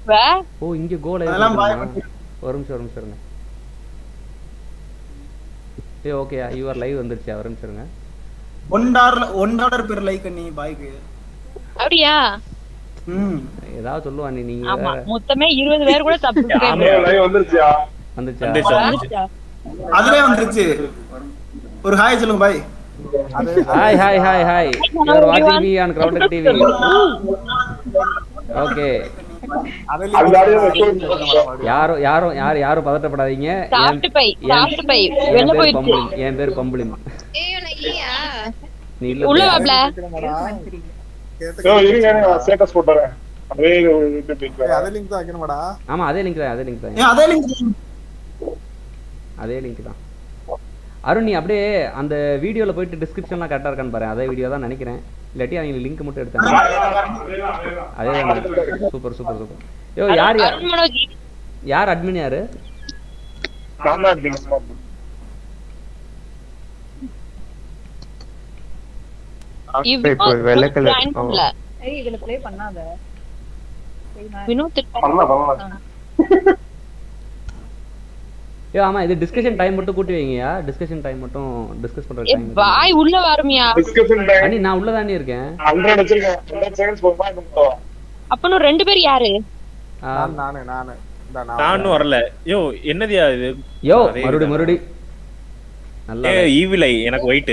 பண்ணுவ ஓ இங்க கோல் அதெல்லாம் பாய் ஒரு நிமிஷம் ஒரு நிமிஷம் இருங்க ஏ ஓகே யுவர் லைவ் வந்துருச்சு ஒரு நிமிஷம் இருங்க one dollar one dollar per like நீ பாய்க்கு அப்படியா ம் ஏதாவது சொல்லுவா நீ நீங்க ஆமா வேற. மொத்தமே இருபது பேர் கூட சப்ஸ்கிரைப் லைவ் வந்துருச்சியா வந்துச்சா அதுலயே வந்துருச்சு ஒரு ஹாய் சொல்லுங்க bye hi hi hi hi you are வாட்சிங் me on ground TV okay யாரும் யாரும் யார் யாரும் பதட்டப்படாதீங்க என் சாப்பிட்டு பை என்- சாப்பிட்டு பை என் வெளில பேர் போயிடுச்சு பம்புலின் என் பேர் பம்புலின் நீ இல்ல உள்ள பிரியா. வாப்ல இருங்க ஸ்டேட்டஸ் போட்டுறேன் அதே யூடியூப் link ல. அதே லிங்க் தான் வைக்கணுமாடா ஆமா அதே லிங்க் தான் அதே லிங்க் தான் ஏன் அதே லிங்க் அதே லிங்க் தான் அருண் நீ அப்படியே அந்த வீடியோல போயிட்டு டிஸ்கிரிப்ஷன்லாம் கரெக்டா இருக்கான்னு பாரு அதே வீடியோ தான் நினைக்கிறேன் இல்லாட்டி அவங்க லிங்க் மட்டும் எடுத்தாங்க அதே தான் சூப்பர் சூப்பர் சூப்பர் யோ யார் யார் அருண் மனோஜ் யார் அட்மின் யாரு நான் தான் admin சும்மா. இப்போ வெள்ளை கலர் join பண்ணல. ஏய் இதுல ப்ளே பண்ணாத வினோத் பண்ணலாம் பண்ணலாம் யோ ஆமா இது டிஸ்கஷன் டைம் மட்டும் கூட்டி வைங்கயா டிஸ்கஷன் டைம் மட்டும் டிஸ்கஸ் பண்ற ஏ, டைம் வாய் உள்ள வருமியா டிஸ்கஷன் டைம் அண்ணி நான் உள்ள தானே இருக்கேன் ஹண்ட்ரட் வச்சிருக்கேன் ஹண்ட்ரட் செகண்ட்ஸ் போகுமா இன்னும் அப்பனும் ரெண்டு பேர் யாரு ஆ, நான் நானு நானு இந்தா நான் நானும் வரல யோ என்னதியா இது யோ அதே மறுபடி தான். மறுபடி நல்லா ஏ ஈவிலை எனக்கு ஒயிட்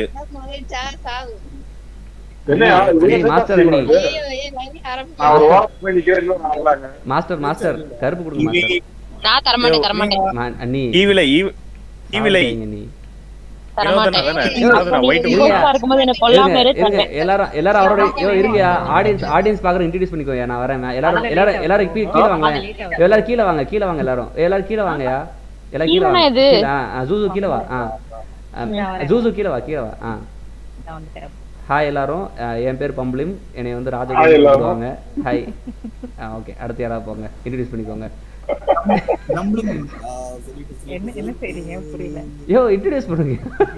என்னையா ஏய், மாஸ்டர் அண்ணி நான் ஒரு வாரம் போய் நிக்கிறேன் இன்னும் நான் வரலாங்க மாஸ்டர் மாஸ்டர் கருப்பு கொடுங்க மாஸ்டர் நான் தரமாட்டேன் தரமாட்டேன் மா- அண்ணி ஈவிலை ஈவிலை சாப்பிட்டீங்க நீ தரமாட்டேன் தானே ஏய், ஒயிட் இல்லையா? ஈரோப்பா இருக்கும்போது என்ன கொல்லாம இருங்க, இரு இருங்க. சொன்னேன் எல்லாரும் எல்லாரும் அவரோட யோ இருங்கயா ஆடியன்ஸ் ஆடியன்ஸ் பாக்குற இன்ட்ரோடியூஸ் பண்ணிக்கோயா நான் வரேன் எல்லாரும் எல்லாரும் எல்லாரும் கீழ கீழ வாங்க எல்லாரும் கீழ வாங்க கீழ வாங்க எல்லாரும் எல்லாரும் கீழ வாங்கயா எல்லாம் கீழ கீழனா வாங்க இது? கீழ, ஆ, ஆ, ஜூசு கீழ வா ஆ ஆ, ஜூசு கீழ வா கீழ வா ஆ நான் வந்துட்டேன் ஹாய் எல்லாரும் அஹ் என் பேர் பம்புலிம் என்னை வந்து ராஜா Hi எல்லாரும். சொல்லுவாங்க ஹாய் ஓகே அடுத்து யாராவது போங்க இன்ட்ரடியூஸ் பண்ணிக்கோங்க நம்மளும் என்ன என்ன செய்றீங்க புரியல யோ இன்ட்ரடியூஸ் பண்ணுங்க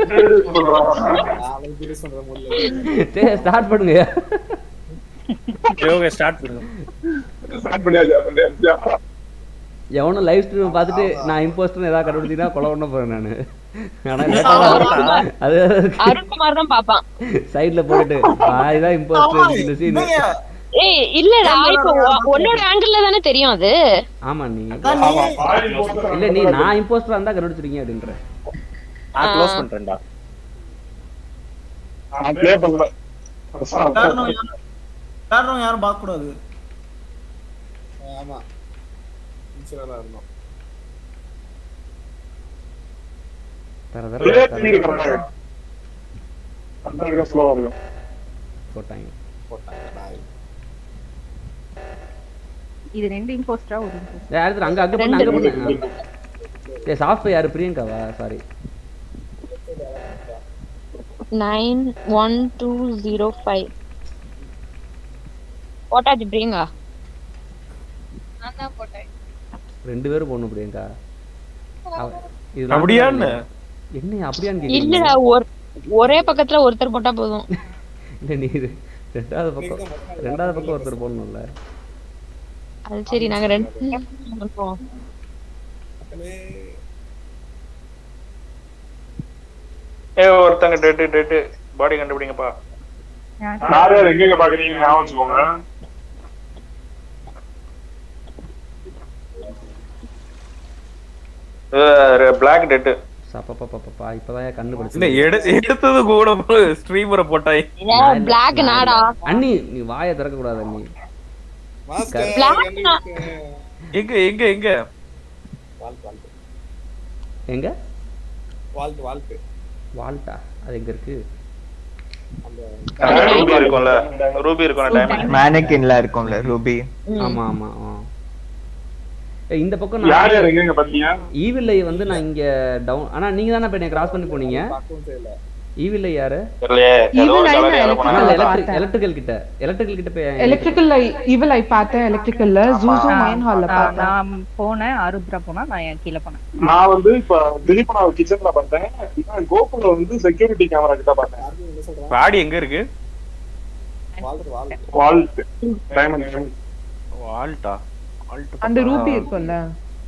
நான் இன்ட்ரடியூஸ் பண்ற முடியல சரி ஸ்டார்ட் பண்ணுங்க யோகா ஸ்டார்ட் பண்ணுங்க ஸ்டார்ட் பண்ணியாச்சா பண்ணியாச்சா எவனும் லைவ் ஸ்ட்ரீம் பார்த்துட்டு நான் இம்போஸ்டர் ஏதாவது கண்டுபிடிச்சா கொலை பண்ண போறேன் நானு ஆனா லேட்டா தான் அது அருண்குமார் தான் பாப்பான் சைடுல போட்டுட்டு நான் இதான் இம்போஸ்டர் இந்த சீன் என்னங்க? ஏய் இல்லடா இப்போ உ- உன்னோட ஆங்கிள் தானே தெரியும் அது ஆமா நீ அதான் நீ இல்ல நீ நான் இம்போஸ்டரா இருந்தா கண்டுபிடிச்சிருக்கீங்க அப்படின்ற நான் க்ளோஸ் பண்றேன்டா நான் ப்ளே பண்ணல காரணம் யாரும் காரணம் யாரும் பார்க்க கூடாது ஆமா இன்சூரலா இருந்தோம் தர ப்ளே தர பண்ணிருக்கேன் அந்த ஸ்லோவா இருக்கும் போட்டாங்க போட்டாங்க பாய் இது ரெண்டு இம்போஸ்டரா ஒரு இம்போஸ்டர் ஏய், அடுத்து அங்க அங்க பண்ணு அங்க பண்ணு ஏ சாஃப்ட்வேர் யாரு பிரியங்காவா sorry nine one two zero five போட்டாச்சு பிரியங்கா ரெண்டு பேரும் போடணும் பிரியங்கா அவ- இது அப்படியான்னு? என்ன அப்படியான்னு இல்லடா கேக்குறீங்க ஒரு ஒரே பக்கத்துல ஒருத்தர் போட்டா போதும் இல்ல நீ இது ரெண்டாவது பக்கம் ரெண்டாவது பக்கம் ஒருத்தர் போடணும்ல அது சரி நாங்க ரெண்டு பண்ணுவோம். ஏ ஒருத்தங்க டெட்டு டெட்டு பாடி கண்டுபிடிங்கப்பா யார் யார் எங்கெங்க பாக்குறீங்க ஞாபகம் வச்சுக்கோங்க பிளாக் டெட்டு சப்பப்பப்பப்பா இப்பதான் என் கண்ணு இல்ல படிச்சு எடு எடுத்தது கூட ஸ்ட்ரீமரை போட்டாய் ஏன் black நாடா அண்ணி நீ வாயை திறக்க கூடாது அண்ணி மாஸ்டர் Black எங்க எங்க எங்க வால்ட் வால்ட் எங்க வால்ட் வால்ட் வால்ட்டா அது எங்க இருக்கு ரூபி இருக்கும்ல ரூபி இருக்கும்ல டைமண்ட் மேனக்கின்ல இருக்கும்ல ரூபி ஆமா ஆமா ஆ. ஏய், இந்த பக்கம் யார் யார் நான் எங்கெங்க பாத்தீங்க ஈவில்லை வந்து நான் இங்க டவுன் ஆனா நீங்க தானே இப்ப கிராஸ் பண்ணி போனீங்க பார்க்கவும் செய்யல ஈவில்லை யாரு தெரியலையே ஏதோ ஒரு Evil கலர் eye யாரோ நான் ஆனா பண்ணாங்க பார்த்தேன். எலக்ட்ரிக்கல் கிட்ட எலக்ட்ரிக்கல் கிட்ட போய் எலக்ட்ரிக்கல் ஈவில் ஐ பார்த்தேன் எலக்ட்ரிக்கல்ல ஜூசு மைன் ஹால்ல நான் பார்த்தேன் நான் போனேன் ஆருத்ரா போனா நான் என் கீழே போனேன் நான் வந்து இப்ப திலீப் நான் கிச்சன்ல பார்த்தேன் நான் கோகுல வந்து செக்யூரிட்டி கேமரா கிட்ட பார்த்தேன் யாருக்கும் என்ன சொல்றான் பாடி எங்க இருக்கு வால்ட் வால்ட் வால்ட் டைமண்ட் வால்ட்டா அந்த ரூபி இருக்கும்ல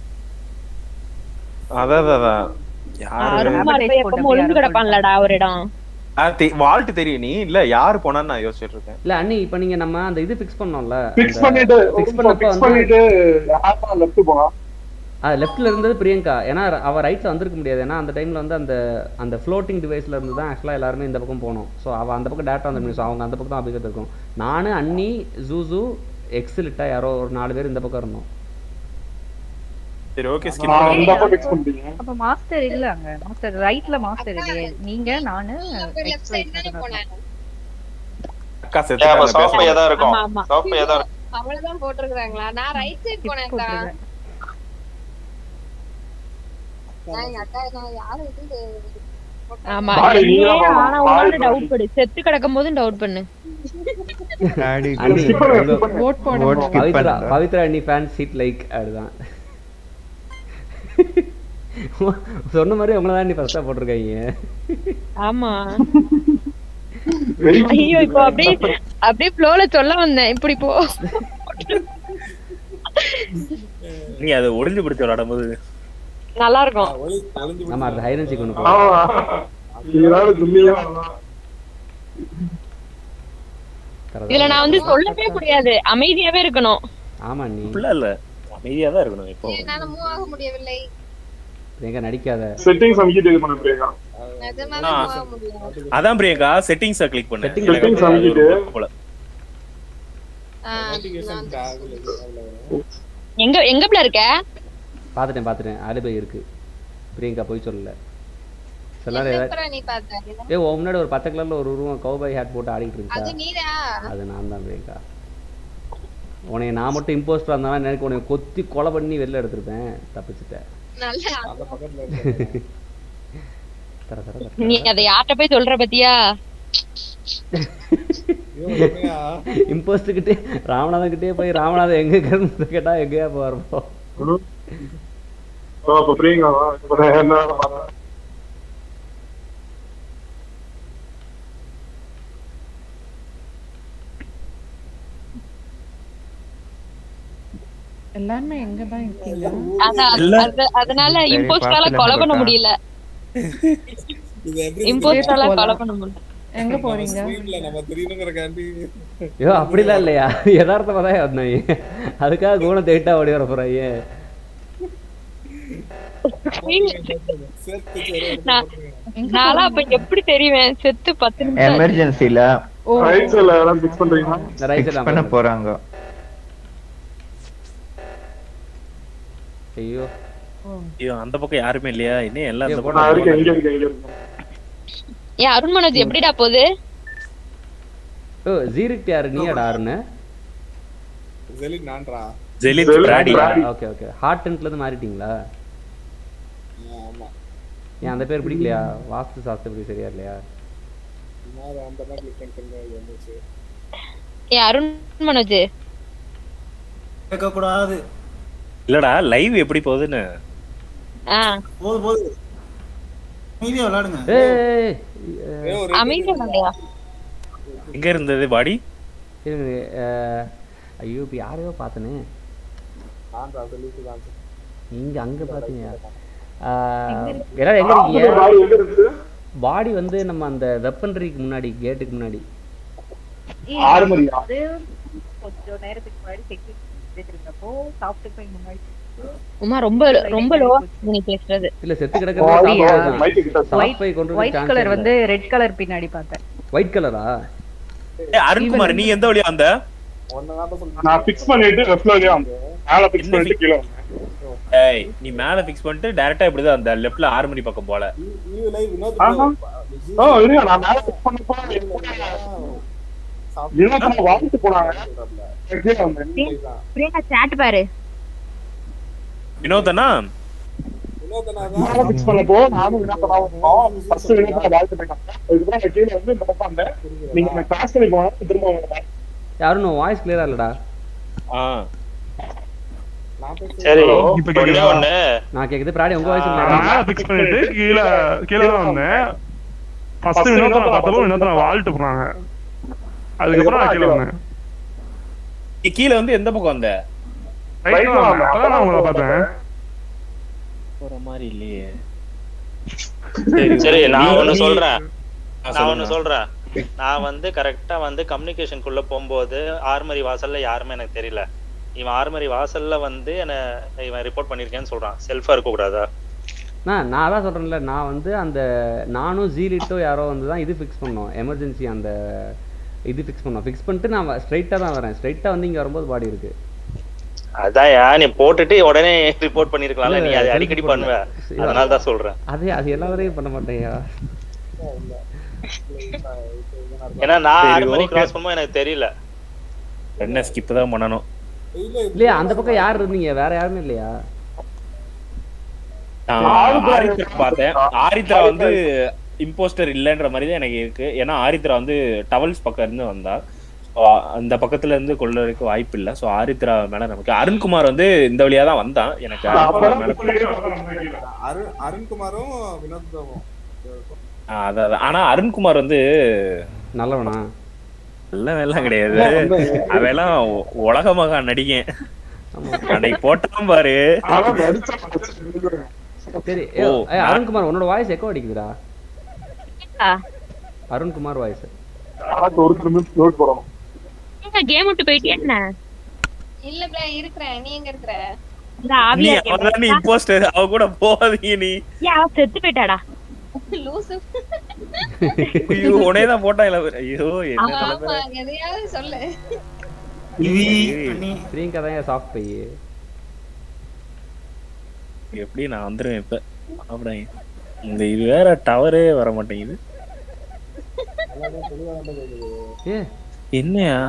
அதான் அதான், அதான் யாரு அருண்குமார் இப்ப எப்பவும் ஒளிஞ்சு கிடப்பான்லடா ஒரு இடம் வால்ட் தெரியும் நீ இல்ல யாரு போனான்னு நான் யோசிச்சுட்டு இருக்கேன் இல்ல அண்ணி இப்ப நீங்க நம்ம அந்த இது ஃபிக்ஸ் பண்ணோம்ல ஃபிக்ஸ் பண்ணிட்டு ஃபிக்ஸ் பண்ணப்ப ஃபிக்ஸ் வந்து பண்ணிட்டு யார் லெஃப்ட் போனா அது லெஃப்ட்ல இருந்தது பிரியங்கா ஏன்னா அவ ரைட்ல வந்திருக்க முடியாது ஏன்னா அந்த டைம்ல வந்து அந்த அந்த ஃப்ளோட்டிங் டிவைஸ்ல இருந்து தான் ஆக்சுவலா எல்லாருமே இந்த பக்கம் போனோம் ஸோ அவ அந்த பக்கம் டேரக்டா வந்து ஸோ அவங்க அந்த பக்கம் தான் அபிகத் இருக்கும் நானு அண்ணி ஜூசு எக்ஸிலிட்டா யாரோ ஒரு நாலு பேர் இந்த பக்கம் இருந்தோம் சரி ஓகே நான் அந்த பக்கம் ஃபிக்ஸ் பண்ணிட்டீங்க அப்ப மாஸ்டர் இல்ல அங்க மாஸ்டர் ரைட்ல மாஸ்டர் இல்லையே நீங்க நானு எக்ஸ் ரைட் அக்கா ஏன் அப்ப சோஃபையா தான் இருக்கும் ஆமா, ஆமா. சோஃபையா தான் இருக்கும் அவ்வளவுதான் போட்டிருக்காங்களா நான் ரைட் சைடு போனேன்க்கா நான் எங்க அக்கா நான் யாரு இது ஆமா பாரு, நீ நீயே தான் ஆனா பாரு, உன்னால பாரு. டவுட் படு செத்து கிடக்கும் போதும் டவுட் பண்ணு டாடி அண்ணி skip பண்ணு, உங்க- skip பண்ணு. ஓட் போட Vote skip பவித்ரா பண்ணுங்க. பவித்ரா அண்ணி ஃபேன் சீட் லைக் அதுதான் சொன்ன மாதிரி உங்களை தான் அண்ணி ஃபர்ஸ்டா போட்டிருக்காங்க ஆமா Very good. ஐயோ இப்போ அப்படியே அப்படியே ஃப்ளோல சொல்ல வந்தேன் இப்படி போ நீ அதை ஒளிஞ்சு பிடிச்ச விளையாடும்போது நல்லா இருக்கும் ஒளி ஒளிஞ்சு நம்ம அந்த ஹைரன்சி கொண்டு ஆமா போவோம் இதனால தும்மியா இதுல நான் வந்து சொல்லவே முடியாது அமைதியாவே இருக்கணும் ஆமா நீ ஃபுல்லா இல்ல அமைதியா தான் இருக்கணும் இப்போ என்னால மூவ் ஆக முடியவில்லை எங்க நடிக்காத செட்டிங்ஸ் அமைக்கிட்டு இது பண்ண பிரியங்கா நிஜமாவே ஆ. மூவ் ஆக முடியல அதான் பிரியங்கா செட்டிங்ஸ கிளிக் பண்ணு Settings- எனக்கு settings அது ஒரு அமைக்கிட்டு. போல ஆ, நோட்டிபிகேஷன் நான் ஆகல அவ்வளவு எங்க எங்க பிள்ளை இருக்க பாத்துட்டேன் பாத்துட்டேன் ஆலிபை இருக்கு பிரியங்கா போய் சொல்லல சில நேரம் ஏதாவது எப்பறம் நீ பார்த்த ஏ உன் முன்னாடி ஒரு பச்சை கலர்ல ஒரு உருவம் கௌபாய் ஹேட் போட்டு ஆடிட்டு அது இருக்கா நீரா அது நான் தான் பிரியங்கா உன்னை நான் மட்டும் இம்போஸ்டர் இருந்தாலும் எனக்கு உன்னை கொத்தி கொலை பண்ணி வெளில எடுத்திருப்பேன் தப்பிச்சிட்டேன் நல்லா அந்த பக்கத்துல இருக்கு தர தர தர. நீ அதை யார்கிட்ட போய் சொல்ற பத்தியா ஐயோ, உண்மையா? இம்போஸ்டர் கிட்டே ராமநாதன் கிட்டே போய் ராமநாதன் எங்க இருக்கிறது கேட்டா எங்கேயா போறப்போ ஓ அப்ப பிரியங்காவா இப்ப நான் என்ன பண்ணேன் எல்லாருமே எங்க தான் இருக்கீங்க அதான் இல்ல. அது- அதனால சரி, இம்போஸ்டால பாத்துல கொலை பண்ண போட்டா. முடியல இது எப்படி இம்போஸ்டால போலாம். கொலை பண்ண முடியல எங்க போறீங்க ஸ்ட்ரீம்ல நம்ம தெரியணுங்கிறக்காண்டி ஐயோ அப்படிலாம் இல்லையா யதார்த்தமா தான் வந்தேன் அதுக்காக குணம் தேட்டா ஓடி வர போறாங்க சேர்த்து சரி நான்- நான்லாம் அப்ப எப்படி தெரிவேன் செத்து பத்து நிமிஷம் எமர்ஜென்சில ஓ ரைட் சைடுல யாராவது ஃபிக்ஸ் பண்றீங்களா இந்த ரைட் ஃபிக்ஸ் பண்ண போறாங்க ஐயோ ஐயோ அந்த பக்கம் யாருமே இல்லையா இன்னும் எல்லாம் அந்த நான் இருக்கேன் பக்கம் இங்க இருக்கேன் இங்க இருக்கேன் ஏன் அருண் மனோஜ் எப்படிடா போகுது ஓ ஜீரிக் யாரு நீயாடா ஆறுன்னு ஜெலி நான்றா ஜெலித் ஜெலித் பிராடி பிராடி. ஓகே ஓகே ஹார்ட் டென்ட்ல இருந்து மாறிட்டீங்களா ஆமா ஏன் அந்த பேர் பிடிக்கலையா வாஸ்து சாஸ்திரப்படி சரியா இல்லையா நான் அந்த மாதிரி கிளிக் பண்ணிட்டு இது வந்துச்சு ஏன் அருண் மனோஜ் கேட்க கூடாது இல்லடா லைவ் எப்படி போகுதுன்னு ஆ போது போது மீதியா விளையாடுங்க ஏய் ஏ, ஒரு அமைதியா இல்லையா எங்க இருந்தது பாடி இருங்க, அஹ், ஐயோ இப்போ யாரையோ பார்த்தனே நான்றா சொல்லிட்டு தான் நீங்க அங்க பாத்தீங்க அஹ், எல்லாரும் எங்க இருக்கீங்க பாடி எங்க இருக்கு பாடி வந்து நம்ம அந்த வெப்பன்ரிக்கு முன்னாடி கேட்டுக்கு முன்னாடி ஆறு மணியா அது கொஞ்சம் நேரத்துக்கு முன்னாடி செக்யூரிட்டி இருந்தப்போ சாப்பிட்டு போய் முன்னாடி உமா ரொம்ப ரொம்ப லோவா நீ பேசுறது இல்ல செத்து அப்படியா? மைக்கு கிட்ட சாஃப்ட்வை கொண்டு ஒயிட் கலர் வந்து ரெட் கலர் பின்னாடி பார்த்தேன் ஒயிட் கலரா ஏய், அருண்குமார் நீ எந்த வழியா வந்த ஒன்னதான் சொல்றேன் நான் ஃபிக்ஸ் பண்ணிட்டு லெஃப்ட்ல வழியா வந்தேன் மேல ஃபிக்ஸ் என்ன பண்ணிட்டு fix? கீழே வந்தேன் ஏய் நீ மேல ஃபிக்ஸ் பண்ணிட்டு டைரக்டா இப்படிதான் அந்த லெஃப்ட்ல ஆறு மணி பக்கம் போல ஈவ் லைவ் வினோத் ஆஹா. ஓ இருங்க நான் மேல ஃபிக்ஸ் பண்ணப்போ வினோத் வாழ்த்து போனாங்க நான் கீழே வந்தேன் பிரியங்கா சாட் பாரு வினோதனா மேல ஃபிக்ஸ் பண்ணப்போ நானும் வினோத் ஃபர்ஸ்ட் வினோத் வாழ்த்து போயிட்டாங்க அதுக்கப்புறம் நான் கீழே வந்து இந்த பக்கம் வந்தேன் நீங்க கிளாஸ் பண்ணி போனா திரும்ப வந்தேன் யாரும் வாய்ஸ் கிளியரா இல்லடா ஆ சரி இப்ப ஒண்ணே கேக்குதா? ஒண்ணு நான் கேக்குது பிராடி உங்க வாய்ஸ் நான் கிளியரா மேல ஃபிக்ஸ் பண்ணிட்டு கீழே கீழே தான் வந்தேன் ஃபர்ஸ்ட் வினோத் நான் பார்த்தப்போ வினோத் நான் வாழ்த்து போனாங்க அதுக்கப்புறம் நான் கீழே வந்தேன் நீ கீழே வந்து எந்த பக்கம் வந்த ரைட்ல வந்தேன் அப்பதான் நான் உங்களை பார்த்தேன் போற மாதிரி இல்லையே சரி நான் நீ- ஒண்ணு நீ- சொல்றேன் ஆ, நான் சொல்லுங்க. ஒண்ணு சொல்றேன் நான் வந்து கரெக்டா வந்து கம்யூனிகேஷனுக்குள்ள போகும்போது ஆர்மரி வாசல்ல யாருமே எனக்கு தெரியல இவன் ஆர்மரி வாசல்ல வந்து என்ன இவன் ரிப்போர்ட் பண்ணிருக்கேன்னு சொல்றான் செல்ஃபா இருக்க கூடாதா நான் நான் தான் சொல்கிறேன்ல நான் வந்து அந்த நானும் ஜீலிட்டோ யாரோ வந்து தான் இது ஃபிக்ஸ் பண்ணோம் எமர்ஜென்சி அந்த இது ஃபிக்ஸ் பண்ணோம் ஃபிக்ஸ் பண்ணிட்டு நான் ஸ்ட்ரைட்டாக தான் வரேன் ஸ்ட்ரைட்டாக வந்து இங்கே வரும்போது பாடி இருக்கு அதான் ஏன் நீ போட்டுட்டு உடனே ரிப்போர்ட் பண்ணிருக்கலாம்ல நீ அதை இல்ல, அடிக்கடி selfie பண்ணுவ போடல. அதனால தான் சொல்றேன் அது அது எல்லா வரையும் பண்ண மாட்டேங்க ஏன்னா நான் சரி, ஆர்மரி okay. கிராஸ் பண்ணும்போது எனக்கு தெரியல என்ன ஸ்கிப் தான் பண்ணணும் இல்லையா அந்த பக்கம் யார் இருந்தீங்க வேற யாருமே இல்லையா நான் ஆரித்ரா பார்த்தேன் ஆரித்ரா வந்து இம்போஸ்டர் இல்லைன்ற மாதிரி தான் எனக்கு இருக்கு ஏன்னா ஆரித்ரா வந்து டவல்ஸ் பக்கம் இருந்து வந்தா So, அந்த பக்கத்துல இருந்து கொள்ளறதுக்கு வாய்ப்பு இல்ல சோ ஆரித்ரா மேல நமக்கு அருண்குமார் வந்து இந்த வழியா தான் வந்தான் எனக்கு அருண்குமார் மேல அருண் அருண்குமாரும் வினோதாவும் ஆ, அதான் அதான். ஆனா அருண்குமார் வந்து நல்லவனா நல்ல வேலை கிடையாது அவெல்லாம் உ- உலக மகா நடிகன் அன்னைக்கு போட்டான் பாரு சரி ஓ, ஏய், ஏய், நான்- அருண்குமார் உன்னோட வாய்ஸ் எக்கோ அடிக்குதுடா அருண்குமார் வாய்ஸ் ஒரு நிமிஷம் நோட் போறோம் கேம் விட்டு போயிட்டியா என்ன இல்ல ப்ரோ இருக்கிறேன் நீ எங்க இருக்கிற இந்த நீ ஆவியா அவன் நீ இம்போஸ்டர் அவ கூட போகாதீங்க நீ ஏன் அவ செத்து போயிட்டாடா லூசு ஐயோ உடனே தான் போட்டான் இல்ல ஐயோ என்ன ஆமா நிலைமை. எதையாவது சொல்லு பிரியங்கா தான் சாஃப்ட் பை எப்படி நான் வந்துருவேன் இப்ப அப்படியே இந்த இது வேற டவரே வர மாட்டேங்குது ஏ என்னையா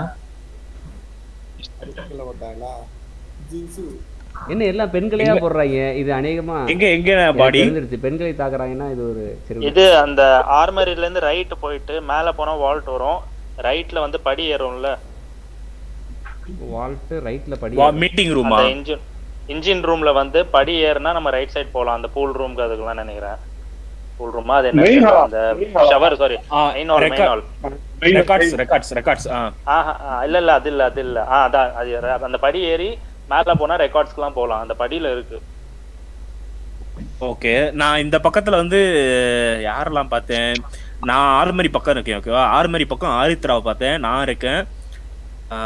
போட்டாங்களா ஜின்சு என்ன எல்லாம் பெண்களையா போடுறாங்க இது அநேகமா எங்க எங்க எனக்கு பாடி தெரிஞ்சிருச்சு பெண்களை தாக்குறாங்கன்னா இது ஒரு சரி இது அந்த ஆர்மரில இருந்து ரைட் போயிட்டு மேல போனா வால்ட் வரும் ரைட்ல வந்து படி ஏறும்ல வால்ட் ரைட்ல படி மீட்டிங் ரூமா அந்த இன்ஜின் இன்ஜின் ரூம்ல வந்து படி ஏறுனா நம்ம ரைட் சைடு போலாம் அந்த பூல் ரூம்க்கு அதுக்குலாம் நினைக்கிறேன் பூல் ரூமா அது என்ன Main hall. அந்த Main hall. Shower sorry main hall main hall records records records ஆ ஆஹா ஆ, இல்ல இல்ல அது இல்ல அது இல்ல ஆ அதான் அது ர- அந்த படி ஏறி மேல போனா ரெக்கார்ட்ஸ்க்குலாம் போலாம் அந்த படியில இருக்கு ஓகே நான் இந்த பக்கத்துல வந்து யாரெல்லாம் பார்த்தேன் நான் ஆறுமரி பக்கம் இருக்கேன் ஓகேவா ஆறுமரி பக்கம் ஆரித்ராவை பார்த்தேன் நான் இருக்கேன் ஆ,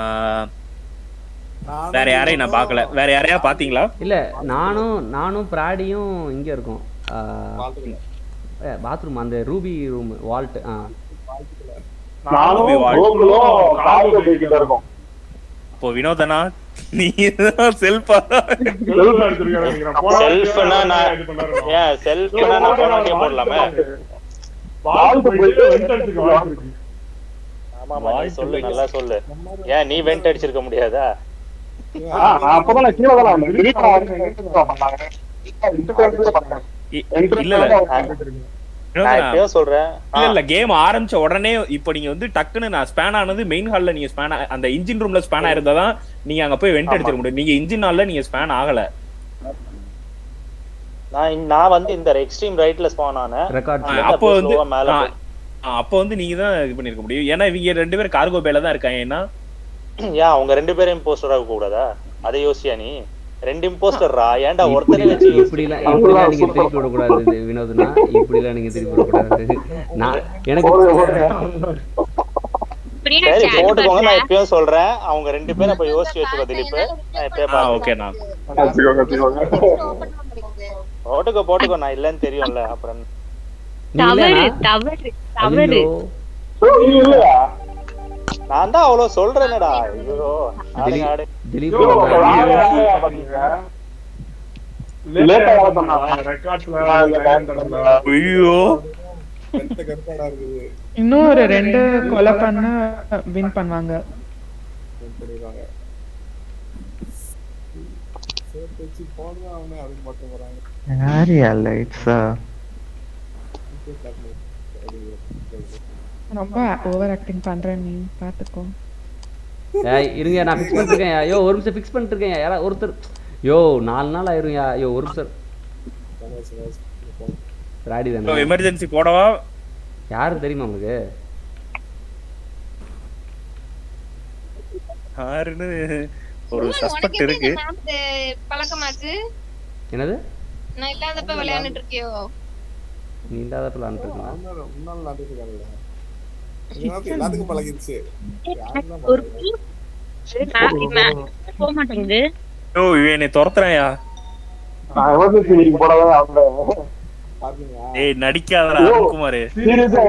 வேற யாரையும் நான் பார்க்கல வேற யாரையா பாத்தீங்களா இல்ல நானும் நானும் பிராடியும் இங்க இருக்கோம் பாத்ரூம் அந்த ரூபி ரூம் வால்ட் ஆ நானும் வாழ். கோகுலும் கார்கோ கிட்ட இருக்கோம் இப்போ வினோதனா நீ தான் செல்ஃபா செல்ஃப் எடுத்திருக்காரு நினைக்கிறேன். போன வாட்டி செல்ஃப்னா நான் இது பண்ணாரு. ஏன் செல்ஃப்னா நான் போன வாட்டியே போடலாமே வாழ்த்து போயிட்டு வெண்டடிச்சுக்க வாய்ப்பு இருக்கு. ஆமா ஆமா நீ சொல்லு நல்லா சொல்லு ஏன் நீ வெண்ட் அடிச்சிருக்க முடியாதா ஆ, நான் அப்பதான் நான் கீழே தான் வந்தேன். திடீர்னு நான் வந்து entrance தான் பண்ணாங்க. entrance தான் பண்ணாங்க. Entrance இல்ல இல்ல தான் வந்து நான் வினோதனா, இப்பயும் சொல்றேன் இல்ல இல்ல கேம் ஆரம்பிச்ச உடனே இப்போ நீங்க வந்து டக்குன்னு நான் ஸ்பேன் ஆனது மெயின் ஹால்ல நீங்க ஸ்பேன் அந்த இன்ஜின் ரூம்ல ஸ்பேன் ஆயிருந்தா தான் நீங்க அங்க போய் வெண்ட் அடிச்சிட முடியும் நீங்க இன்ஜின் ஹால்ல நீங்க ஸ்பேன் ஆகல நான் இந்த- நான் வந்து இந்த எக்ஸ்ட்ரீம் ரைட்ல ஸ்பான் ஆனேன் ரெக்கார்ட் ஆ. அப்போ வந்து slow-ஆ மேல ஆ, போய். ஆ, அப்போ வந்து நீங்க தான் இது பண்ணிருக்க முடியும் ஏன்னா இவங்க ரெண்டு பேரும் கார்கோ பேல தான் இருக்காங்க ஏன்னா ஏன் அவங்க ரெண்டு பேரும் இம்போஸ்டர் ஆக கூடாதா அதை யோசியா நீ ரெண்டு இம்போஸ்டர்ரா ஏன்டா ஒருத்தரே வச்சு இப்படிலாம் இப்படிலாம் நீங்க திருப்பி விடக்கூடாது இது வினோத்னா இப்படிலாம் நீங்க திருப்பி விடக்கூடாது நான் எனக்கு பிரியா சரி chat போட்டுக்கோங்க பண்ணல. நான் இப்பயும் சொல்றேன் அவங்க ரெண்டு பேரும் அப்ப யோசிச்சு வச்சுக்கோ திலீப் நான் இப்பயே ஆ பாக்குறேன் ஓகே நான் வச்சுக்கோங்க, வச்சுக்கோங்க. போட்டுக்கோ போட்டுக்கோ நான் இல்லன்னு தெரியும்ல அப்புறம் நீ தவறு இல்லையா? தவறு தவறு ஐயோ. நீ இல்லையா? நான் தான் அவ்வளவு சொல்றேனடா ஐயோ ஆடுங்க ஆடு திலீப் ஐயோ, வந்தாரு. யார் யாரையா பண்ணீங்க? Late ஆ வேலை பண்ணாங்க. Recordsல வேலை ஐயோ கருத்த கருப்பாடா இருக்குது இன்னும் ஒரு ரெண்டு கொலை பண்ண வின் பண்ணுவாங்க பண்ணிடுவாங்க சேர்த்து வச்சு போடுங்க அவனே அதுக்கு மட்டும் போறாங்க யாரியா லைட்ஸா ரொம்ப ஓவர் ஆக்டிங் பண்ற நீ பாத்துக்கோ ஏய், இருங்க நான் ஃபிக்ஸ் பண்ணிருக்கேன் ஐயோ ஒரு நிமிஷம் ஃபிக்ஸ் பண்ணிருக்கேன் யாரா ஒருத்தர் யோ நாலு நாள் ஆயிரும் ஐயோ ஒரு நிமிஷம் ராடி தானே எமர்ஜென்சி போடவா யாரு தெரியுமா உங்களுக்கு யாருன்னு ஒரு உனக்கு சஸ்பெக்ட் எப்படி இருக்கு இந்த map பழக்கமாச்சு என்னது நான் இல்லாதப்ப விளையாண்டுட்டு இருக்கியோ நீ இல்லாத பிளான் இருக்கா முன்னாள் முன்னாள் விளாண்டுட்டு இருக்காருல்ல இதனால எல்லாத்துக்கும் பழகிருச்சு யாருதான் ஒரு போக மாட்டேங்குது ஓ இவன் என்னை துரத்துறாயா நான் எமர்ஜென்சி மீட்டிங் போடாதான் அவங்க பாத்தீங்களா ஏய் நடிக்காதடா அருண்குமார் சீரியஸா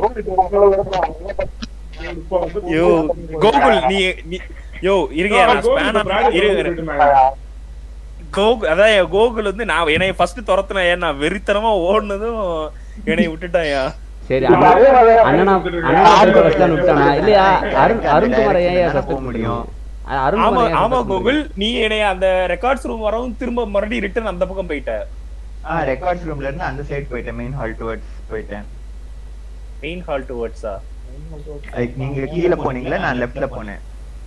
யோ கோகுல் நீ நீ யோ இருங்க நான் ஸ்பேனர் இருங்க கோகு அதான் என் கோகுல் வந்து நான் என்னைய ஃபர்ஸ்ட் துரத்துனேன் ஏன் நான் வெறித்தனமா ஓடுனதும் என்னைய விட்டுட்டாயா சரி அண்ணா அண்ணனா அண்ணனா ஃபர்ஸ்ட் தான் விட்டானா இல்லையா அருண் அருண்குமார் ஏன் ஏன் சஸ்பெண்ட் போக முடியும் முடியும். ஆமா அருண்குமார் ஏன் ஆமா suspend கோகுல் நீ என்னைய அந்த ரெக்கார்ட்ஸ் ரூம் வரவும் திரும்ப மறுபடியும் ரிட்டர்ன் அந்த பக்கம் போயிட்ட ஆ ரெக்கார்ட்ஸ் ரூம்ல இருந்து அந்த சைடு போயிட்டேன் மெயின் ஹால் டுவர்ட்ஸ் போயிட்டேன் மெயின் ஹால் டுவர்ட்ஸா லைக் நீங்க கீழ போனீங்களா நான் லெஃப்ட்ல போனேன்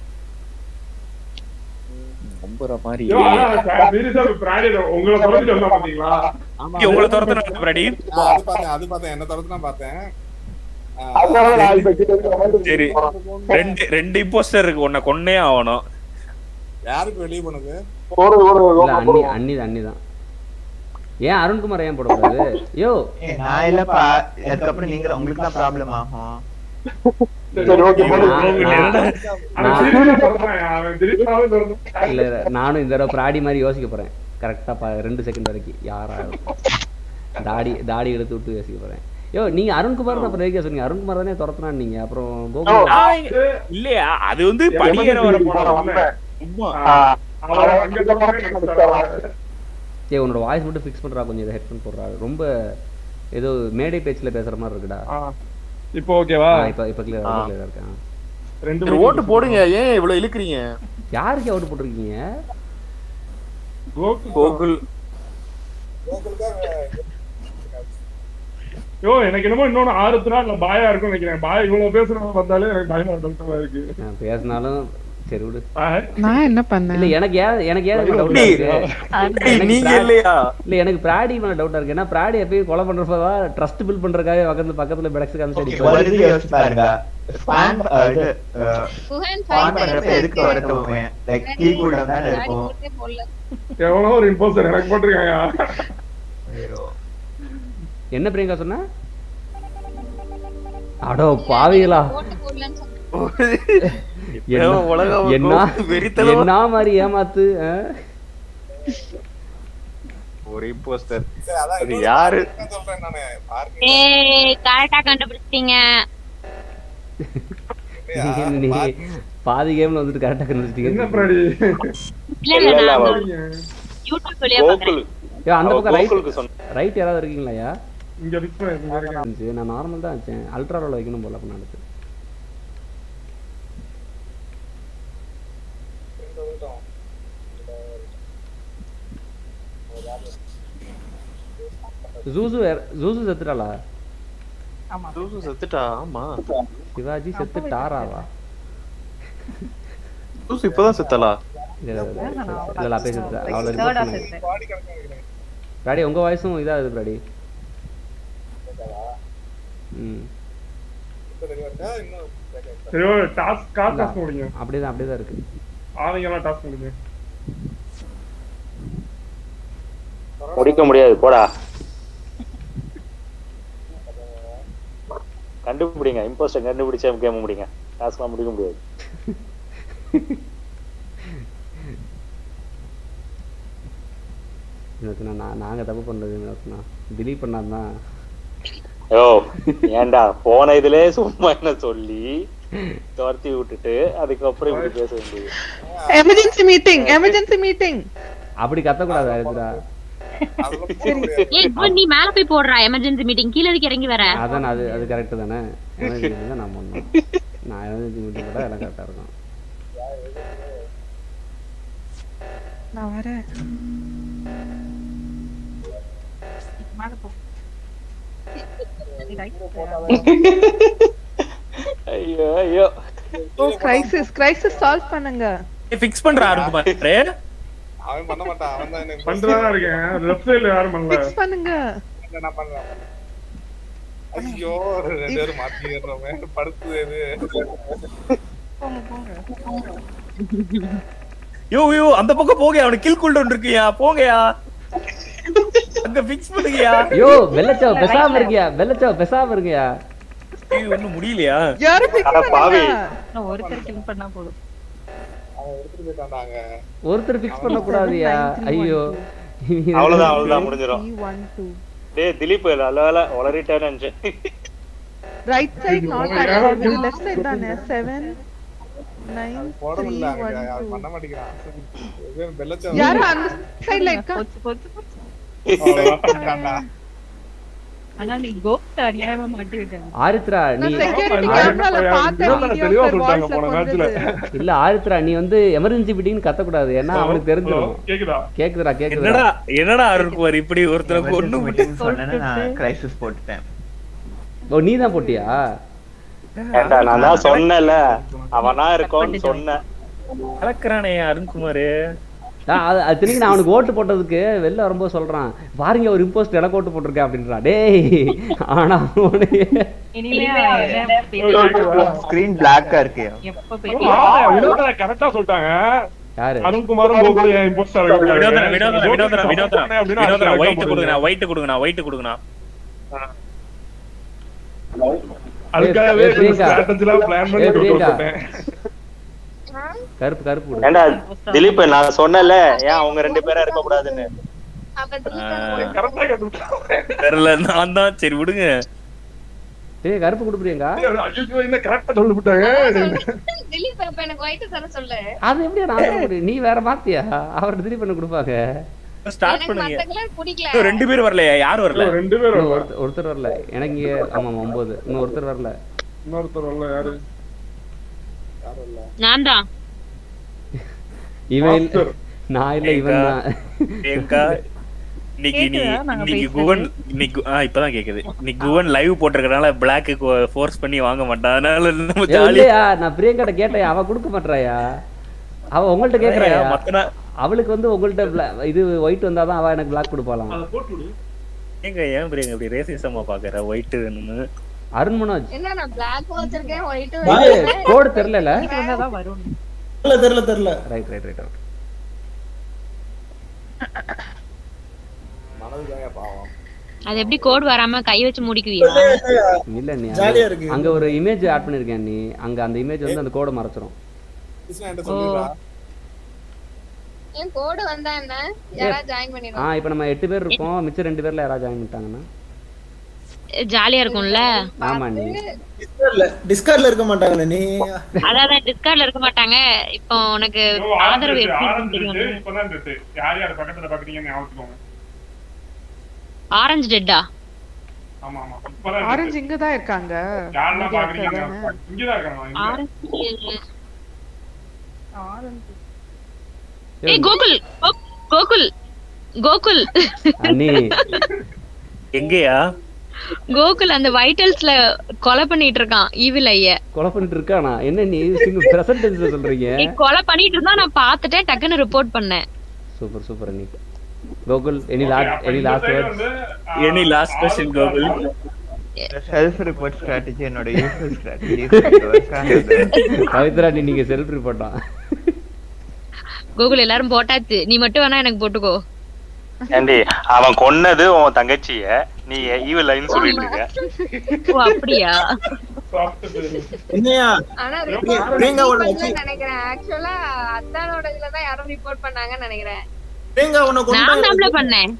நம்புற மாதிரி உங்களை தொடர்ந்து வந்தா பாத்தீங்களா ஏய், உங்களை துரத்துன பிராடி ஆ, அது பார்த்தேன் அது பார்த்தேன் என்ன தரத்து பார்த்தேன் ஆ, அதனால நான் இப்ப கிட்ட இருக்க மாதிரி சரி ரெண்டு ரெண்டு இம்போஸ்டர் இருக்கு உன்னை கொன்னே ஆகணும் யாருக்கு வெளியே போனது போறது இல்ல அண்ணி போறது அண்ணி அண்ணி தான் ஏன் அருண்குமார் ஏன் போடக்கூடாது யோ ஏய், நான் இல்லப்பா அதுக்கப்புறம் நீங்க உங்களுக்கு தான் ப்ராப்ளம் ஆகும் சரி ஓகே நான்- நான்- அவன் திருப்பியாவே சொல்றேன் இல்ல இல்ல, நானும் இந்த தடவை பிராடி மாதிரி யோசிக்க போறேன் கரெக்டா பா ரெண்டு செகண்ட் வரைக்கும் யாரா தாடி தாடி எடுத்து விட்டு யோசிக்க போறேன் யோ நீங்க அருண்குமார் அப்புறம் எதுக்கு சொன்னீங்க அருண்குமார் தானே துரத்துனா நீங்க அப்புறம் கோகுல் நான் இங்க- இல்லையா அது வந்து படிக்கிற வர போன சும்மா அவன் அங்க தான் ஏய் உன்னோட வாய்ஸ் மட்டும் ஃபிக்ஸ் பண்றா கொஞ்சம் இதை ஹெட்ஃபோன் போடுறா ரொம்ப ஏதோ மேடை பேச்சுல பேசுற மாதிரி இருக்குடா இப்போ ஓகேவா ஆ, இப்ப இப்ப கிளியர் கிளியரா இருக்கேன் ரெண்டு சரி, ஓட்டு போடுங்க ஏன் இவ்வளவு இழுக்குறீங்க யாருக்கு அவுட் போட்டிருக்கீங்க கோகுல் யோ எனக்கு என்னமோ இன்னொன்னு ஆறுத்துனா இல்ல பாயா இருக்கும் நினைக்கிறேன் பாய் இவ்வளவு பேசுறவங்க பார்த்தாலே எனக்கு பயமா டவுட்டா இருக்கு நான் பேசினாலும் சரி விடு நான் என்ன இல்ல பண்ணேன் எனக்கு ஏன் எனக்கு ஏன் டவுட் டேய், இருக்கு டேய், நீங்க இல்லையா இல்ல எனக்கு பிராடி மேல டவுட்டா இருக்கு ஏன்னா பிராடி எப்பயும் கொலை பண்றப்ப ட்ரஸ்ட் பில் பண்றதுக்காக பக்கத்துல பக்கத்துல பெடக்ஸ் காமிச்சு ஒரு இது யோசிச்சு பாருங்க ஸ்பான் இது குஹன் ஸ்பான் பண்றப்ப எதுக்கு வரட்டுமே லைக் கீ கூட தான் இருக்கும் போடல எவ்வளவு ஒரு இம்போஸ்டர் எனக்கு போட்டிருக்காங்க என்ன பிரியங்கா சொன்ன அடோ பாவிகளா ஓட்டு போடலன்னு சொன்னேன் என்ன- உலகம் என்ன வெறித்தனமா- என்ன மாதிரி ஏமாத்து ஆ? ஒரு இம்போஸ்டர் சரி அதான் அது இன்னொரு யாரு என்ன சொல்றேன் நானு பாருங்க ஏய் கரெக்டா கண்டுபிடிச்சிட்டீங்க நீ பாதி கேம்ல வந்துட்டு கரெக்டா என்ன கண்டுபிடிச்சிட்டீங்க பிராடி இல்ல இல்ல இல்ல, நான் அவ- யூடியூப் வழியா பாக்குறேன் கோகுல் ஏய், அந்த அவ பக்கம் ரைட் கோகுலுக்கு சொன்ன ரைட் யாராவது இருக்கீங்களாயா இங்க பிக்ஸ் பண்ணி இருந்துச்சு நான் நார்மல் தான் வச்சேன் அல்ட்ரா ரோல வைக்கணும் போல அப்ப அடுத்து ஜூசு வேற- ஜூசு செத்துட்டாளா ஜூசு செத்துட்டா ஆமா சிவாஜி செத்துட்டாராவா ஜூசு இப்பதான் செத்தலா இல்ல இல்ல, இல்ல, இல்ல, இல்ல, இல்ல, அப்படியே செத்துட்டா அவளை Third report ஆ பண்ணுங்க. செத்தேன். பாடி கிடக்கு நினைக்கிறேன் பிராடி உங்க வாய்ஸும் இதாகுது பிராடி ம் இப்ப தெளிவா இருக்கா இன்னும் கேட்க சரி டாஸ்க் கார் டாஸ்க் முடிங்க அப்படிதான் அப்படிதான் இருக்கு ஆவங்க எல்லாம் டாஸ்க் முடிங்க முடிக்க முடியாது போடா கண்டுபிடிங்க இம்போஸ்டர் கண்டுபிடிச்சா கேம் முடிங்க டாஸ்க்லாம் முடிக்க முடியாது இன்னொருத்தனா, நான் நாங்க தப்பு பண்றது இன்னொருத்தனா. delete பண்ணாதான் யோ ஏன்டா போன இதுலயே சும்மா என்ன சொல்லி துரத்தி விட்டுட்டு அதுக்கப்புறம் இப்படி பேச வேண்டியது எமர்ஜென்சி மீட்டிங் எமர்ஜென்சி மீட்டிங் அப்படி கத்தக்கூடாது ஆயிரத்துடா அதெல்லாம் போக முடியாது ஏய் இப்போ நீ மேல போய் போடுறா எமர்ஜென்சி மீட்டிங் கீழ எதுக்கு இறங்கி வர அதான் அது அது கரெக்ட் தானே emergency தான் நான் பண்ணணும் நான் எமர்ஜென்சி மீட்டிங் போட்டா எல்லாம் கரெக்டா இருக்கும் நான் வரேன் மேல போ ஐயோ ஐயோ ஓ கிரைசிஸ் கிரைசிஸ் சால்வ் பண்ணுங்க ஃபிக்ஸ் பண்றா அருண்குமார் அவன் பண்ண மாட்டான் அவன் தான் என்ன பண்றதா இருக்கேன் லெஃப்ட் சைடுல யாரும் பண்ணல ஃபிக்ஸ் பண்ணுங்க நான் பண்றேன் ஐயோ ரெண்டு பேரும் மாத்தி ஏறுறவன் படுத்து இது போங்க போங்க யோ யோ அந்த பக்கம் போங்க அவனுக்கு கில் கூல்டவுன் இருக்குயா போங்கயா அங்க ஃபிக்ஸ் பண்ணுங்கயா யோ வெள்ளச்சாவ பெசாம இருக்கியா வெள்ளச்சாவ பெசாம இருக்கியா இது ஒண்ணும் முடியலையா யாரும் pick அட பாவி. பண்ணல. நான் ஒருத்தர் கில் பண்ணா போதும் அவன் எடுத்துட்டு போயிட்டான்டாங்க ஒருத்தர் ஃபிக்ஸ் பண்ண கூடாதுயா ஐயோ அவ்வளவுதான் அவ்வளவுதான் முடிஞ்சிடும் Three, one, two. டேய் திலீப் நல்ல வேலை உளறிட்டேன்னு நினைச்சேன் Right side not active. Left side தானே seven, nine, போட three, முடியல one, அங்க அவன் two. பண்ண மாட்டேங்கிறான் இது வெள்ளச்சாவம் யாரும் அந்த சைடுல இருக்கா போச்சு போச்சு போச்சு பண்ணிட்டான்டா. ஆனா நீ கோப்ட் அறியாம மாட்டி விட்டாங்க ஆரித்ரா நீ நான் செக்யூரிட்டி நான் கேமரால இப்ப பார்த்த இன்னொன்னு வீடியோ தெளிவா சார் சொல்லிட்டாங்க வாய்ஸ்ல போன மேட்ச்ல. கொஞ்சம் இல்ல ஆரித்ரா நீ வந்து எமர்ஜென்சி பிடின்னு கத்தக்கூடாது ஏன்னா அவனுக்கு தெரிஞ்சிடும் கேக்குதா கேக்குதுடா கேக்குதுடா என்னடா என்னடா அருள்குமார் இப்படி ஒருத்தருக்கு ஒண்ணும் மீட்டிங் சொன்னேன்னு நான் கிரைசிஸ் போட்டுட்டேன் ஓ நீ தான் போட்டியா ஏன்டா நான் தான் சொன்னேன்ல அவனா இருக்கோன்னு சொன்னேன் கலக்குறானே அருண்குமார் நான் அது அது திரும்பி நான் அவனுக்கு ஓட்டு போட்டதுக்கு வெளில வரும்போது சொல்றான் பாருங்க ஒரு இம்போஸ்ட் எனக்கு ஓட்டு போட்டிருக்கேன் அப்படின்றான் டேய் ஆனா அவனுக்கு இனிமே அவன் என்ன பேசுவான்? ஸ்கிரீன் பிளாக்கா இருக்கு எப்ப ஆமா, பேசுவான்? வினோதனை கரெக்டா சொல்லிட்டாங்க யாரு அருண்குமாரும் கோகுலும் என் imposter ஆ இருக்காங்க. வினோதனா வினோதனா வினோதனா support வினோதனா பண்ணேன் அப்படின்னா வினோதனா அதுக்கு ஒயிட் தான் கொடுங்கண்ணா போடுறீங்க. ஒயிட் கொடுங்கண்ணா ஒயிட் கொடுங்கண்ணா அதுக்காகவே ஏய், பிரியங்கா. strategy எல்லாம் plan பண்ணி ஏய், கொடுத்து பிரியங்கா. விட்டுட்டேன். கருப்பு கருப்பு கொடு ஏன்டா திலீப் நான் சொன்னேன்ல ஏன் அவங்க ரெண்டு பேரும் இருக்க கூடாதுன்னு அப்ப திலீப் correct ஆ கண்டுபிடிச்சேன். தெரியல நான் தான் சரி விடுங்க டேய் கருப்பு கொடு பிரியங்கா ஐயோ, என்ன correct ஆ சொல்லிவிட்டாங்க. திலீப் அப்ப எனக்கு ஒயிட் தர சொல்லு அது எப்படியா நான் தர முடியும் நீ வேற மாத்தியா அவர்கிட்ட திருப்பி பண்ண கொடுப்பாங்க ஸ்டார்ட் எனக்கு பண்ணுங்க மத்த கலர் பிடிக்கல இன்னும் ரெண்டு பேர் வரலையா யார் வரல ஐயோ, ரெண்டு பேரும் இன்னும் வரல. ஒருத்தர் ஒருத்தர் வரல எனக்கு இங்க ஆமா ஆமா, ஒன்பது இன்னும் ஒருத்தர் வரல இன்னொருத்தர் வரல, யாரு? நான் தான் இவன் இல்ல- Master. நான் இல்ல இவன் தான் ஏங்கா இன்னைக்கு நீ கேக்குதா நாங்க இன்னைக்கு பேசுறது? குவன் இன்னைக்கு ஆ இப்பதான் கேக்குது இன்னைக்கு குவன் லைவ் போட்டிருக்கறனால பிளாக்கு ஃபோர்ஸ் பண்ணி வாங்க மாட்டான் அதனால நம்ம ஏய், ஜாலியா இல்லையா நான் பிரியங்காட்ட கேட்டேன் அவ கொடுக்க மாட்டாயா அவ உங்கள்ட்ட கேக்குறாயா மத்தனா அவளுக்கு வந்து உங்கள்ட்ட bla- இது ஒயிட் வந்தாதான் அவ எனக்கு பிளாக் கொடுப்பாளாம் அதை போட்டு விடு. ஏங்க ஏன் பிரியங்க இப்படி ரேசிசமா பாக்குற ஒயிட் வேணும்னு அருண் மனோஜ் என்ன நான் பிளாக் வச்சிருக்கேன் ஒயிட் இது கோடு தெரியல இது வந்தாதான் வரும் தெரியல தெரியல தெரியல ரைட் ரைட் ரைட் மனதுதாங்க பாவம் அது எப்படி கோட் வராம கை வச்சு முடிக்குவியா இல்ல நீ ஜாலியா அது- இருக்கு. அங்க ஒரு இமேஜ் ஆட் பண்ணிருக்கேன் நீ அங்க அந்த இமேஜ் வந்து அந்த கோடை மறைச்சிரும் கிருஷ்ணா என்கிட்ட சொல்லிடுறா என் கோடு வந்தா என்ன யாராவது ஜாயின் ஆ பண்ணிடுவோம் இப்போ நம்ம எட்டு பேர் இருக்கோம் மிச்சம் ரெண்டு பேர்ல யாராவது ஜாயின் பண்ணிட்டாங்கன்னா ஜாலியா இருக்கும்ல ஆமா நீ டிஸ்கார்ட்ல டிஸ்கார்ட்ல இருக்க மாட்டாங்களே நீ அதான் டிஸ்கார்ட்ல இருக்க மாட்டாங்க இப்போ உனக்கு ஐயோ, ஆதரவு ஆரம்பிச்சு, எப்படி இருக்குன்னு ஆரம்பிச்சு, தெரியும் இப்பதான் தெரியுது. யார் யார் பக்கத்துல பாக்குறீங்கன்னு ஞாபகம் ஆரஞ்சு டெட்டா ஆமா ஆமா இப்பதான் ஆரஞ்சு தெரியுது. இங்க தான் இருக்காங்க யாரெல்லாம் இங்க பாக்குறீங்க இருக்காங்க. இங்கதான் இருக்காங்க இங்க. ஆரஞ்சு ஆரஞ்சு ஏய் கோகுல் கோ- கோகுல் கோகுல் அண்ணி எங்கயா கோகுல் அந்த வைட்டல்ஸ்ல கொலை பண்ணிட்டு இருக்கான் ஈவில் ஐய கொலை பண்ணிட்டு இருக்கானா என்ன நீ பிரசன்ட் டென்ஸ்ல சொல்றீங்க நீ கொலை பண்ணிட்டு இருந்தா நான் பார்த்துட்டேன் டக்குன்னு ரிப்போர்ட் பண்ணேன் சூப்பர் சூப்பர் அண்ணி கோகுல் எனி Okay, லாஸ்ட் அப்ப எனி இந்த லாஸ்ட் side வேர்ட்ஸ் வந்து, ஆ, Any last question, orange Gokul? Self report strategy என்னோட யூஸ்வல் ஸ்ட்ராட்டஜி பவித்ரா நீ நீங்க செல்ஃப் ரிப்போர்ட்டா கோகுல் எல்லாரும் போட்டாச்சு நீ மட்டும் வேணா எனக்கு போட்டுக்கோ ஏண்டி அவன் கொன்னது உன் தங்கச்சிய நீ ஈவில் லைன் சொல்லிட்டு இருக்க ஓ அப்படியா என்னையா ஆனா பிரியங்காவோட ரிப்போர்ட் நினைக்கிறேன் ஆக்சுவலா அத்தானோட இதுலதான் யாரும் ரிப்போர்ட் பண்ணாங்கன்னு நினைக்கிறேன் பிரியங்கா உன்னை நான் தான்ல கொண்டாங்க பண்ணேன்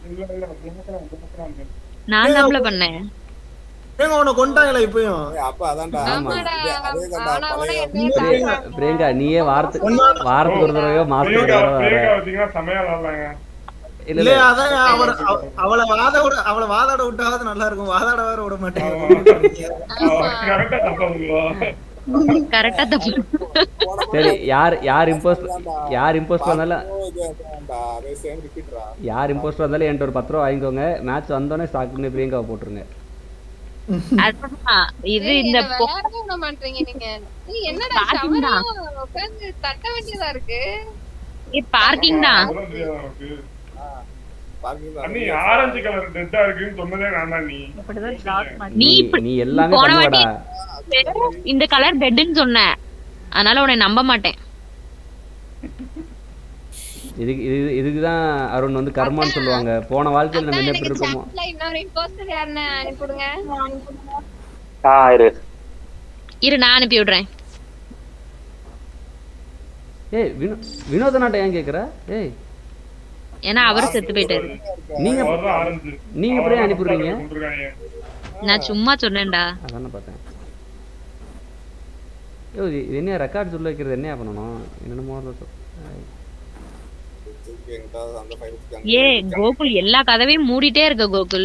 நான் தான்ல பண்ணேன் பிரியங்கா உன்னை கொண்டாங்களா இப்பயும் அப்ப அதான்டா ஆமாடா அதே தான்டா ஆனா கூட பழைய என்னைய தாக்குறான். பிரியங்கா நீயே வாரத்துக்கு வாரத்துக்கு ஒரு தடவையோ மாசத்துக்கு ஒரு பிரியங்கா தடவை வர பிரியங்கா பாத்தீங்கன்னா செமையா விளாடுறாங்க இல்ல இல்லையா இல்ல அதான் அவள அவ- அவளை வாத விட அவளை வாதாட விட்டாவது நல்லா இருக்கும் வாதாட வேற விட மாட்டேங்க கரெக்டா தப்பாங்களா கரெக்டா தப்பு சரி யார் யார் இம்போஸ்ட் யார் இம்போஸ்ட் வந்தாலும் அதே சேம் ரிப்பீட்ரா யார் இம்போஸ்ட் வந்தாலும் என்கிட்ட ஒரு பத்து ரூபா வாங்கிக்கோங்க மேட்ச் வந்தோடனே ஸ்டார்ட் பண்ணி பிரியங்காவை போட்டுருங்க அதுதான் இது ஏய், இந்த என்னை பொ- விளையாடவே விட மாட்டீங்க நீங்க ஏய், என்னடா Starting தான். ஷவரா உட்கார்ந்து தட்ட வேண்டியதா இருக்கு பார்க்கிங் தான் அதெல்லாம் தெரியாதா உனக்கு? பார்க்கிங் அண்ணி ஆரஞ்சு கலர் டெட்டா இருக்குன்னு சொன்னதே நான் தான் நீ இப்படிதான் டாக் நீ நீ இப்படி நீ எல்லாமே போன வாட்டி பண்ணுவடா இந்த கலர் டெட்னு சொன்ன அதனால உன்னை நம்ப மாட்டேன் இதுக்கு இது இதுக்கு தான் அருண் வந்து கர்மான்னு சொல்லுவாங்க போன வாழ்க்கையில் நம்ம என்ன எப்படி எனக்கு இருக்கோமோ chatல இன்னொரு இம்போஸ்டர் யாருன்னு அனுப்பிவிடுங்க ஆ இரு இரு நான் அனுப்பி விடுறேன் ஏய் வினோ வினோதனாட்ட ஏன் கேட்குற ஏய் ஏன்னா அவரு செத்து போயிட்டாரு நீங்க நீங்க எப்படியே அனுப்பிடுறீங்க நான் சும்மா சொன்னேன்டா அதானே பார்த்தேன் ஐயோ இது இது என்ன ரெக்கார்ட் சொல்ல வைக்கிறது என்ன பண்ணணும் என்னென்னமோ சொல் அந்த ஃபைல் ஏ கோகுல் எல்லா கதவையும் மூடிட்டே இருக்க கோகுல்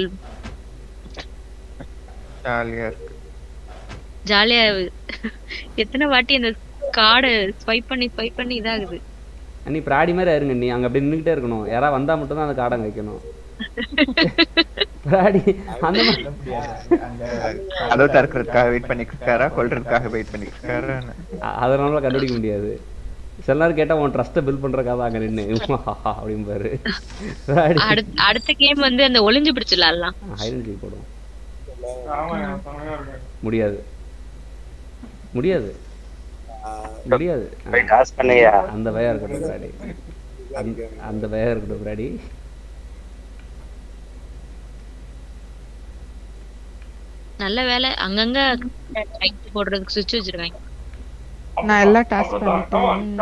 ஜாலியா இருக்கு ஜாலியா எத்தனை வாட்டி அந்த கார்டு ஸ்வைப் பண்ணி ஸ்வைப் பண்ணி இதாகுது நீ பிராடி மாதிரி இருங்க நீ அங்க அப்படி நின்றுக்கிட்டே இருக்கணும் யாராவது வந்தா மட்டும் தான் அந்த கார்டை வைக்கணும் பிராடி அந்த மாதிரி கதவு திறக்கிறதுக்காக வெயிட் பண்ணிட்டு இருக்காரா கொல்றதுக்காக வெயிட் பண்ணிட்டு இருக்காரா அ- அதனால கண்டுபிடிக்க முடியாது சில நேரம் கேட்டா உன் ட்ரஸ்ட்டை பில்ட் பண்றக்காக அங்க நின்று அப்படிம்பாரு பிராடி அடுத்த அடுத்த கேம் வந்து அந்த ஒளிஞ்சு பிடிச்சிடலாம் ஹைடன் கீ போடுவோம் முடியாது முடியாது முடியாது போய் toss பண்ணுயா. அந்த பயம் இருக்கட்டும் பிராடி அந்த- அந்த பயம் இருக்கட்டும் பிராடி நல்ல வேலை அங்கங்க லைட் போடுறதுக்கு சுவிட்ச் வச்சிருக்காங்க நான் எல்லாம் டாஸ்க் பண்ணிட்டேன்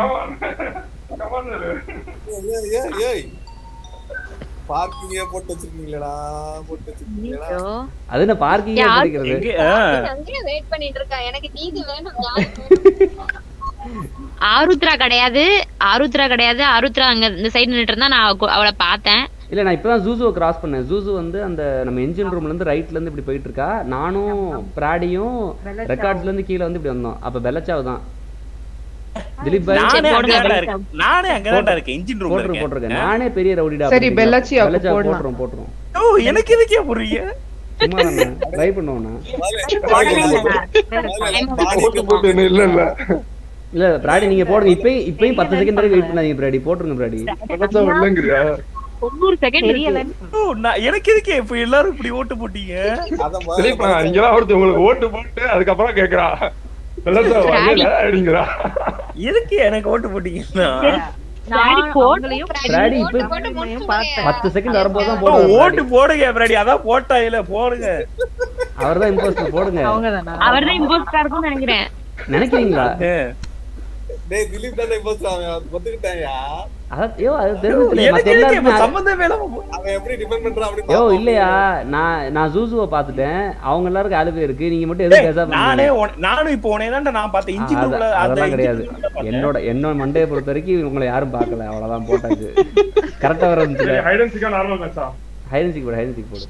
ஏய், ஏய், ஏய். பார்க்கிங்கே போட்டு வச்சிருக்கீங்களா போட்டு வச்சிருக்கீங்களா அது என்ன பார்க்கிங் யார் படிக்கிறது அங்கேயே வெயிட் பண்ணிட்டு இருக்கா எனக்கு நீதி வேணும் ஞானம் ஆருத்ரா கிடையாது ஆருத்ரா கிடையாது ஆருத்ரா அங்க இந்த சைடு நின்னுட்டு இருந்தா நான் அவ- அவளை பார்த்தேன் இல்ல நான் இப்பதான் ஜூசுவை கிராஸ் பண்ணேன் ஜூசு வந்து அந்த நம்ம என்ஜின் ரூம்ல இருந்து ரைட்ல இருந்து இப்படி போயிட்டு இருக்கா நானும் பிராடியும் பெல்லச்சாவும். ரெக்கார்ட்ஸ்ல இருந்து கீழ வந்து இப்படி வந்தோம் அப்ப பெல்லச்சாவு தான் திலீப் பாய் நானே போடுங்க, அங்கதான்டா போடுங்க. இருக்கேன் நானே அங்கதான்டா இருக்கேன் இன்ஜின் ரூம்ல போட்டுரு இருக்கேன் போட்டிருக்கேன் நானே பெரிய ரவுடிடா சரி, பெல்லாச்சி அப்ப பெல்லச்சா போடலாம். போட்டுரும் போட்டுரும் ஓ எனக்கு எதுக்கே புரிய சும்மா தானே ட்ரை பண்ணுவோம்னா போட்டு போட்டு என்ன இல்ல இல்ல இல்ல பிராடி நீங்க போடுங்க இப்பயும் இப்பயும் பத்து செகண்ட் வரைக்கும் வெயிட் பண்ணாதீங்க பிராடி போட்டுருங்க பிராடி பெல்லச்சா இல்லங்கிறியா தொண்ணூறு செகண்ட் தெரியல ஓ நான் எனக்கு எதுக்கே இப்ப எல்லாரும் இப்படி ஓட்டு போட்டீங்க அதான் திலீப் நான் இங்கதான் ஒருத்தர் உங்களுக்கு ஓட்டு போட்டு அதுக்கப்புறம் கேக்குறா பெல்லச்சா வரல அப்படிங்கிறா எதுக்கு எனக்கு ஓட்டு போட்டீங்கன்னா பிராடி நான் போடு, அவங்களையும் பிராடி போட்டு இப்ப போட்டு முடிச்சுடுங்க. பார்த்தேன் பத்து செகண்ட் வரும்போது தான் ஓ, போடுங்க ஓட்டு போடுங்க பிராடி அதான் போட்டா இல்ல போடுங்க அவர் தான் இம்போஸ்டர் போடுங்க அவங்கதானா அவர் தான் இம்போஸ்டா இருக்கும்னு நினைக்கிறேன் நினைக்கிறீங்களா ஏ. டேய் திலீப் தானே போஸ்ட் அவன் ஒத்துக்கிட்டாயா அதான் ஐயோ அது தெரிஞ்சு எனக்கு மத்த எதுக்கு இப்ப எல்லாருமே சம்பந்தமே இல்லாம போ- அவன் எப்படி டிபெண்ட் பண்றான் அப்படி யோ பாப்போம். இல்லையா நான் நான் ஜூசுவை பார்த்துட்டேன் அவங்க எல்லாருக்கும் ஆளு இருக்கு நீங்க மட்டும் டேய், எதுவும் பேசாம நானே இருந்தீங்க? உன்னை- நானும் இப்போ உனைய நான் பார்த்தேன் ஆ, இன்ஜின் அத- ரூம்ல அந்த அதெல்லாம் engine கிடையாது room ல பார்த்தேன். என்னோட என்னோட மண்டையை பொறுத்த வரைக்கும் உங்களை யாரும் பார்க்கல அவ்வளவுதான் போட்டாச்சு கரெக்டா வர இருந்துச்சு ஹைட் அண்ட் சீக்கா நார்மல் மேட்சா ஹைடன்சிக் போடு ஹைடன்சிக் போடு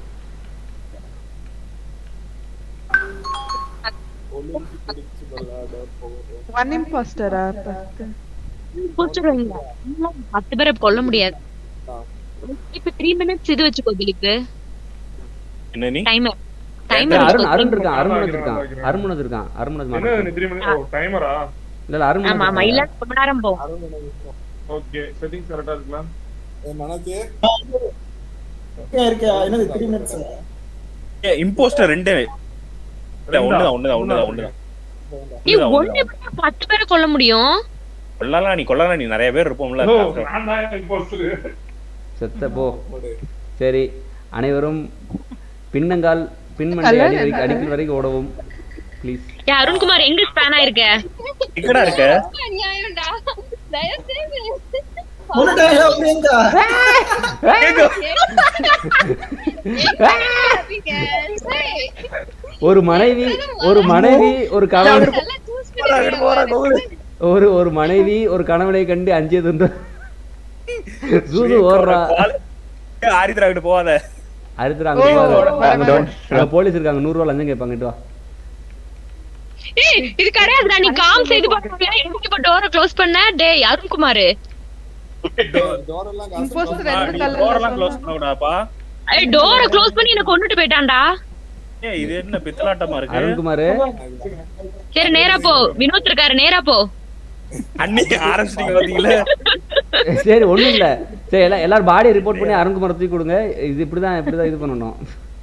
ஒளிஞ்சு பிடிச்சு விளையாட போகுது. ஒன் இம்பாஸ்டரா பத்து போச்சுடுவீங்க பத்து பேரை கொல்ல முடியாது இப்ப த்ரீ மினிட்ஸ் இது வச்சுக்கோ திலீப் என்ன நீ டைமர் ஏய், டைமர் அருண் அருண் வச்சுக்கோ இருக்கான் அருண் இருக்கான் வைக்கிறேன். அருண் இருக்கான் அருண் என்ன நீ த்ரீ மினிட் ஓ டைமரா இல்ல இல்ல அருண் ஆமா ஆமா இல்ல ரொம்ப நேரம் போ அருண் என்ன விஷயம்? ஓகே செட்டிங்ஸ் கரெக்டா இருக்கலாம் ஏய், மனோஜ் இருக்கா என்னது த்ரீ மினிட்ஸ் இம்போஸ்டர் ரெண்டு இல்ல, ஒண்ணுதான் ஒண்ணுதான் ஒண்ணுதான் ஒண்ணுதான் நீ ஒண்ணுதான், ஒண்ணு ஒண்ணுதான். எப்படி பத்து பேரை கொல்ல முடியும் கொல்லலாம் நீ கொல்லலாம் நீ நிறைய பேர் இருப்போம்ல நோ நான் தான் இம்போஸ்டர் செத்த போ சரி அனைவரும் பின்னங்கால் பின்மண்டை கல்யாணம் அடி வரைக்கும் என்ன? அடிக்கல் வரைக்கும் ஓடவும் ப்ளீஸ் ஏ அருண்குமார் எங்க ஸ்பேன் ஆயிருக்க எங்கடா இருக்க அநியாயம்டா தயவு செய்து முன்னாடியா பிரியங்கா ஒரு மனைவி ஒரு மனைவி ஒரு கணவன் நல்லா choose பண்ணிருக்கீங்க. ஒரு ஒரு மனைவி ஒரு கணவனை கண்டு அஞ்சியது உண்டு ஜூது ஓடுறா ஆரித்ரா கிட்ட போவாத அறுத்துறாங்க ஓ, போகாத. வர, அங்க வர. அங்க போலீஸ் இருக்காங்க நூறு ரூபா லஞ்சம் கேட்பாங்க இட்டு வா ஏய் இது கிடையாதுடா நீ காம் செய்து பாக்கல எங்க இப்ப டோரை க்ளோஸ் பண்ண டேய் அருண்குமார் டோர் எல்லாம் காசு இம்போஸ்டர் ஆ, எந்த நீ கலர்ல டோரெல்லாம் க்ளோஸ் சொன்னா? பண்ணக்கூடாப்பா ஏய் டோரை க்ளோஸ் பண்ணி என்ன கொன்னுட்டு போயிட்டான்டா ஏய் இது என்ன பித்தலாட்டமா இருக்கு அருண்குமார் சரி நேரா போ வினோத் இருக்காரு நேரா போ அன்னைக்கு ஆரம்பிச்சிட்டீங்க பாத்தீங்களா சரி ஒண்ணும் இல்ல சரி எல்லா எல்லாரும் பாடியை ரிப்போர்ட் பண்ணி அருண்குமார் தூக்கி கொடுங்க இது இப்படிதான் இப்படிதான் இது பண்ணணும்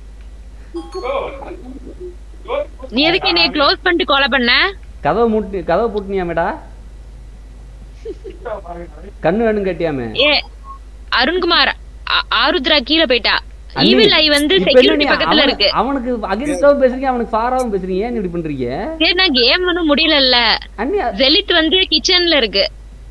நீ எதுக்கு என்னைய க்ளோஸ் பண்ணிட்டு கொலை பண்ண கதவை மூட்டி கதவை பூட்டினியா மேடா கண்ணு வேணும் கேட்டியாமே ஏ அருண்குமார் ஆ- ஆருத்ரா கீழே போயிட்டா அண்ணி, ஈவில் ஐ வந்து இப்ப என்ன செக்யூரிட்டி நீ பக்கத்துல அவன- இருக்கு அவனுக்கு அகைன்ஸ்டாவும் பேசுறீங்க அவனுக்கு ஃபாராவும் பேசுறீங்க ஏன் இப்படி பண்றீங்க சரி நான் கேம் ஒன்னும் முடியலல்ல ஜெலிட் வந்து கிச்சன்ல இருக்கு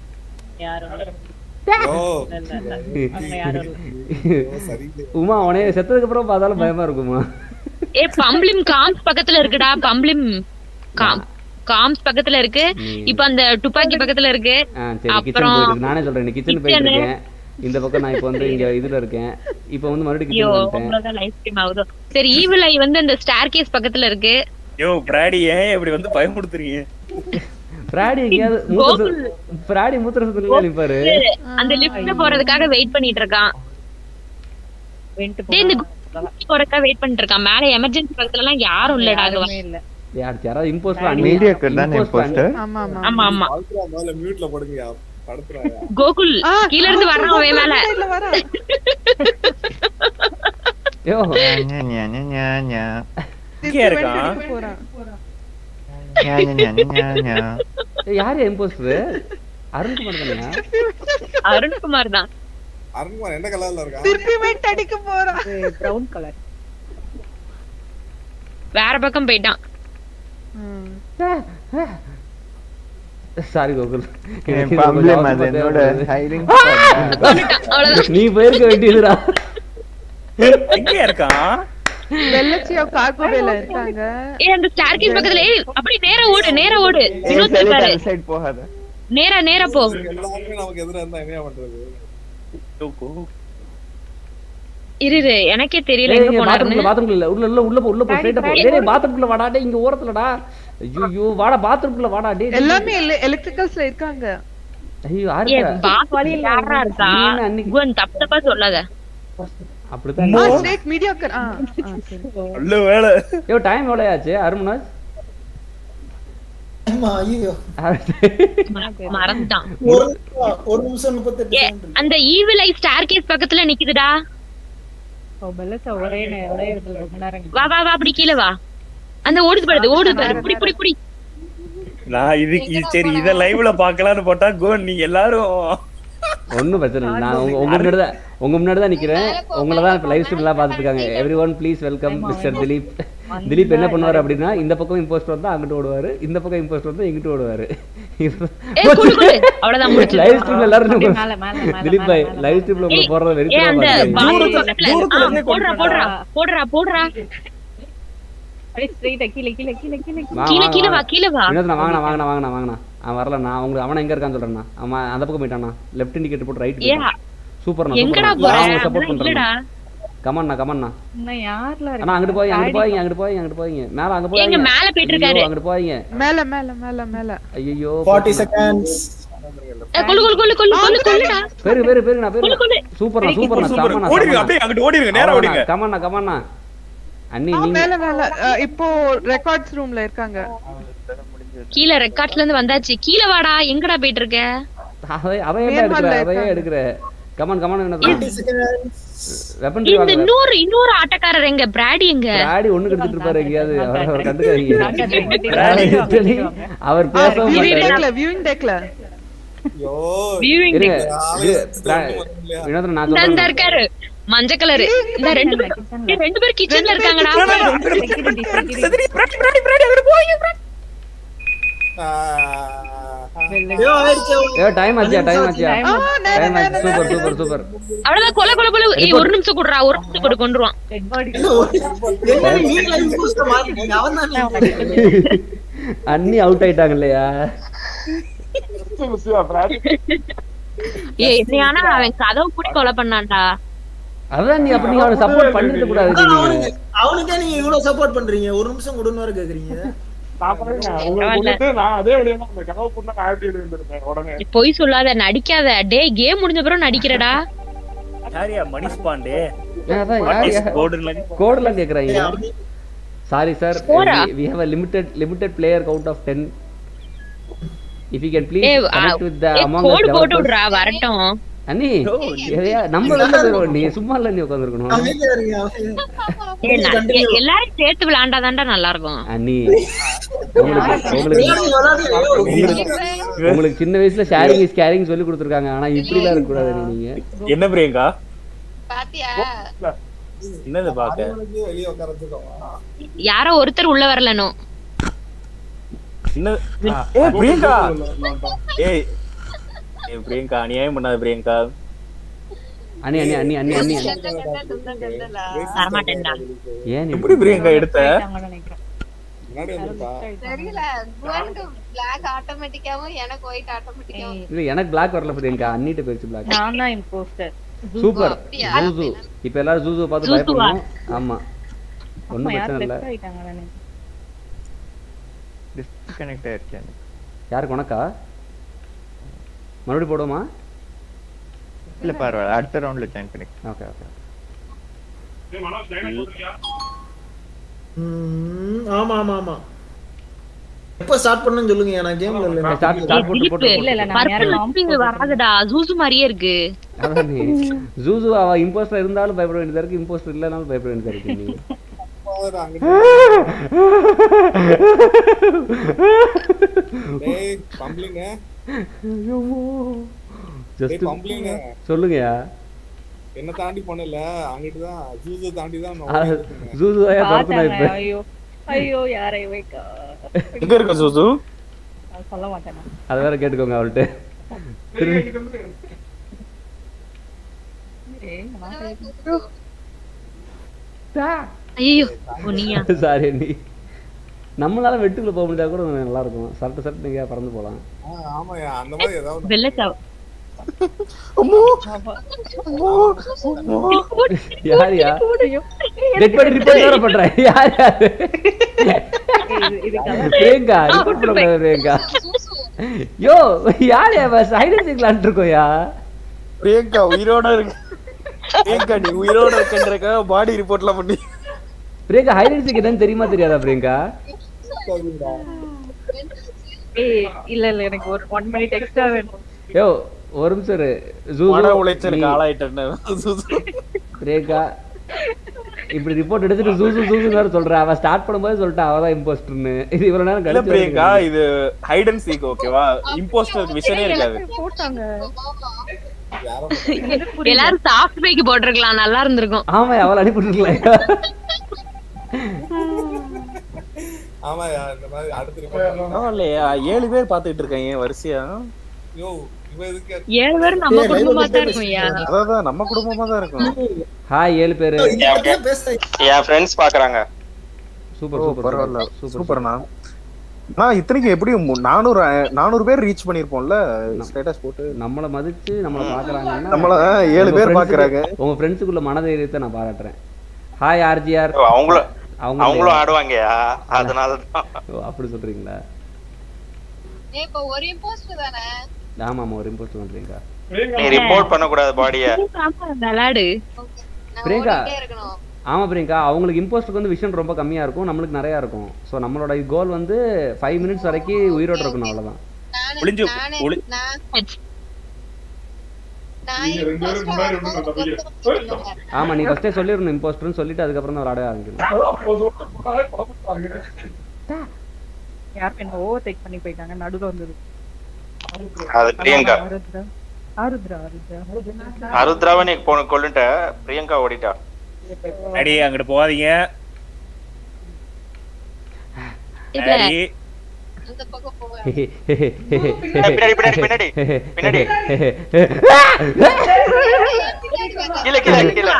உமா உனே செத்ததுக்கு அப்புறம் பார்த்தாலும் பயமா இருக்குமா ஏ பம்ப்ளிம் காம்ஸ் பக்கத்துல இருக்குடா பம்ப்ளிம் காம் காம்ஸ் பக்கத்துல இருக்கு இப்ப அந்த துப்பாக்கி பக்கத்துல இருக்கு ஆ சரி கிச்சன் அப்புறம் போயிட்டு இருக்கு. நானே சொல்றேன் கிச்சன் போயிட்டு kitchen. இருக்கேன் இந்த பக்கம் நான் இப்போ வந்து இங்க இதுல இருக்கேன் இப்போ வந்து மறுபடியும் ஐயோ கிச்சன் வந்துட்டேன் உங்களதான் லைஃப் ஸ்ட்ரீம் ஆகுதோ சரி ஈவில் ஐ வந்து அந்த ஸ்டார் கேஸ் பக்கத்துல இருக்கு யோ பிராடி ஏன் இப்படி வந்து பயமுடுத்துறீங்க பிராடி எங்கேயாவது மூத்திர பிராடி மூத்திர சுத்தல நிப்பாரு அந்த லிஃப்ட்ல போறதுக்காக வெயிட் பண்ணிட்டு இருக்கான் டேய், இந்த போறதுக்காக வெயிட் பண்ணிட்டு இருக்கான் மேல எமர்ஜென்சி பக்கத்துல எல்லாம் யாரும் இல்லடா அங்க யார் யாராவது இம்போஸ்டர் மீடியாக்கு தான் imposter. ஆமா ஆமா ஆமா ஆமா அல்ட்ரா முதல்ல மியூட்ல போடுங்கயா படுத்துறாயா கோகுல் கீழ இருந்து வர்றான் அவன் மேல யோ ஞா, ஞா, ஞா, ஞா, ஞா. இங்கே இருக்கான் போறான் ஞா, ஞா, ஞா, ஞா, ஞா. ஏய், யார் இம்போஸ்டர் அருண்குமார் தானே அருண்குமார் தான் அருண்குமார் என்ன கலர்ல இருக்கான் திருப்பி வெயிட் அடிக்க போறான் பிரவுன் கலர் வேற பக்கம் போயிட்டான் சாரி கோகுல் என் problem அது என்னோட hiding அவ்வளவுதான் நீ போயிருக்க வேண்டியதுடா எங்க இருக்கான் வெள்ளச்சியா கார்கோவேல இருக்காங்க ஏ அந்த ஸ்டார் கேஸ் பக்கத்துல ஏய், அப்படி நேரா ஓடு நேரா ஓடு ஏய், வினோத் சரி, இருக்காரு அந்த side போகாத நேரா நேரா போ எல்லாருமே நமக்கு எதிரா இருந்தா என்ன பண்றது இரு இரு எனக்கே தெரியல ஏய், எங்க இங்க போனாருன்னு பாத்ரூம்ல பாத்ரூம்ல உள்ள உள்ள உள்ள போ உள்ள போ ஸ்ட்ரைட்டா போ டேய் பாத்ரூம்ல வாடா டேய் இங்க ஓரத்துலடா ஐயோ வாடா பாத்ரூம்ல வாடா டேய் டேய். எல்லாமே எலக்ட்ரிக்கல்ஸ்ல இருக்காங்க ஐயோ ஏ ஆறு பாஸ் யாரா இருக்கா நீ என்ன அன்னைக்கு- குவன் தப்பு தப்பா சொல்லாத அப்படித்தான் ஆ ஸ்டேட் மீடியாக்கர் ஆ ஆ, சரி. நல்ல வேலை ஐயோ டைம் எவ்வளோ ஆச்சு அருண்மனோஜ் ஆமா, ஐயோ மறந்துட்டான் ஒரு நிமிஷம், ஒரு நிமிஷம் முப்பத்தெட்டு ஏ, அந்த ஈவில் ஐ ஸ்டார் கேஸ் பக்கத்துல நிக்குதுடா பெல்லச்சா ஒரே நே- ஒரே இடத்துல ரொம்ப நேரம் வா வா வா அப்படி கீழே வா அந்த ஓடுது பாரு ஓடுது பாரு புடி புடி புடி நான் இது இது சரி இத லைவ்ல பாக்கலாம்னு போட்டா கோன் நீங்க எல்லாரும் ஒன்றும் பிரச்சனை இல்லை நான் உங்க உங்க முன்னாடி தான் உங்க முன்னாடி தான் நிக்கிறேன் உங்களை தான் இப்போ லைவ் ஸ்ட்ரீம்லாம் பார்த்துட்டு இருக்காங்க everyone please welcome mister Dilip Dilip என்ன பண்ணுவார் அப்படின்னா இந்த பக்கம் இம்போஸ்டர் வந்தா அங்கிட்டு ஓடுவாரு இந்த பக்கம் இம்போஸ்டர் வந்தா இங்கிட்டு ஓடுவாரு ஏய், குடு, குடு. அவ்வளவுதான் முடிச்சிடு. லைவ் ஸ்ட்ரீம்ல எல்லாரும் அப்படியே நம்ம- மேல, மேல, மேல, திலீப் பாய் மேல, லைவ் ஸ்ட்ரீம்ல உங்களை ஏய், போடுறத ஏய், வெறித்தனமா அந்த பாருங்க. பாத்ரூம் பக்கத்துல தூரத்துல ஆ, இருந்தே போடுறா போடுறா போடுறா போடுறா அப்படியே ஸ்ட்ரைட்டா கீழே கீழே கீழே கீழே வா, கீழே வா, கீழே வா. வா கீழே வா வினோத் நான் வாங்கண்ணா வாங்கண்ணா வாங்கண்ணா வாங்கண்ணா அவன் வரலண்ணா அவங்க அவனை எங்க இருக்கான்னு சொல்றேண்ணா அவன் அந்த பக்கம் போயிட்டானா லெஃப்ட் இண்டிகேட்டர் போட்டு ரைட் ஏ சூப்பர்ண்ணா எங்கடா சூப்பர்ண்ணா போற அவங்க சப்போர்ட் அதெல்லாம் இல்லடா பண்றேன் கமண்ணா கமண்ணா இன்னும் யார்ல அண்ணா அங்கிட்டு போய் அங்கிட்டு போய் அங்கிட்டு போய் அங்கிட்டு போய் மேல அங்க போய் ஏங்க, மேல போயிட்டு இருக்காரு. அங்கிட்டு போய் மேல மேல மேல மேல ஐயோ ஃபார்ட்டி செகண்ட்ஸ் ஏ, கொல்லு கொல்லு கொல்லு கொல்லு கொல்லு கொல்லுடா பேரு பேரு பேருண்ணா பேரு கொல்லு கொல்லு சூப்பர்ண்ணா சூப்பர்ண்ணா சூப்பர் கமண்ணா ஓடிடுங்க அப்படியே அங்கிட்டு ஓடிடுங்க நேரா ஓடிங்க கமண்ணா கமண்ணா அண்ணி ஆ, நீங்க மேல மேல அ, இப்போ ரெக்கார்ட்ஸ் ரூம்ல இருக்காங்க கீழ ரெக்கார்ட்ஸ்ல இருந்து வந்தாச்சு கீழ வாடா எங்கடா போயிட்டு இருக்க அவ அவ ஏன் நேர்மல்ல எடுக்கிற அவ ஏன் இருக்காங்க. எடுக்கிற கமன் கமன் என்ன வெப்பன் இந்த இன்னொரு இன்னொரு ஆட்டக்காரர் எங்க பிராடி எங்க ஆடி ஒண்ணு கெடுத்துட்டு இருப்பாரு எங்கேயாவது அவரை அவர் கண்டுக்காதீங்க கண்டுக்காதீங்க. அவர் பேசவும் வியூயிங் மாட்டாரு டெக்ல வியூயிங் டெக்ல ஐயோ வியூவிங் இருங்க ஆளு இது, ஸ்டோன் பிரா- பண்ணணும் இல்லையா? வினோதன் நான் இந்த சொல்றேன் இருக்காரு மஞ்ச கலரு இந்த ரெண்டு பேரும் ஏய், ரெண்டு பேரும் கிச்சன்ல இருக்காங்கடா ஐயோ ஆயிடுச்சு ஏ டைம் ஆச்சியா டைம் ஆச்சியா ஆ, நேரா, டைம் ஆச்சு நேரா, சூப்பர் நேரா. சூப்பர் சூப்பர் அவ்வளவுதான் கொலை கொலை கொலை ஏய் ஒரு நிமிஷம் கொடுறா ஒரு நிமிஷம் கொடு கொண்டுருவான் என்ன நீங்க imposter மாத்திட்டீங்க அவன் தான் அண்ணி அவுட் ஆயிட்டாங்க இல்லையா ஏய் நீ ஆனா அவன் கதவு பூட்டி கொலை பண்ணான்டா அதான் நீ அப்படி நீங்க அவனை சப்போர்ட் பண்ணிருக்க கூடாது நீங்க அவனுக்கு அவனுக்கே நீங்க இவ்வளவு சப்போர்ட் பண்றீங்க ஒரு நிமிஷம் கொடுன்னு வர கேக்குறீங்க நான் பாருங்க, உங்களுக்கு கொடுத்து நான் அதே வழியா தான் அந்த கனவு பொண்ணை நான் எப்படி எழுந்திருந்தேன் உடனே நீ பொய் சொல்லாத நடிக்காத டேய் கேம் முடிஞ்ச பிறகு நடிக்கிறடா யாரியா மணிஷ் பாண்டே அதான் What யார் is யார் code ல? கோடெல்லாம் கேக்குறாங்க சாரி சார் Score ஆ? we have a limited limited player count of 10 if you can please ஏய் connect with the ஏய், among us கோடு போட்டு developers விடுறா வரட்டும் அண்ணி எதையா நம்ம வெளில போயிருவோம் நீ சும்மா இல்ல நீ உட்காந்துருக்கணும் அமைதியா இருங்க, அமைதியா. ஏய், நான் எ- எல்லாரும் சேர்த்து விளையாண்டாதான்டா நல்லா இருக்கும் அண்ணி உங்களுக்கு உங்களுக்கு உங்களுக்கு- உங்களுக்கு சின்ன வயசுல ஷேரிங் இஸ் கேரிங் சொல்லி கொடுத்துருக்காங்க ஆனா இப்படி எல்லாம் இருக்க கூடாது நீங்க என்ன பிரியங்கா பாத்தியா என்னது பாக்க வெளியே உட்கார வச்சிருக்கோம் யாரோ ஒருத்தர் உள்ள வரலனும் என்ன ஏ பிரியங்கா ஏய் ஏய் பிரியங்கா அநியாயம் பண்ணாத பிரியங்கா அண்ணி அண்ணி அண்ணி அண்ணி அண்ணி அண்ணி. தரமாட்டேன்டா ஏன் நீ எப்படி பிரியங்கா எடுத்த முன்னாடி வந்துருப்பா தெரியல குவனுக்கு பிளாக் ஆட்டோமேட்டிக்காவும் எனக்கு ஒயிட் ஆட்டோமேட்டிக்காவும் இல்ல எனக்கு பிளாக் வரல பிரியங்கா அண்ணிட்ட போயிடுச்சு பிளாக் நான் தான் இம்போஸ்டர் சூப்பர் அப்படியா? ஜூசு இப்ப எல்லாரும் ஜூசு பார்த்து ஜூசுவா? பயப்படணும் ஆமா ஒண்ணும் யார் பிரச்சனை இல்ல லெஃப்ட் ஆயிட்டாங்க நினைக்கிறேன் டிஸ்கனெக்ட் ஆயிருச்சு எனக்கு யாருக்கு உனக்கா மறுபடியும் போடுவோமா இல்ல பரவாயில்ல அடுத்த ரவுண்ட்ல ஜாயின் பண்ணி ஓகே ஓகே ம், ஆமா ஆமா ஆமா எப்ப ஸ்டார்ட் பண்ணணும்னு சொல்லுங்க நான் கேம்ல இல்ல ஸ்டார்ட் ஸ்டார்ட் போட்டு போட்டு இல்ல இல்ல நான் பர்பிள் யாரும் லிப்ஸ்டிக் இங்க வராதுடா ஜூசு மாதிரியே இருக்கு அதான் நீ ஜூசு அவ இம்போஸ்டர் இருந்தாலும் பயப்பட வேண்டியதா இருக்கு இம்போஸ்டர் இல்லனாலும் பயப்பட வேண்டியதா இருக்கு நீ டேய் பம்பளிங்க ஜஸ்ட் பம்பளிங்க சொல்லுங்கயா என்ன தாண்டி போனல அங்கிட்டு தான் ஜூஸை தாண்டி தான் நான் அஹ், ஓடிட்டு இருந்தேன். ஜூசு தாயா துரத்துனா பார்த்தாங்க இப்ப ஐயோ ஐயோ யாரை வைக்கா எங்க இருக்க சூசு நான் சொல்ல மாட்டேன் நான். அதை வேற கேட்டுக்கோங்க அவள்கிட்ட ஏய், நான் ஐயோ நீயா சாரி நீ நம்மளால வெட்டுக்குள்ள போக முடியாது கூட நல்லா இருக்கும் சரட்டு சரட்டு நீங்க பறந்து போலாம் ஆ, ஆமாய்யா அந்த மாதிரி ஏதாவது வெள்ளச்சாவ் யார் யா டெட் பாடி ரிப்போர்ட் வேற பண்றேன் யார் யாரு பிரியங்கா ரிப்போர்ட் பண்ண பிரியங்கா யோ யார் யா பஸ் ஹைடன் சிக்லான் இருக்கோயா பிரியங்கா உயிரோட இருக்கு பிரியங்கா நீ உயிரோட இருக்கன்றக்க பாடி ரிப்போர்ட்லாம் பண்ணி பிரியங்கா ஹைடன் சிக் என்னன்னு தெரியுமா தெரியாதா பிரியங்கா ஏய் இல்ல இல்ல எனக்கு ஒரு ஒன் மினிட் எக்ஸ்ட்ரா வேணும் யோ ஒரு நிமிஷம் இரு ஜூசு, மன உளைச்சலுக்கு நீ- ஆளாயிட்டேன்னு பிரியங்கா இப்படி ரிப்போர்ட் எடுத்துட்டு ஜூசு ஜூசு வேற சொல்ற அவ ஸ்டார்ட் பண்ணும்போது சொல்லிட்டா அவ தான் இம்போஸ்டர்னு இது இவ்வளவு நேரம் இல்ல கழிச்சு பிரியங்கா வருது. இது ஹைட் அண்ட் சீக் ஓகேவா இம்போஸ்டருக்கு விஷனே இருக்காது போட்டாங்க எல்லாரும் சாஃப்ட் பைக்கு போட்டிருக்கலாம் நல்லா இருந்திருக்கும் ஆமா அவள அனுப்பிட்டுருக்கலாம் ஆமாய்யா இந்த மாதிரி அடுத்த ரிப்போர்ட் இல்லையா ஏழு பேர் பாத்துட்டு இருக்காங்க வரிசையா யோ இவ எதுக்கு ஏழு பேரும் நம்ம குடும்பமா தான் இருக்கோம்யா அதான் நம்ம குடும்பமா தான் இருக்கும் ஹாய் ஏழு பேரு என் ஃப்ரெண்ட்ஸ் பாக்குறாங்க சூப்பர் ஓ, சூப்பர் பரவாயில்ல சூப்பர் சூப்பர்ண்ணா நான் இத்தனைக்கு எப்படியும் மு- நானூறு நானூறு பேர் ரீச் பண்ணிருப்போம்ல ஸ்டேட்டஸ் போட்டு நம்மள மதிச்சு நம்மள பாக்குறாங்கன்னா நம்மள, ஆ, ஏழு உங்க பேர் friends- பாக்குறாங்க. உங்க ஃப்ரெண்ட்ஸுக்குள்ள மனதைரியத்தை நான் பாராட்டுறேன் ஹாய் ஆர்ஜிஆர் ஓ, அவங்களும் அவங்க அவங்களும் ஆடுவாங்கயா அதனாலதான் ஓ, அப்படி சொல்றீங்களா ஏய், இப்ப ஒரு இம்போஸ்டர் தானே ஆமா ஆமா ஒரு இம்போஸ்ட் பண்றீங்க நீ ரிப்போர்ட் பண்ண கூடாது பாடிய விளையாடு நான் பிரியங்கா ஓடிட்டே இருக்கணும் ஆமா பிரியங்கா அவங்களுக்கு இம்போஸ்ட்டுக்கு வந்து விஷன் ரொம்ப கம்மியா இருக்கும் நம்மளுக்கு நிறைய இருக்கும் ஸோ நம்மளோட கோல் வந்து ஃபைவ் மினிட்ஸ் வரைக்கும் உயிரோட இருக்கணும் அவ்வளவுதான் நானு ஒளிஞ்சு நானு ஒளி- நான் நான் நீங்க ரெண்டு பேரும் imposter முன்னாடி வரும்போது விட்டு தப்பிக்க. ஒருத்தர் மட்டும் சொல்லுங்க. ஆமா நீ ஃபர்ஸ்டே சொல்லிடணும் இம்போஸ்டர்னு சொல்லிட்டு அதுக்கப்புறம் தான் விளையாட ஆரம்பிக்கணும் யார் என்ன ஓவர் டேக் பண்ணி போயிட்டாங்க நடுவுல வந்தது அது பிரியங்கா ஆருத்ரா ஆருத்ரா ஆருத்ரா அருத்ராவை நீ போன கொல்லுட்ட பிரியங்கா ஓடிட்டா அடி அங்கிட்டு போகாதீங்க இல்ல அடி அந்த பக்கம் போவேன் பின்னாடி பின்னாடி பின்னாடி பின்னாடி கீழே கீழே கீழே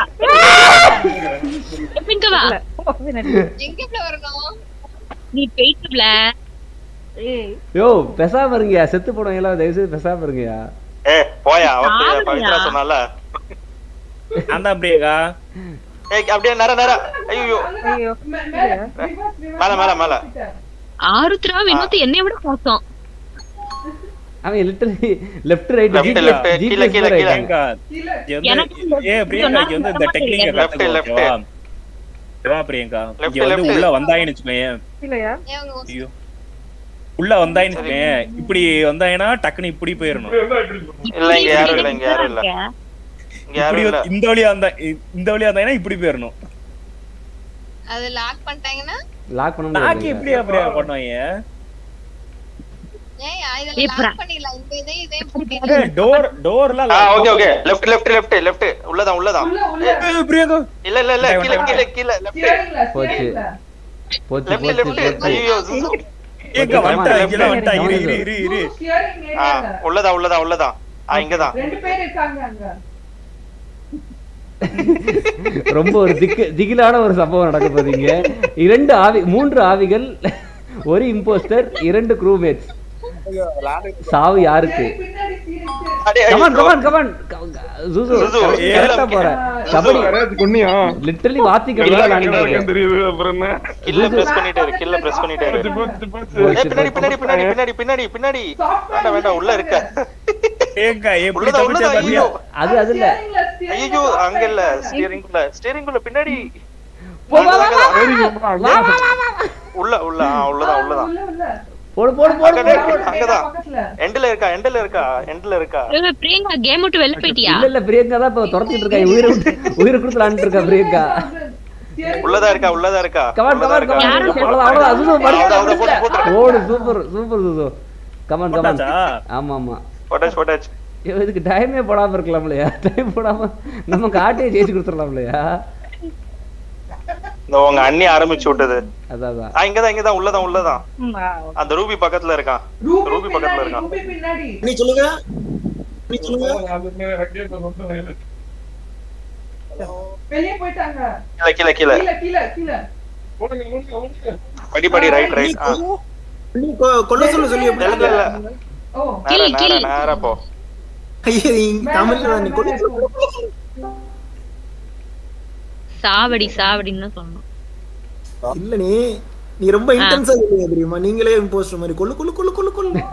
இங்க வா எங்க இப்ப வரணும் நீ போயிட்டுல ஏய் யோ பெசாம இருங்கயா செத்து போனவங்க தயவு செய்து பெசாம இருங்கயா ஏ போயா அவ ஆமாய்யா. பவித்ரா சொன்னால நான் தான் பிரியங்கா ஏய் அப்படியே நர நர ஐயோ ஐயோ மேல மேல மேல ஆருத்ரா வினோத் என்னை விட மோசம் அவன் literally left right Left, left, கீழே, கீழே, கீழே. பிரியங்கா இது வந்து- எனக்கு ஏ பிரியங்கா இங்க வந்து இந்த டெக்னிக்க Left, கத்துக்கோ left. ஓகேவா வா பிரியங்கா Left, இங்க வந்து left. உள்ள வந்தாயின்னு வச்சுக்கோயேன் இல்லையா ஏன் அவங்க ஐயோ உள்ள வந்தாயின்னு இப்படி வந்தாயினா டக்குன்னு இப்படி போயிடணும் இல்ல இங்க யாரும் இல்ல இங்க யாரும் இல்ல இங்க யாரும் இப்படி இல்ல வந்து- இந்த வழியா வந்தா இந்த வழியா வந்தாயினா இப்படி போயிடணும் அது லாக் பண்ணிட்டாங்கன்னா லாக் பண்ண நாக்கு முடியாது எப்படி அப்படியா பண்ணுவாங்க ஏன் இதுல ஏய், லாக் pra- பண்ணிடலாம் இந்த இதே இதே பூட்டிடலாம் டோர் டோர்லாம் ஆ okay okay left left left left உள்ளதான் உள்ளதான் பிரியங்கா இல்ல இல்ல இல்ல கீழ கீழ கீழ லெஃப்ட் போச்சு போச்சு லெஃப்ட் போச்சு லெஃப்ட் போச்சு ஐயோ சுசு. ஏங்க வந்துட்டா இங்க வந்துட்டா இரு இரு இரு இரு ஆ உள்ளதான் உள்ளதான் உள்ளதான் ஆ இங்கதான் ரெண்டு பேர் இருக்காங்க அங்க ரொம்ப ஒரு திக்கு திகிலான ஒரு சம்பவம் நடக்க போதீங்க இரண்டு ஆவி மூன்று ஆவிகள் ஒரு இம்போஸ்டர் இரண்டு க்ரூமேட்ஸ் சாவு யாருக்கு அடே, கமான் ஐயோ. கமான் கமான் ஜூசு ஜூசு, கரெக்டா போற கபடி கொன்னியா லிட்டரலி வாத்தி கபடி விளையாடிட்டு தெரியுது அப்புறம் என்ன கில்ல பிரஸ் பண்ணிட்டே இரு கில்ல பிரஸ் பண்ணிட்டே இரு போச்சு, போச்சு. ஏய், பின்னாடி பின்னாடி பின்னாடி பின்னாடி பின்னாடி பின்னாடி வேண்டாம் வேண்டாம் உள்ள இருக்க ஏங்க எப்படி உள்ளதா உள்ளதா தப்பிச்சா ஐயோ அது அது இல்ல ஐயோ அங்க இல்ல ஸ்டீரிங் குள்ள ஸ்டீரிங் குள்ள பின்னாடி போ, வா, வா, வா, அங்கதான், வா, அங்கதான். உள்ள உள்ள ஆ, உள்ளதான் உள்ளதான் போடு போடு போடு அங்கதான் போடு, இருக்கு, அங்கதான் எண்ட்ல இருக்கா எண்ட்ல இருக்கா எண்ட்ல இருக்கா ஏய், பிரியங்கா கேம் விட்டு வெளில போயிட்டியா இல்ல இல்ல பிரியங்கா தான் இப்ப துரத்திட்டு இருக்கா உயிரை விட்டு உயிரை கொடுத்து விளையாண்டுட்டு இருக்கா பிரியங்கா உள்ளதா இருக்கா உள்ளதா இருக்கா கமான் உள்ளதா கமான் இருக்கா கமான் அவ்வளவுதான் அவ்வளவுதான் ஜூசு அவ்வளவுதான், அவ்வளவுதான், போட்டு, போட்டு. ஓடு super super juice come on come on போட்டாச்சா? ஆமா ஆமா போட்டாச்சு போட்டாச்சு ஐயோ, இதுக்கு டைமே போடாம இருக்கலாம் இல்லையா டைம் போடாம நம்ம காட்டையே ஜெயிச்சு கொடுத்துடலாம் இல்லையா இந்த உங்க அண்ணி ஆரம்பிச்சு விட்டது அதான் அதான் ஆ இங்கதான் இங்கதான் உள்ளதான் உள்ளதான் அந்த ரூபி பக்கத்துல இருக்கான் ரூபி பக்கத்துல இருக்கான் பின்னாடி நீ சொல்லுங்க நீ சொல்லுங்க வெளியே போயிட்டாங்க கீழே கீழே கீழே கீழ கீழ கீழ படி படி ரைட் ரைட் ஆ நீ கொ- கொல்ல சொல்ல சொல்லி எப்படி இல்ல இல்ல ஓ நேரா நேரா நேரா போ ஐயோ நீ தமிழ்ல நீ கொல்ல சொல்லு. சாவடி சாவடின்னு தான் சொல்லணும் இல்ல நீ நீ ரொம்ப இன்டென்ஸா இருக்கீங்க தெரியுமா நீங்களே இம்போஸ்டர் மாதிரி கொல்லு கொல்லு கொல்லு கொல்லு கொல்லு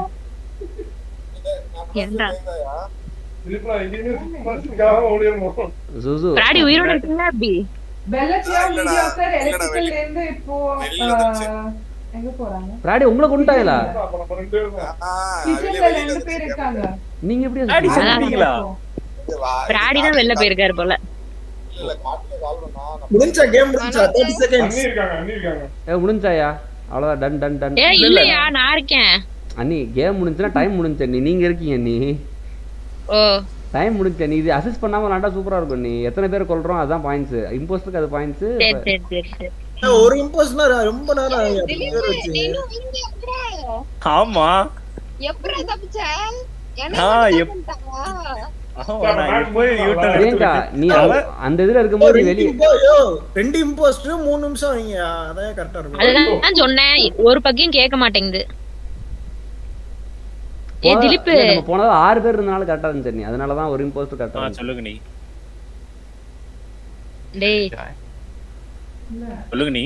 ஏன்டா திருப்பி நான் எங்கேயுமே சுத்தமா ஓடிடணும் ஜூசு பிராடி உயிரோட இருக்கீங்களா அப்படி வெள்ளத்தியா இல்லடா, மீடியாக்கர் இல்லடா, எலக்ட்ரிக்கல் வெளிய. இருந்து இப்போ வெளியில வந்துச்சு. ஆ, எங்க போறாங்க பிராடி உங்களை கொண்டுட்டாங்களா அப்ப நம்ம ரெண்டு பேரும் தான். ஆ, கிச்சன்ல வெளிய வெளியில ரெண்டு பேர் வந்துச்சு. இருக்காங்க நீங்க எப்படி பிராடி அது- செத்துட்டீங்களா வா, பிராடி தான் வெளில போயிருக்காரு போல இல்ல, காட்டுல கால் பண்ணா, நம்ம முடிஞ்சா கேம் முடிஞ்சா தேர்ட்டி செகண்ட்ஸ் அண்ணி இருக்காங்க அண்ணி இருக்காங்க ஏ முடிஞ்சாயா அவ்வளவுதான் டன் டன் டன் ஏ இல்லையா நான் இருக்கேன் அண்ணி கேம் முடிஞ்சுன்னா டைம் முடிஞ்சு நீ நீங்க இருக்கீங்க நீ ஓ டைம் முடிஞ்ச நீ இது அசிஸ்ட் பண்ணாம விளாண்டா சூப்பரா இருக்கும் நீ எத்தனை பேர் கொல்றோம் அதான் பாயிண்ட்ஸ் இம்போஸ்டருக்கு அது பாயிண்ட்ஸ் சரி சரி சரி சரி ஒரு இம்போஸ்டர் ரொம்ப நேரம் ஆகுது. அப்படி பேர் வச்சு நீனும் இருந்து எப்படிடா? ஆமா எப்படிடா தப்பிச்ச? என்னை ஆ, மட்டும் எப்- பண்ணிட்டாங்க. ஆமா நான் இப்போ யூட்டன் பிரியங்கா நீ அவ- அந்த இதுல இருக்கும்போது நீ வெளியே இப்போ, ஐயோ, ரெண்டு இம்போஸ்டர் மூணு நிமிஷம் வைங்க அதான் கரெக்டா இருக்கும் அதுதான் நான் சொன்னேன் ஒரு பக்கம் கேட்க மாட்டேங்குது ஏ போன- திலீப் இல்ல, நம்ம போனது ஆறு பேர் இருந்தனால கரெக்டா இருந்துச்சு நீ அதனாலதான் ஒரு இம்போஸ்டர் கரெக்டா இருந்துச்சு சொல்லுங்க நீ டேய் சொல்லுங்க நீ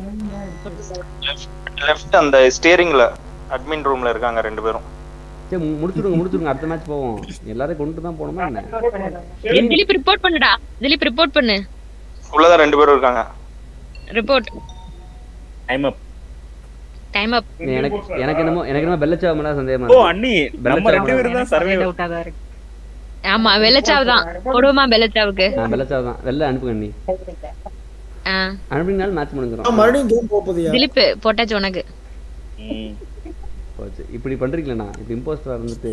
லெஃப்ட் அந்த ஸ்டியரிங்ல அட்மின் ரூம்ல இருக்காங்க ரெண்டு பேரும் சரி மு- முடிச்சிடுங்க முடிச்சிடுங்க அடுத்த மேட்ச் போவோம் எல்லாரையும் கொண்டு தான் போகணுமா என்ன ஏய், திலீப் ரிப்போர்ட் பண்ணுடா திலீப் ரிப்போர்ட் பண்ணு உள்ளதான் ரெண்டு பேரும் இருக்காங்க report time up time up நீ எனக்கு எனக்கு என்னமோ எனக்கு என்னமோ பெல்லச்சாவ மேல சந்தேகமா ஓ இருக்கு. அண்ணி நம்ம பெல்லச்சாவ ரெண்டு பேரும் தான் சர்வே டவுட்டா தான் இருக்கு ஆமா வெள்ளச்சாவு தான் போடுவோமா வெள்ளச்சாவுக்கு நான் பெல்லச்சாவ தான் வெளில அனுப்புங்க நீ ஆ அனுப்பினாலும் மேட்ச் ஆ, முடிஞ்சிடும் மறுபடியும் கேம் போகுதுயா திலீப் போட்டாச்சு உனக்கு ம். போச்சு இப்படி பண்றீங்களா இப்படி இம்போஸ்டர் இருந்துட்டு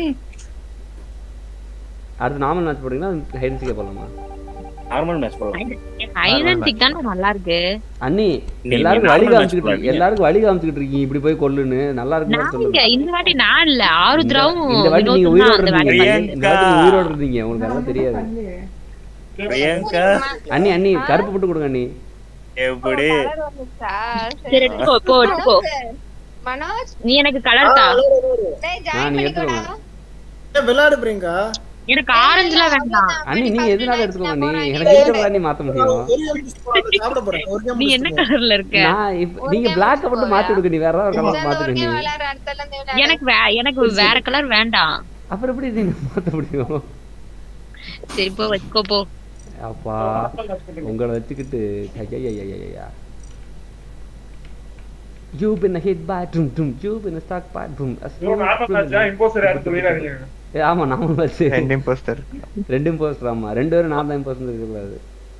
அடுத்து நார்மல் மேட்ச் போடுறீங்கன்னா ஹைடன்சிக்கே போடலாமா நார்மல் மேட்ச் போடலாம் ஐடென்டிக் தானே நல்லா இருக்கு அண்ணி நீ- எல்லாருக்கும் நீ வழி normal match காமிச்சுக்கிட்டு போடாதீங்க. எல்லாருக்கும் வழி காமிச்சுக்கிட்டு இருக்கீங்க இப்படி போய் கொல்லுன்னு நல்லா நான் இருக்குன்னு இங்க சொல்லுங்க இந்த வாட்டி நான் இல்ல ஆருத்ராவும் இந்த வாட்டி நீங்க வினோத்தும் தான் உயிரோட அந்த வேலையை இருந்தீங்க பண்ணது. இந்த வாட்டி நீங்க உயிரோட இருந்தீங்க உங்களுக்கு நல்லா தெரியாது பிரியங்கா அண்ணி அண்ணி கருப்பு போட்டு கொடுங்க அண்ணி எப்படி கலர் வந்துச்சா? சரி எடுத்துக்கோ போ எடுத்துக்கோ மனோஜ் நீ எனக்கு கலர் தா டேய் ஆ, ஜாயின் நீ பண்ணிக்கோடா எடுத்துக்கோங்க விளையாடு பிரியங்கா எனக்கு ஆரஞ்சுலாம் வேண்டாம் அண்ணி நீங்க எதுனால எடுத்துக்கோங்க நீ எனக்கு இருக்கிறதா நீ மாத்த முடியும் ஒரு game சாப்பிட போறேன் ஒரு game நீ என்ன முடிச்சுட்டு போ. கலர்ல இருக்க நான் இப்ப நீங்க பிளாக் மட்டும் மாத்தி விடுங்க நீ வேற ஏதாவது கலர் சரி, மாத்துங்க ஒரு நீ game விளையாடு, அடுத்ததுல இருந்து விளையாடு. எனக்கு வே- எனக்கு வேற கலர் வேண்டாம் அப்புறம் எப்படி நீங்க மாத்த முடியும் சரி போ வச்சுக்கோ போ அப்பா உங்களை வச்சுக்கிட்டு ஐயா You been a hit by dum dum. You been a stuck by boom. A இவ்வளவு நார்மல் மேட்சா இம்போஸ்டர் யாரும் சொல்லிடாதீங்க ஏ, ஆமா நாம வச்சு ரெண்டு இம்போஸ்டர் ரெண்டு இம்போஸ்டர் ஆமா ரெண்டு பேரும் நான் தான் இம்போஸ்டர் இருக்கக்கூடாது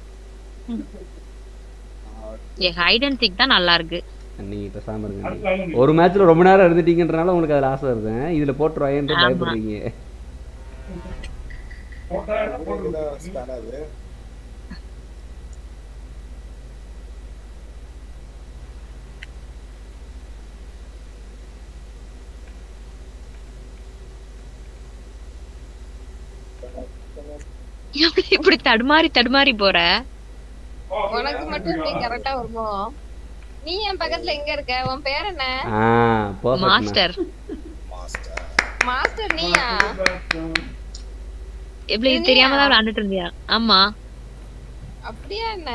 ஏ ஹைட் அண்ட் சீக் தான் நல்லா இருக்கு நீ பேசாம இருங்க நீ. ஒரு மேட்ச்ல ரொம்ப நேரம் இருந்துட்டீங்கன்றனால உங்களுக்கு அதுல ஆசை வருது இதுல போட்டுருவாயன்ட்டு ஆமா. பயப்படுறீங்க ஸ்பேன் அது எப்படி இப்படி தடுமாறி தடுமாறி போற உனக்கு மட்டும் இப்படி கரெக்டா வருமோ நீ என் பக்கத்துல எங்க இருக்க உன் பேர் என்ன ஆ perfect man. மாஸ்டர் மாஸ்டர் நீயா எப்படி இது தெரியாம தான் விளையாண்டுட்டு இருந்தியா ஆமா அப்படியா என்ன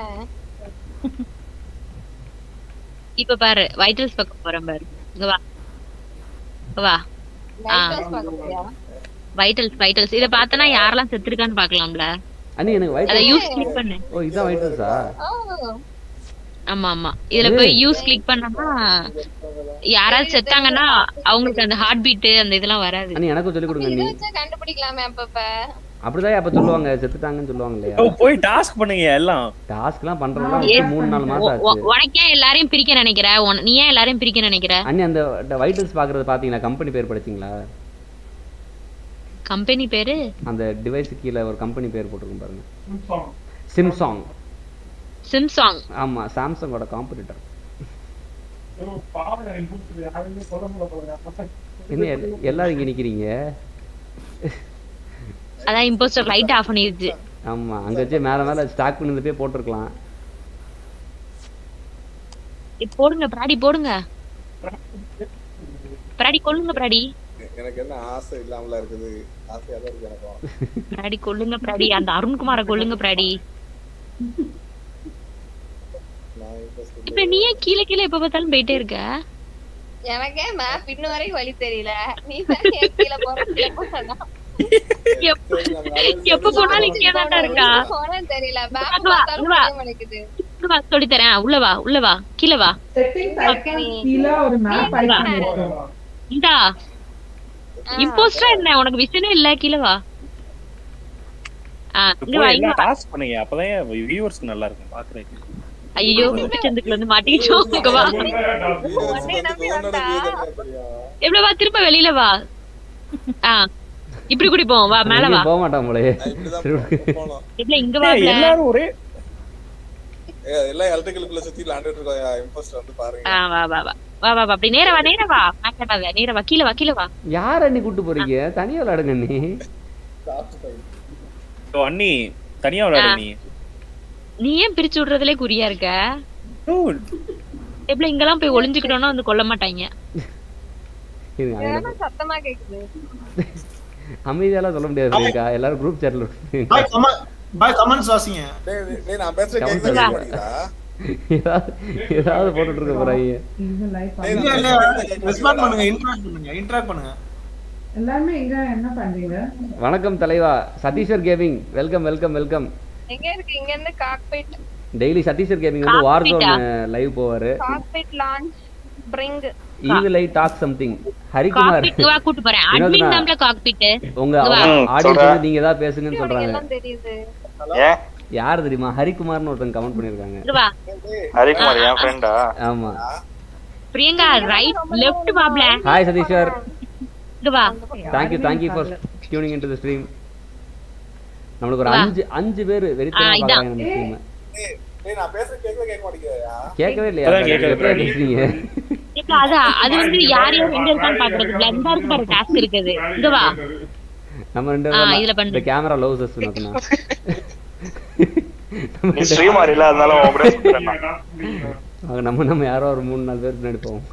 இப்ப பாரு வைட்டல்ஸ் பக்கம் போறேன் பாரு இங்க வா இங்க வா லைட் பார்க்க போறியா வைட்டல்ஸ் வைட்டல்ஸ் இத பார்த்தனா யாரெல்லாம் செத்துருக்கான்னு பார்க்கலாம்ல அண்ணி எனக்கு அத white யூஸ் கிளிக் பண்ணு ஓ இதான் வைட்டல்ஸா ஓ ஆமா ஆமா இதுல போய் யூஸ் கிளிக் பண்ணோம்னா யாராவது செத்தாங்கன்னா அவங்களுக்கு அந்த ஹார்ட் பீட் அந்த இதெல்லாம் வராது அண்ணி எனக்கும் சொல்லிக் கொடுங்க இதை அண்ணி வச்சா கண்டுபிடிக்கலாமே அப்பப்ப அப்படிதான் அப்ப சொல்லுவாங்க செத்துட்டாங்கன்னு சொல்லுவாங்க இல்லையா ஓ, போய் டாஸ்க் பண்ணுங்க எல்லாம் டாஸ்க்லாம் பண்றதுலாம் விட்டு மூணு நாலு மாசம் உ- உ- ஆச்சு உனக்கு ஏன் எல்லாரையும் பிரிக்க நினைக்கிற உன- நீ ஏன் எல்லாரையும் பிரிக்க நினைக்கிற அண்ணி அந்த வைட்டல்ஸ் பாக்குறது பாத்தீங்களா கம்பெனி பேர் படிச்சீங்களா கம்பெனி பேரு அந்த டிவைஸ் கீழே ஒரு கம்பெனி பேர் போட்டிருக்கும் பாருங்க சிம்சாங் சிம்சாங் ஆமா சாம்சங்கோட காம்படிட்டர் பாவம் இம்போஸ்டர் யாருமே சொல்ல முடியல போல என்ன எல்- எல்லாரும் இங்க நிக்கிறீங்க அதான் இம்போஸ்டர் லைட் ஆஃப் பண்ணிருச்சு ஆமா அங்க வச்சு மேல மேல ஸ்டாக் பண்ணி போய் போட்டிருக்கலாம் இப்ப போடுங்க பிராடி போடுங்க பிராடி கொல்லுங்க பிராடி எனக்கு என்ன ஆசை இல்லாமல இருக்குது ஆசையா தான் இருக்கு எனக்கும் பிராடி கொல்லுங்க பிராடி அந்த அருண்குமார கொல்லுங்க பிராடி நான் interest இப்ப நீயே கீழே கீழே எப்ப பார்த்தாலும் போயிட்டே இருக்க எனக்கே மேப் இன்னும் வரைக்கும் வழி தெரியல நீ தான் என் கீழே போற கீழே போறதா எப்ப எப்ப போனாலும் இங்கே தான்டா இருக்கா போறேன்னு தெரியல மேப் இங்க வா, பார்த்தாலும் இங்க வா. புரிய மாட்டேங்குது இங்க வா சொல்லி தரேன் உள்ள வா உள்ள வா கீழே வா செட்டிங்ஸ் ஐகான் கீழ ஒரு மேப் ஐகான் இருக்கும் இந்தா இம்போஸ்டரா என்ன உனக்கு விஷயமே இல்ல கீழே வா ஆ இங்க வா போய் இங்க எல்லாம் வா டாஸ்க் பண்ணுங்க அப்பதான் வியூவர்ஸ்க்கு நல்லா இருக்கும் பாக்குறதுக்கு ஐயோ சந்துக்குள்ள வந்து மாட்டிக்கிட்டோம் இங்க வா உன்னை நம்பி வந்தா எவ்வளவு வா திரும்ப வெளியில வா ஆ இப்படி குடிப்போம் வா மேல வா எங்கேயும் போக மாட்டான் போலயே போனோம் எப்படி இங்க வா ஏய், எல்லாரும் ஒரே ஏ, எல்லாம் எலக்ட்ரிக்கலுக்குள்ள சுத்தி விளையாண்டுட்டு இருக்கோம் இம்போஸ்டர் வந்து பாருங்க ஆ வா வா வா வா வா வா அப்படி நேரா வா நேரா வா மேக்கட்டாத நேரா வா கீழ வா கீழ வா யார் அண்ணி கூட்டு போறீங்க தனியா விளையாடுங்க அண்ணி ஓ, அண்ணி தனியா விளையாடு ஆ. நீ நீ ஏன் பிரிச்சு விடுறதுலே குறியா இருக்க எப்படி இங்கெல்லாம் போய் ஒளிஞ்சுக்கிட்டோம்னா வந்து கொல்ல மாட்டாங்க இருங்க, அவங்க இதெல்லாம் சத்தமா கேக்குது அமைதியாலாம் சொல்ல முடியாது ரேகா. எல்லாரும் குரூப் சேட்ல பாய் கமெண்ட் பாய் கமெண்ட்ஸ் வாசிங்க டேய், டேய், டேய், நான் பேசுற Comment கேட்கவே பண்ணுங்க. மாட்டேங்குதா? ஏதாவது ஏதாவது போட்டுட்டு இருக்க போறாங்க இந்த லைஃப் டேய், இல்ல நான் இல்ல பேசுறது கேட்கவே ரெஸ்பாண்ட் பண்ணுங்க மாட்டேங்குதா? இன்டராக்ட் பண்ணுங்க இன்டராக்ட் பண்ணுங்க எல்லாருமே இங்க என்ன பண்றீங்க வணக்கம் தலைவா Satheeshar gaming welcome welcome welcome எங்க இருக்கு இங்க இருந்து காக்பிட் டெய்லி சதீஷர் கேமிங் வந்து வார் Cockpit ஆ? ஜோன் லைவ் போவாரு cockpit launch bring evil I talk something Harikumar cockpit வா கூட்டு போறேன் வினோத்னா, அட்மின் தான்ல காக்பிட் உங்க இங்க வா. ஆடியன்ஸ் சொல்றேன். வந்து நீங்க ஏதாவது பேசுங்கன்னு சொல்றாங்க எல்லாம் தெரியுது ஏன் யார் தெரியுமா ஹரிகுமார்னு ஒருத்தங்க கமெண்ட் பண்ணிருக்காங்க இங்க வா ஹரிகுமார் என் ஃப்ரெண்டா ஆமா பிரியங்கா ரைட் லெஃப்ட் வாப்ல ஹாய் சதீஷர் இங்க வா thank you thank you for tuning into the stream நம்மளுக்கு ஒரு வா. அஞ்சு அஞ்சு பேர் வெறித்தனமா ஆ, இதான். பார்க்கறாங்க நம்ம ஸ்ட்ரீம் டேய், டேய், நான் பேசுறது கேட்கவே கேட்க மாட்டேங்குதா கேட்கவே இல்லையா அதான் கேட்கவே எப்படியா இல்லை. பேசுறீங்க இப்ப அது அது வந்து யார் யார் எங்க இருக்கான்னு பாக்குறது பிளண்டா இருக்கு பாரு டாஸ்க் இருக்குது இங்க வா நம்ம ரெண்டு ஆ, பேரும் இதுல தான் பண்ணு. இந்த கேமரா லவ்ஸ் அஸ் வினோத்னா நம்ம நீ ரெண்டு- ஸ்ரீமார் இல்ல அதனால உன் கூட சுத்துறேன் நான். அவங்க நம்ம நம்ம யாரோ ஒரு மூணு நாலு பேர் பின்னாடி போவோம்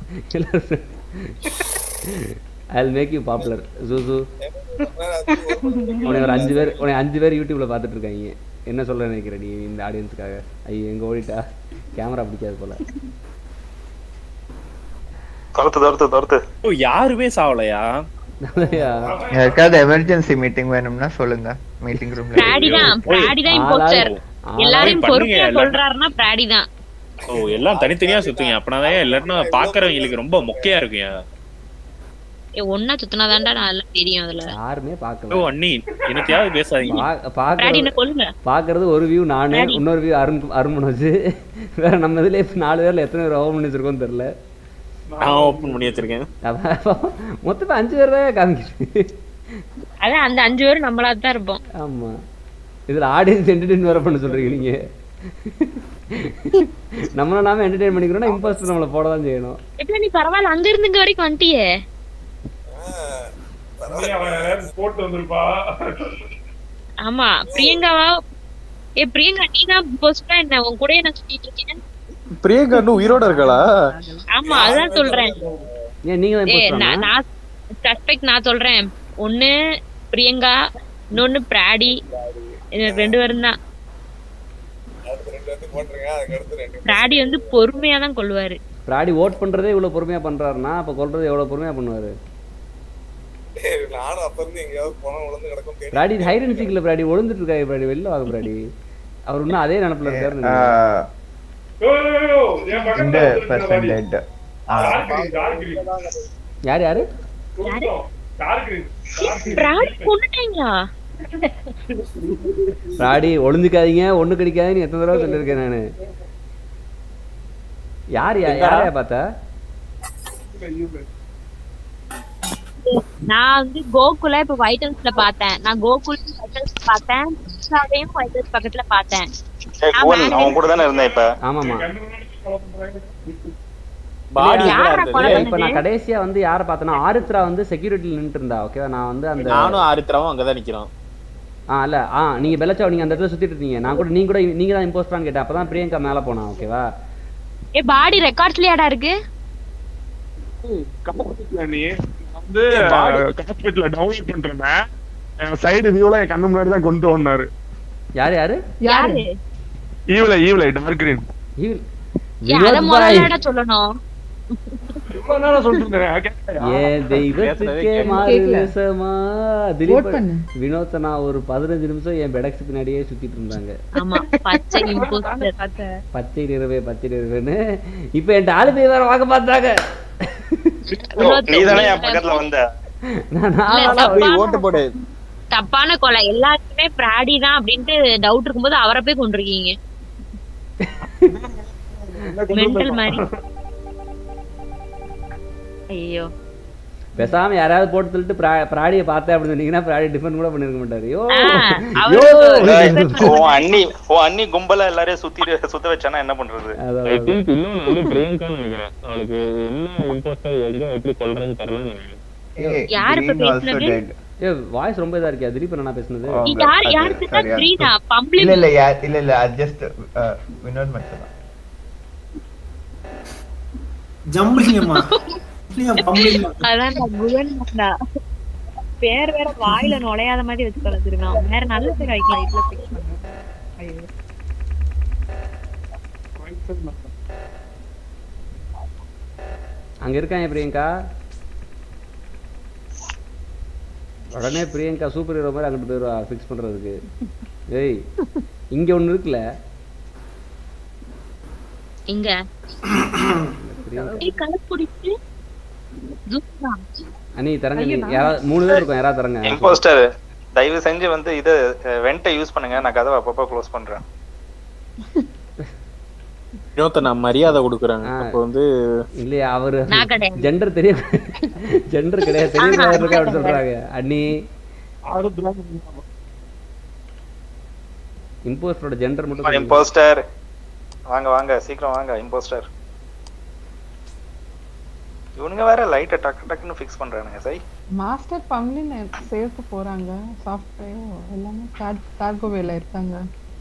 I make you popular juice உன்னை ஒரு அஞ்சு பேர் உன்னை அஞ்சு பேர் யூடியூப்ல பார்த்துட்டு இருக்காங்க என்ன சொல்ல நினைக்கிற நீ இந்த ஆடியன்ஸ்க்காக ஐயோ எங்க ஓடிட்டா கேமரா பிடிக்காது போல துரத்து துரத்து துரத்து ஓ, யாருமே சாவலையா யாருக்காவது எமர்ஜென்சி மீட்டிங் வேணும்னா சொல்லுங்க மீட்டிங் ரூம்ல பிராடி தான் பிராடி தான் இம்போஸ்டர் ஆளாளு- எல்லாரையும் பண்ணுங்க பொறுமையா எல்லாரும். சொல்றாருன்னா பிராடி தான் ஓ எல்லாம் தனித்தனியா சுத்துங்க அப்படின்னா எல்லாருன்னா பாக்குறவங்களுக்கு ரொம்ப மொக்கையா இருக்குங்க ஏ ஒன்னா சுத்தினாதான்டா நல்லா தெரியும் அதுல யாருமே ஓ பார்க்கல அண்ணி எனக்கையாவது பேசாதீங்க பா- பிராடி பார்க்கறது என்ன கொல்லுங்க பார்க்கறது ஒரு வியூ நானு Daddy. இன்னொரு வியூ அருண் அருண் மனோஜ் வேற நம்ம இதுல நாலு பேர்ல எத்தனை பேர் ஓபன் பண்ணி வச்சிருக்கோம்னு தெரியல நான் ஓபன் பண்ணி வச்சிருக்கேன் அதான் மொத்தமா அஞ்சு பேர் தான் காமிக்குது அதான் அந்த அஞ்சு பேரும் நம்மளா தான் இருப்போம் ஆமா இதுல ஆடியன்ஸ் என்டர்டெயின் வேற பண்ண சொல்றீங்க நீங்க நம்மள நாம என்டர்டெயின் பண்ணிக்கிறோம்னா இம்போஸ்டர் நம்மள போட தான் செய்யணும் எப்ப நீ பரவாயில்ல அங்க இருந்து இங்க வரைக்கும் வந்துட்டியே போட்டு வந்திருப்பா ஆமா பிரியங்காவா ஏ பிரியங்கா நீ தான் போஸ்டா என்ன உன் கூட நான் சுத்திட்டு இருக்கேன் பிரியங்கா இன்னும் உயிரோட இருக்காளா ஆமா அதான் சொல்றேன் ஏன் நீங்க தான் ஏ imposter நான் ஆனா? நான் சஸ்பெக்ட் நான் சொல்றேன் ஒண்ணு பிரியங்கா இன்னொன்னு பிராடி எனக்கு ரெண்டு பேரும் தான் பிராடி வந்து பொறுமையா தான் கொள்ளுவாரு பிராடி ஓட் பண்றதே இவ்வளவு பொறுமையா பண்றாருன்னா அப்ப கொல்றது எவ்வளவு பொறுமையா பண்ணுவாரு நானும் அப்ப இருந்து எங்கேயாவது பணம் விழுந்து கிடக்கும் தேடி பிராடி ஹைரன் சீக்ல பிராடி ஒளிஞ்சிட்டு இருக்காரு பிராடி வெளில வாங்க பிராடி அவர் இன்னும் அதே நினப்புல இருக்காரு ஆஹ், இந்த பர்சன் டெட் யார் யாரு பிராடி கொண்டுட்டாங்களா பிராடி ஒளிஞ்சுக்காதீங்க ஒண்ணு கிடைக்காதுன்னு எத்தனை தடவை சொல்லியிருக்கேன் நானு யார் யா- யாரையா பார்த்தா நான் வந்து கோகுல இப்ப ஒயிட் ஹவுஸ்ல பார்த்தேன் நான் கோகுல் ஒயிட் ஹவுஸ் பார்த்தேன் கிருஷ்ணாவையும் ஒயிட் ஹவுஸ் பக்கத்துல பார்த்தேன் ஏய், குவன், அவன் கூட தானே இருந்தேன் இப்ப ஆமாமா பாடி யாரை எங்கடா கொலை இருந்தது இப்ப நான் கடைசியா வந்து யாரை பார்த்தேன்னா ஆருத்ரா வந்து செக்யூரிட்டில நின்னுட்டு இருந்தா ஓகேவா நான் வந்து அந்த நானும் ஆரித்ராவும் அங்கதான் நிக்கிறோம் ஆ இல்ல ஆ நீங்க பெலச்சா நீங்க அந்த இடத்துல சுத்திட்டு இருந்தீங்க நான் கூட நீங்க கூட நீங்க தான் இம்போஸ்டான்னு கேட்டேன் அப்பதான் பிரியங்கா மேல போனா ஓகேவா ஏ பாடி ரெக்கார்ட்ஸ்லயாடா இருக்கு நீ வந்து காஸ்பெட்ல டவுன்லோட் பண்றேன் சைடு வியூல என் கண்ணு முன்னாடி தான் கொண்டு வந்தாரு யாரு யாரு யாரு ஈவில ஈவில டார்க் கிரீன் இவ்- ஏ அத வினோத் பாய் முதல்லடா சொல்லணும் இவ்வளவு நேரம் சொல்லிட்டு இருந்தேன் கேட்கலையா? ஏன் தெய்வத்துக்கே மாறு வேஷமா திலீப் வினோத் நான் ஒரு பதினஞ்சு நிமிஷம் என் பெடக்ஸ் பின்னாடியே சுத்திட்டு இருந்தாங்க ஆமா பச்சை இம்போஸ்டர் பச்சை நிறவே பச்சை நிறவேன்னு இப்ப என் ஆளு போய் வேற வாங்க பார்த்தாங்க நீ தானே என் பக்கத்துல வந்த நான் இல்ல, நாலா தப்பா- போய் ஓட்டு போடு தப்பான கொலை எல்லாருக்குமே பிராடி தான் அப்படின்ட்டு டவுட் இருக்கும்போது அவரை போய் கொண்டிருக்கீங்க மென்டல் மாதிரி ஐயோ பேசாம யாராவது போட்டு தள்ளிட்டு பிரா- பிராடியை பார்த்தேன் அப்படின்னு சொன்னீங்கன்னா பிராடி டிஃபன் கூட பண்ணிருக்க மாட்டாரு யோ ஆ, யோ அவரு உன் அண்ணி உன் அண்ணி கும்பலா எல்லாரையும் சுத்திட்டு சுத்த வச்சானா என்ன பண்றது அதான், ஐ அதான். திங்க் இன்னொன்னு வந்து பிரியங்கான்னு நினைக்கிறேன் அவளுக்கு என்ன இம்போஸ்டர் எங்க எப்படி கொல்றதுன்னு தெரியல நினைக்கிறேன் ஏய், யார் இப்ப Green also பேசுனது? dead. ஏ வாய்ஸ் ரொம்ப இதா இருக்கியா திலீப் என்ன பேசுனது Oh, நீ யார் அது- யாரு பேசுறா sorry, கிரீனா அது- பம்ப்ளிக் இல்ல இல்ல யா- இல்ல இல்ல அது ஜஸ்ட் வினோத் மட்டும் தான் ஜம்பிளிங்கம்மா பம்பிளிங்கம்மா அதான் குகன் பேர் வேற வாயில நுழையாத மாதிரி வச்சு தொலைச்சிருக்கான் வேற நல்ல பேர் வைக்கலாம் இதுல fix பண்ணு. ஐயோ. அங்க இருக்காங்க பிரியங்கா உடனே பிரியங்கா சூப்பர் ஹீரோ மாதிரி அங்கிட்டு போயிருவா ஃபிக்ஸ் பண்றதுக்கு ஏய் இங்க ஒண்ணு இருக்குல்ல இங்க பிரியங்கா ஏய், கலர் குடிச்சு ஜூஸ்தான். அண்ணி தரங்க நீ யாராவது மூணு பேர் இருக்கும் யாராவது தரங்க இம்போஸ்டர் தயவு செஞ்சு வந்து இது வெண்ட்டை யூஸ் பண்ணுங்க நான் கதவை அப்பப்போ க்ளோஸ் பண்றேன் வினோத்தை நான் மரியாதை கொடுக்குறேன் ஆ. அப்போ வந்து இல்லையா அவரு நான் கிடையாது. ஜெண்டர் தெரிய ஜெண்டர் கிடையாது தெரிய ஆ, இருக்கு அப்படி நான் சொல்றாங்க அண்ணி ஆறு துரோகம் இம்போஸ்டரோட ஜெண்டர் மட்டும் சொல்லுங்க. இம்போஸ்டர் வாங்க வாங்க சீக்கிரம் வாங்க இம்போஸ்டர் இவனுங்க வேற லைட்டை டக்கு டக்குன்னு ஃபிக்ஸ் பண்றானுங்க சை மாஸ்டர் பம்லின் சேர்க்க போறாங்க சாஃப்ட்வேர் எல்லாமே கார்கோவேல இருக்காங்க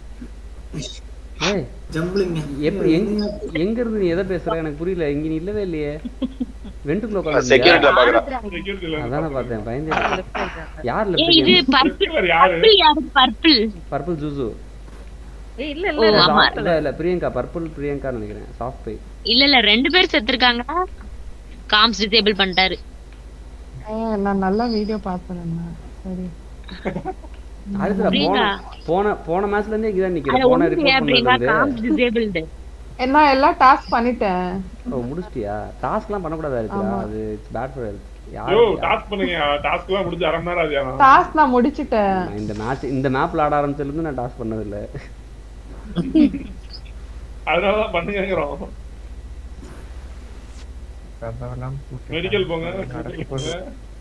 ஏய் ஜம்பிளிங்க எப்படி எங்க எங்க இருந்து நீ எதை பேசுற எனக்கு புரியல இங்க நீ இல்லவே இல்லையே வெண்டுக்குள்ள உட்காந்து செக்யூரிட்டில பாக்குறேன் அதானே பார்த்தேன் பயந்து யார் ஏய் இது லெஃப்ட் பர்பிள் பர்பிள் யாரு பர்பிள் பர்பிள் ஜூசு ஏய், இல்ல ஓ, இல்ல ஆமா. இல்ல இல்ல பிரியங்கா பர்பிள் பிரியங்கா நினைக்கிறேன் சாஃப்ட் பை இல்ல இல்ல ரெண்டு பேர் செத்துருக்காங்க காம்ஸ் டிசேபிள் பண்ணிட்டாரு ஏய், நான் நல்லா வீடியோ பார்த்தேன் சரி அடுத்து போன பிரியங்கா. போன போன மேட்ச்ல இருந்தே இங்கதான் நிக்கிறேன் அது போன ஒண்ணு ரிப்போர்ட் பிரியங்கா பண்ணது காம்ஸ் டிசேபிள்டு நான் எல்லாம் டாஸ்க் பண்ணிட்டேன் ஓ முடிச்சிட்டியா டாஸ்க்லாம் பண்ணக்கூடாதா இருக்கா ஆமா. அது it's bad for health yo யார் டாஸ்க் பண்ணுங்க டாஸ்க் எல்லாம் முடிஞ்சு அரை மணி நேரம் ஆகுது டாஸ்க் நான் முடிச்சிட்டேன் நான் இந்த மேட்ச் இந்த மேப்ல ஆட ஆரம்பிச்சதுலேருந்து நான் டாஸ்க் பண்ணதில்ல அதனாலதான் பண்ணுங்கிறோம் மெடிக்கல் போங்க medical போங்க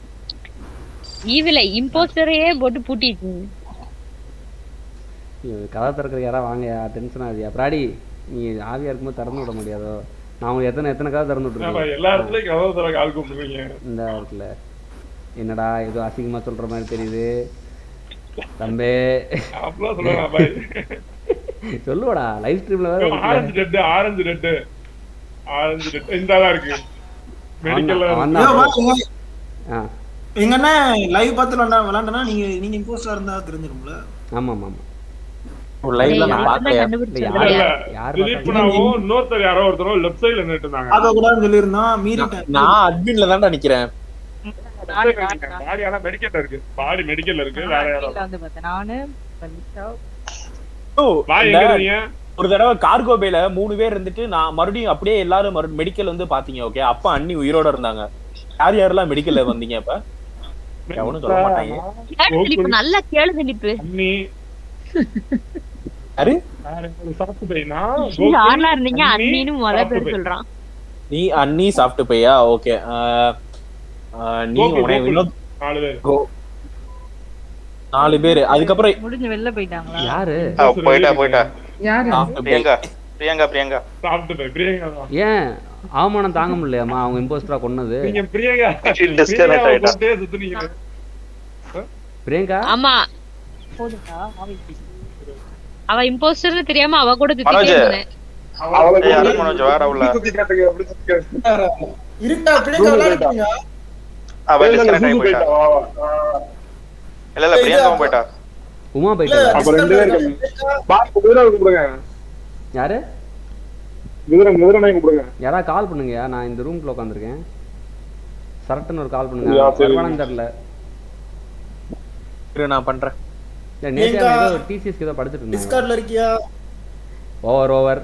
ஈவில இம்போஸ்டரையே போட்டு பூட்டிட்டு ஐயோ, கதை திறக்கிற யாரா வாங்கயா டென்ஷன் ஆகுதியா பிராடி நீ ஆவியா இருக்கும்போது திறந்து விட முடியாதோ நான் உங்களுக்கு எத்தனை எத்தனை கதை திறந்து ஏப்பா, விட்டுருக்கேன் எல்லா இடத்துலயும் கதவு தர கால் கூப்பிடுறீங்க இந்த இருக்குல்ல என்னடா ஏதோ அசிங்கமா சொல்ற மாதிரி தெரியுது தம்பே அப்படிலாம் சொல்லலாம் பாய் சொல்லுவாடா லைவ் ஸ்ட்ரீம்ல வேற இருக்குல்ல. Orange red orange red orange red இந்த தான் இருக்கு மெடிக்கல்ல அவன் ஐயோ, தான் வா, வா. ஆ எங்க அண்ணன் லைவ் பார்த்து விளாண்டா விளாண்டனா நீங்க நீங்க இம்போஸ்டா இருந்தா தெரிஞ்சிரும்ல ஆமா ஆமா ஆமா லைவ்ல டேய், நான் யாருமே பாக்கலையா கண்டுபிடிச்சு இல்ல, சொல்றியா? யார் யார் திலீப் பார்த்தாலும் பண்ணாவும் இன்னொருத்தர் யாரோ ஒருத்தரும் லெஃப்ட் சைடுல நின்னுட்டு இருந்தாங்க அத கூடாதுன்னு சொல்லியிருந்தான் மீறிட்டேன் நான் அட்மின்ல தான்டா நிக்கிறேன் பாடி ஆனா மெடிக்கல்ல இருக்கு பாடி மெடிக்கல்ல இருக்கு வேற யாரோ கீழ வந்து பார்த்தேன் நானு வனிதா ஓ, பாய் இந்த எங்க இருக்கீங்க ஒரு தடவை கார்கோ பேல மூணு பேர் இருந்துட்டு நான் மறுபடியும் அப்படியே எல்லாரும் மறு மெடிக்கல் வந்து பாத்தீங்க ஓகே அப்ப அண்ணி உயிரோட இருந்தாங்க யார் யாரெல்லாம் மெடிக்கல்ல வந்தீங்க அப்ப எவனும் சொல்ல மாட்டாங்க கேளு திலீப் நல்லா கேளு திலீப் அண்ணி யாரு சாப்பிட்டு போய் நான் நீங்க ஆளா இருந்தீங்க அண்ணி, அண்ணின்னு முத சாப்பிட்டு பேர் போய். சொல்றான் நீ அண்ணி சாப்பிட்டு போயா ஓகே நீ கோகுல், உனக்கு கோகுல். இன்னும் நாலு பேர் கோ- நாலு பேரு அதுக்கப்புறம் முடிஞ்சு வெளில போயிட்டாங்களா யாரு ஆ, போயிட்டா போயிட்டா யாரு சாப்பிட்டு போய் பிரியங்கா பிரியங்கா பிரியங்கா சாப்பிட்டு போய் பிரியங்கா தான். ஏன் அவமானம் தாங்க முடியலையாமா அவங்க இம்போஸ்டரா கொன்னது நீங்க பிரியங்கா Disconnect பிரியங்காவை ஆயிட்டா. கொண்டே சுத்துனீங்க பிரியங்கா ஆமா போதுங்களா ஆவி அவ இம்போஸ்டர்னு தெரியாம அவ கூட மனோஜ். திட்டிட்டே இருந்தேன் ஏய் அருண் மனோஜ் வாடா உள்ள சுத்தி காட்டுங்க அப்படி சுத்தி காட்டுங்க இருக்கா பிள்ளைங்க விளையாடுறீங்க அவ இல்ல, இல்ல, டிஸ்கனெக்ட் ஆகி சூசு போயிட்டா போயிட்டா, வா, வா. இல்ல இல்ல பிரியங்காவும் போயிட்டா உமா போயிட்டா அப்ப ரெண்டு பேர் இருக்காங்க. பாய், குதிரை கூப்பிடுங்க யாரு குதிரை குதிரை கூப்பிடுங்க யாரா கால் பண்ணுங்கயா நான் இந்த ரூம்குள்ள உட்காந்துருக்கேன் சரட்டுன்னு ஒரு கால் பண்ணுங்க யா, சரி. வருவானு தெரியல இரு, நான் பண்றேன் இல்ல நேற்று ஏங்கா? ஏதோ டிசிஎஸ்க்கு ஏதோ படிச்சுட்டு இருந்தாங்க டிஸ்கார்ட்ல இருக்கியா ஓவர் ஓவர்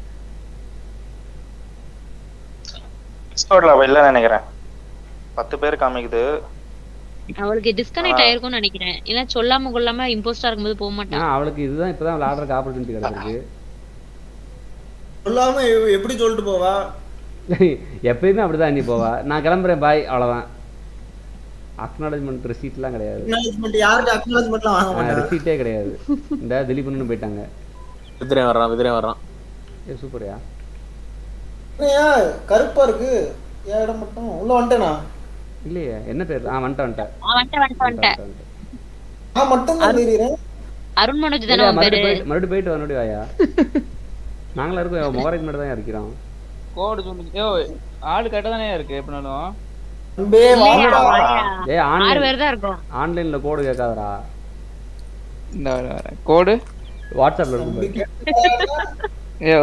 டிஸ்கார்ட்ல அவ இல்லன்னு நினைக்கிறேன் பத்து பேர் காமிக்குது அவளுக்கு டிஸ்கனெக்ட் ஆயிருக்கும்னு நினைக்கிறேன் இல்ல சொல்லாம கொள்ளாம இம்போஸ்டா இருக்கும்போது போக மாட்டான் ஆ அவளுக்கு இதுதான் இப்பதான் விளையாடுறதுக்கு ஆப்பர்ச்சுனிட்டி கிடைச்சிருக்கு சொல்லாம எ- எப்படி சொல்லிட்டு போவா எப்பயுமே அப்படிதான் நீ போவா நான் கிளம்புறேன் பாய் அவ்வளவுதான் அக்னாலஜ்மெண்ட் ரெசீட்லாம் கிடையாது அக்னாலஜ்மெண்ட் யாருக்கு அக்னாலஜ்மெண்ட்லாம் வாங்க மாட்டா ரெசீட்டே கிடையாது இந்த திலீப்னு போயிட்டாங்க விதிரே வர்றான் விதிரே வர்றான் ஏ சூப்பர்யா என்னய்யா, கருப்பா இருக்கு என் இடம் மட்டும் உள்ள வந்துட்டேனா இல்லையே என்ன பேர் ஆ வந்துட்டேன் வந்துட்டேன் அவன் வந்துட்ட வந்துட்ட வந்துட்ட வந்துட்டேன். நான் மட்டும் தான் தெரியுறேன் அருண் மனோஜ் தானே இல்லையா, அவன் பேரு மறுபடியும் போயிட்டு மறுபடியும் போயிட்டு வா, மறுபடியும் வாயா நாங்களா இருக்கோம் முகரைக்கு மட்டும் தான் இருக்கிறோம் கோடு சொல்லுங்க யோ ஆளு கரெக்டா தானே இருக்கு எப்படினாலும் அன்பே இல்லையா, வாடா. வாயா. ஏ ஆறு ஆன்லைன் பேர் தான் இருக்கும் ஆன்லைன்ல கோடு கேட்காதடா இந்த வர வர கோடு வாட்ஸ்அப்ல இருக்கும் பாரு. யோ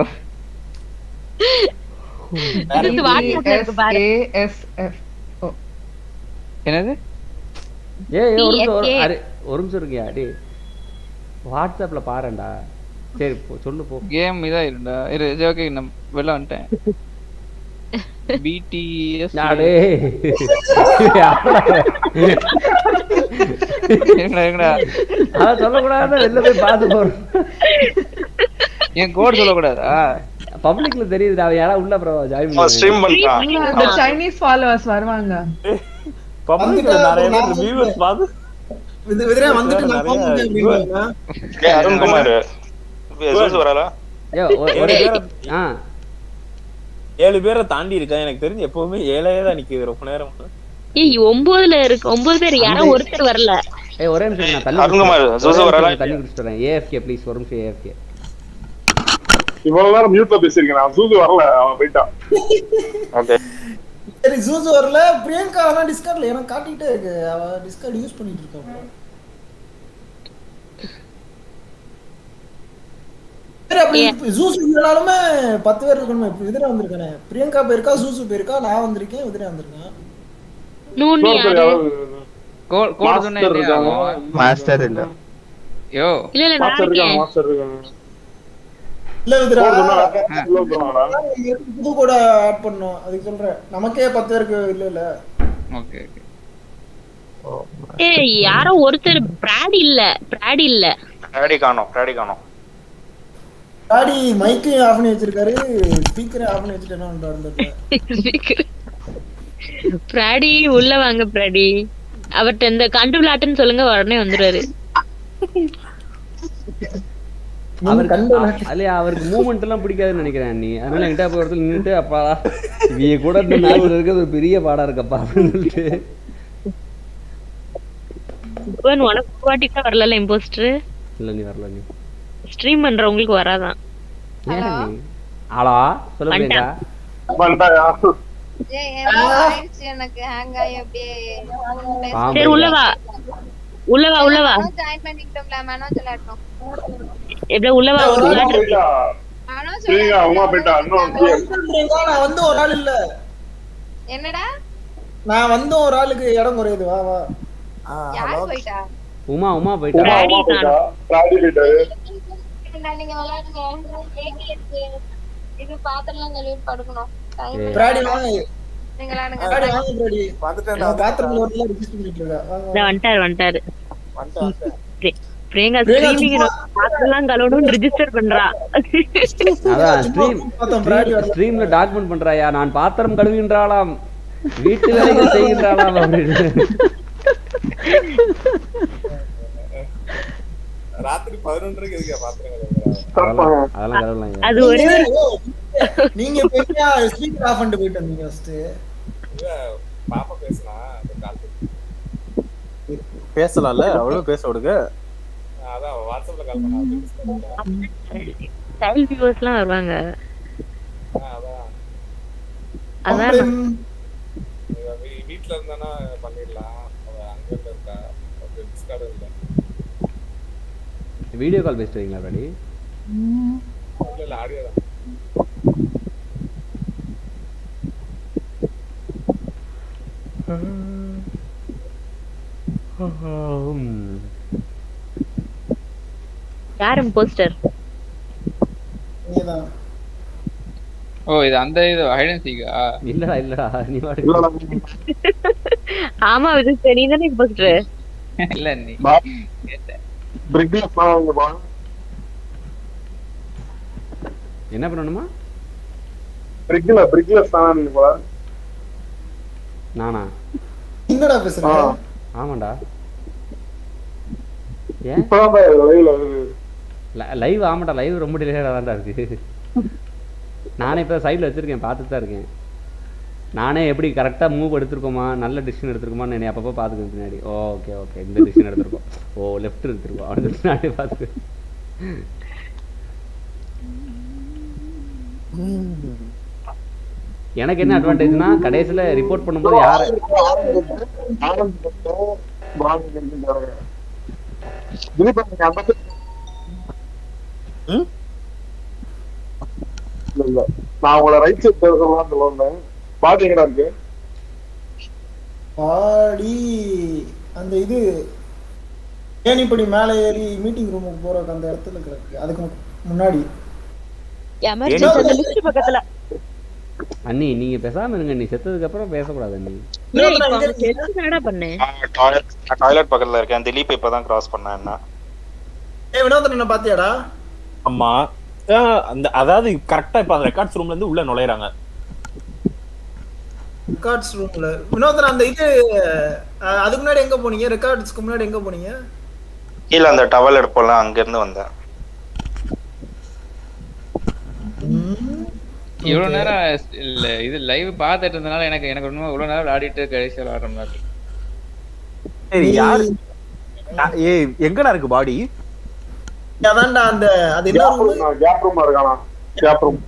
இதுக்கு வாட்ஸ்அப்ல இருக்கு பாரு ஏஎஸ்எஃப் என்னது ஏய் ஏய், ஒரு நிமிஷம் ஒரு- TSA. அரு, ஒரு நிமிஷம் இருக்கியா டேய் வாட்ஸ்அப்ல பாருடா சரி போ சொல்லு போ கேம் இதா இருந்தா இரு சரி ஓகே நான் வெளில வந்துட்டேன் பிடிஎஸ் நாடே இருங்கடா இருங்கடா அத சொல்லக்கூடாது வெளில போய் பார்த்து போறோம் என் கோட் சொல்லக்கூடாதா பப்ளிக்ல தெரியுதுடா அவன் யாரா உள்ள ப்ரோ ஜாயின் ஸ்ட்ரீம் பண்றான் இந்த சைனீஸ் ஃபாலோவர்ஸ் வருவாங்க பப்ளிக்ல நிறைய பேர் வியூவர்ஸ் பார்த்து இது விதிரே வந்துட்டு நான் நிறைய போக முடியும் ஏய் அருண்குமார் ஜூஸ் வரலா ஏ ஒரு ஏழு பேரை ஆ ஏழு பேரை தாண்டி இருக்கேன் எனக்கு தெரிஞ்சு எப்பவுமே ஏழையே தான் நிக்குது ரொம்ப நேரம் ஏய் ஒன்பதுல இருக்கு ஒன்பது பேர் யாரோ ஒருத்தர் வரல ஏய் ஒரே நிமிஷம் நான் தண்ணி அருண்குமார், குடிச்சிட்டு- ஜூஸ் ஒரே வரலா? நிமிஷம் தண்ணி குடிச்சிட்டு வரேன் ஏஎஃப்கே ப்ளீஸ் ஒரு நிமிஷம் ஏஎஃப்கே இவ்வளவு நேரம் மியூட்ல பேசியிருக்கேன் நான் சூது வரல அவன் போயிட்டான் ஓகே சரி ஜூஸ் வரல பிரியங்கா ஆனா டிஸ்கார்ட்ல எனக்கு காட்டிட்டே இருக்கு அவ டிஸ்கார்ட் யூஸ் பண்ணிட்டு இருக்கா சரி அப்படி ஜூஸ் இல்லனாலுமே பத்து பேர் இருக்கணுமே இப்ப விதிரா வந்திருக்கானே பிரியங்கா போயிருக்கா ஜூசு போயிருக்கா நான் வந்திருக்கேன் விதிரா வந்திருக்கேன் நூனி யாரு கோட் கோட் சொன்னா மாஸ்டர் என்ன இருக்காங்க ஆகும்? மாஸ்டர் இல்ல யோ இல்ல இல்ல நான் மாஸ்டர் இருக்காங்க இருக்கேன் மாஸ்டர் இருக்காங்க இல்ல விதுரா கோடு சொன்னா வேற உள்ள வந்துருவாங்களா? புது கூட ஆட் பண்ணோம் அதுக்கு சொல்றேன் நமக்கே பத்து பேருக்கு இல்ல இல்ல ஓகே ஓகே ஏய் யாரோ ஒருத்தர் பிராடி இல்ல பிராடி இல்ல பிராடி காணோம் பிராடி காணோம் டாடி மைக்கு ஆஃப் பண்ணி வச்சிருக்காரு ஸ்பீக்கரை ஆஃப் பண்ணி வச்சுட்டு என்ன பண்றாரு இந்த இடத்துல? பிராடி உள்ள வாங்க பிராடி அவர்ட்ட இந்த கண்டு விளாட்டுன்னு சொல்லுங்க உடனே வந்துருவாரு அவருக்கு இல்லையா அவருக்கு மூமெண்ட் எல்லாம் பிடிக்காதுன்னு நினைக்கிறேன் நீ அதனால என்கிட்ட போய் இடத்துல நின்னுட்டு அப்பா இவங்க கூட இந்த மேட்ச் இருக்கிறது ஒரு பெரிய பாடா இருக்கப்பா அப்படின்னு சொல்லிட்டு புவன் உனக்கு ஒரு வாட்டி கூட வரல இம்போஸ்டர் இல்ல நீ வரல நீ ஸ்ட்ரீம் பண்றவங்களுக்கு வராதான் ஏன் நீ ஆளா சொல்ல முடியுங்க வந்துட்டாயா? ஏய், ஏதோ ஆயிடுச்சு எனக்கு ஹேங் ஆகி அப்படியே சரி உள்ள வா உள்ள வா உள்ள வா ஜாயின் பண்ணிக்கிட்டோம்ல மனோஜ் விளையாட்டோம் எப்படி உள்ள வா ஒரு உமா விளையாட்டு போயிட்டா. மனோஜ் சரிங்க, உமா போயிட்டா. இன்னும் சொல்றீங்களா? நான் வந்து ஒரு ஆள் இல்ல என்னடா நான் வந்து ஒரு ஆளுக்கு இடம் குறையுது வா வா யார் போயிட்டா உமா உமா போயிட்டா உமா உமா போயிட்டா. பிராடி போயிட்டாரு. ஏண்டா, நீங்க விளையாடுங்க ஏகே இருக்கு இது பாத்திரம்லாம் கழுவி படுக்கணும் Time ஏய். பிராடி வாங்க நீங்க விளையாடுங்க பிராடி வாங்க பிராடி வந்துட்டேன்டா, நான் பாத்ரூம்ல ஒரு ரிஜிஸ்டர் பண்ணிட்டு இருக்கா வாங்க, இந்த வாங்க. வந்துட்டாரு வந்துட்டாரு வந்துட்டேன். பிரே- பிரியங்கா பிரியங்கா ஸ்ட்ரீமிங் பாத்திரம்லாம் கழுவணும்னு ரிஜிஸ்டர் பண்றா அதான் ஸ்ட்ரீம் பார்த்தோம் பிராடி வரல. ஸ்ட்ரீம்ல டாக்குமெண்ட் பண்றாயா நான் பாத்திரம் கழுவுகின்றாளாம் வீட்டு வேலைகள் செய்கின்றாளாம் அப்படின்னு ராத்திரி பதினொன்றரைக்கு எதுக்கா பாத்திரம் கழுவுறா? அதெல்லாம் அதெல்லாம் கழுவலாம் அது ஒரே ஒரு ஓ, நீங்க போயிட்டா ஸ்பீக்கர் ஆஃப் பண்ணிட்டு போயிட்டு வந்தீங்க ஃபர்ஸ்ட் இவ பாப்பா பேசினா அது கால் பண்ணி பேசலாம்ல அவளும் பேச விடுங்க அதான் வாட்ஸ்அப்ல கால் பண்ணா சைல்ட் வியூவர்ஸ்லாம் வருவாங்க அதான் அதான் இவ வீ- வீட்ல இருந்தானா பண்ணிடலாம் அவ அங்க இருந்து இருக்கா டிஸ்கார்டு இல்ல வீடியோ கால் பேசிட்டு வரீங்களா டாடி இல்ல இல்ல ஆடியோ தான் யார் இம்போஸ்டர் நீங்கதான் ஓ இது அந்த இது ஹைடன் சீக்கா இல்லடா இல்லடா நீ பாட்டுக்கு ஆமா இது சரி தானே இம்போஸ்டர் இல்ல நீ பா. கேட்டேன் பிரிக்ல வாங்க பா. என்ன பண்ணணுமா பிரிக்ல பிரிக்ல ஸ்தானம் நீங்க போல. நானா என்னடா ஆ. பேசுற ஆமாண்டா ஏன் இப்பதான் பா லைவ்ல வருது. லைவ் ஆமாடா லைவ் ரொம்ப டிலேடா தான்டா இருக்கு நானே இப்போ சைடில் வச்சிருக்கேன் பார்த்துட்டு தான் இருக்கேன் நானே எப்படி கரெக்டாக மூவ் எடுத்திருக்கோமா நல்ல டிசிஷன் எடுத்திருக்கோமான்னு என்னை அப்பப்போ பார்த்துக்கேன் பின்னாடி ஓகே ஓகே இந்த டிசிஷன் எடுத்திருக்கோம் ஓ லெஃப்ட் எடுத்திருக்கோம் அப்படின்னு பின்னாடி பார்த்துக்கு எனக்கு என்ன அட்வான்டேஜ்னா கடைசியில் ரிப்போர்ட் பண்ணும்போது யார் ஆனந்த் மட்டும் பானு இருக்காரு. திலீப் நீங்க அந்த பக்கம் இல்ல, இல்ல. நான் உங்களை ரைட் சைட் பேசலாம் சொல்லுவேன் பாட்டு எங்கடா இருக்கு பாடி அந்த இது ஏணிப்படி மேலே ஏறி மீட்டிங் ரூமுக்கு போறதுக்கு அந்த இடத்துல இருக்கு அதுக்கு முன்னாடி எமர்ஜென்சி அந்த லிஃப்ட் பக்கத்துல அண்ணி நீங்க பேசாம இருங்க நீ செத்ததுக்கு அப்புறம் பேசக்கூடாது அண்ணி ஏய், இப்ப அவங்க செத்து என்னடா பண்ணேன் டாய்லெட் டாய்லெட் பக்கத்துல இருக்கேன் திலீப் இப்பதான் கிராஸ் பண்ணேன் என்ன ஏ வினோதன் என்ன பாத்தியாடா ஆமா ஆஹ் அந்த அதாவது கரெக்டா இப்ப அந்த ரெக்கார்ட்ஸ் ரூம்ல இருந்து உள்ள நுழையறாங்க ரெக்கார்ட்ஸ் ரூம்ல வினோதன் அந்த இது அஹ், அதுக்கு முன்னாடி எங்க போனீங்க ரெக்கார்ட்ஸ்க்கு முன்னாடி எங்க போனீங்க கீழே அந்த டவல் எடுப்போம்ல அங்க இருந்து வந்தேன் இவ்வளவு நேரம் இல்ல இது லைவ் பார்த்துட்டு இருந்தனால எனக்கு எனக்கு ஒண்ணுமே இவ்வளவு நேரம் விளையாடிட்டு கடைசி விளையாடுற மாதிரி சரி யார் அ- ஏய் எங்கடா இருக்கு பாடி அதான்டா அந்த அது என்ன cap room room cap room இருக்கானா கேப் ரூம்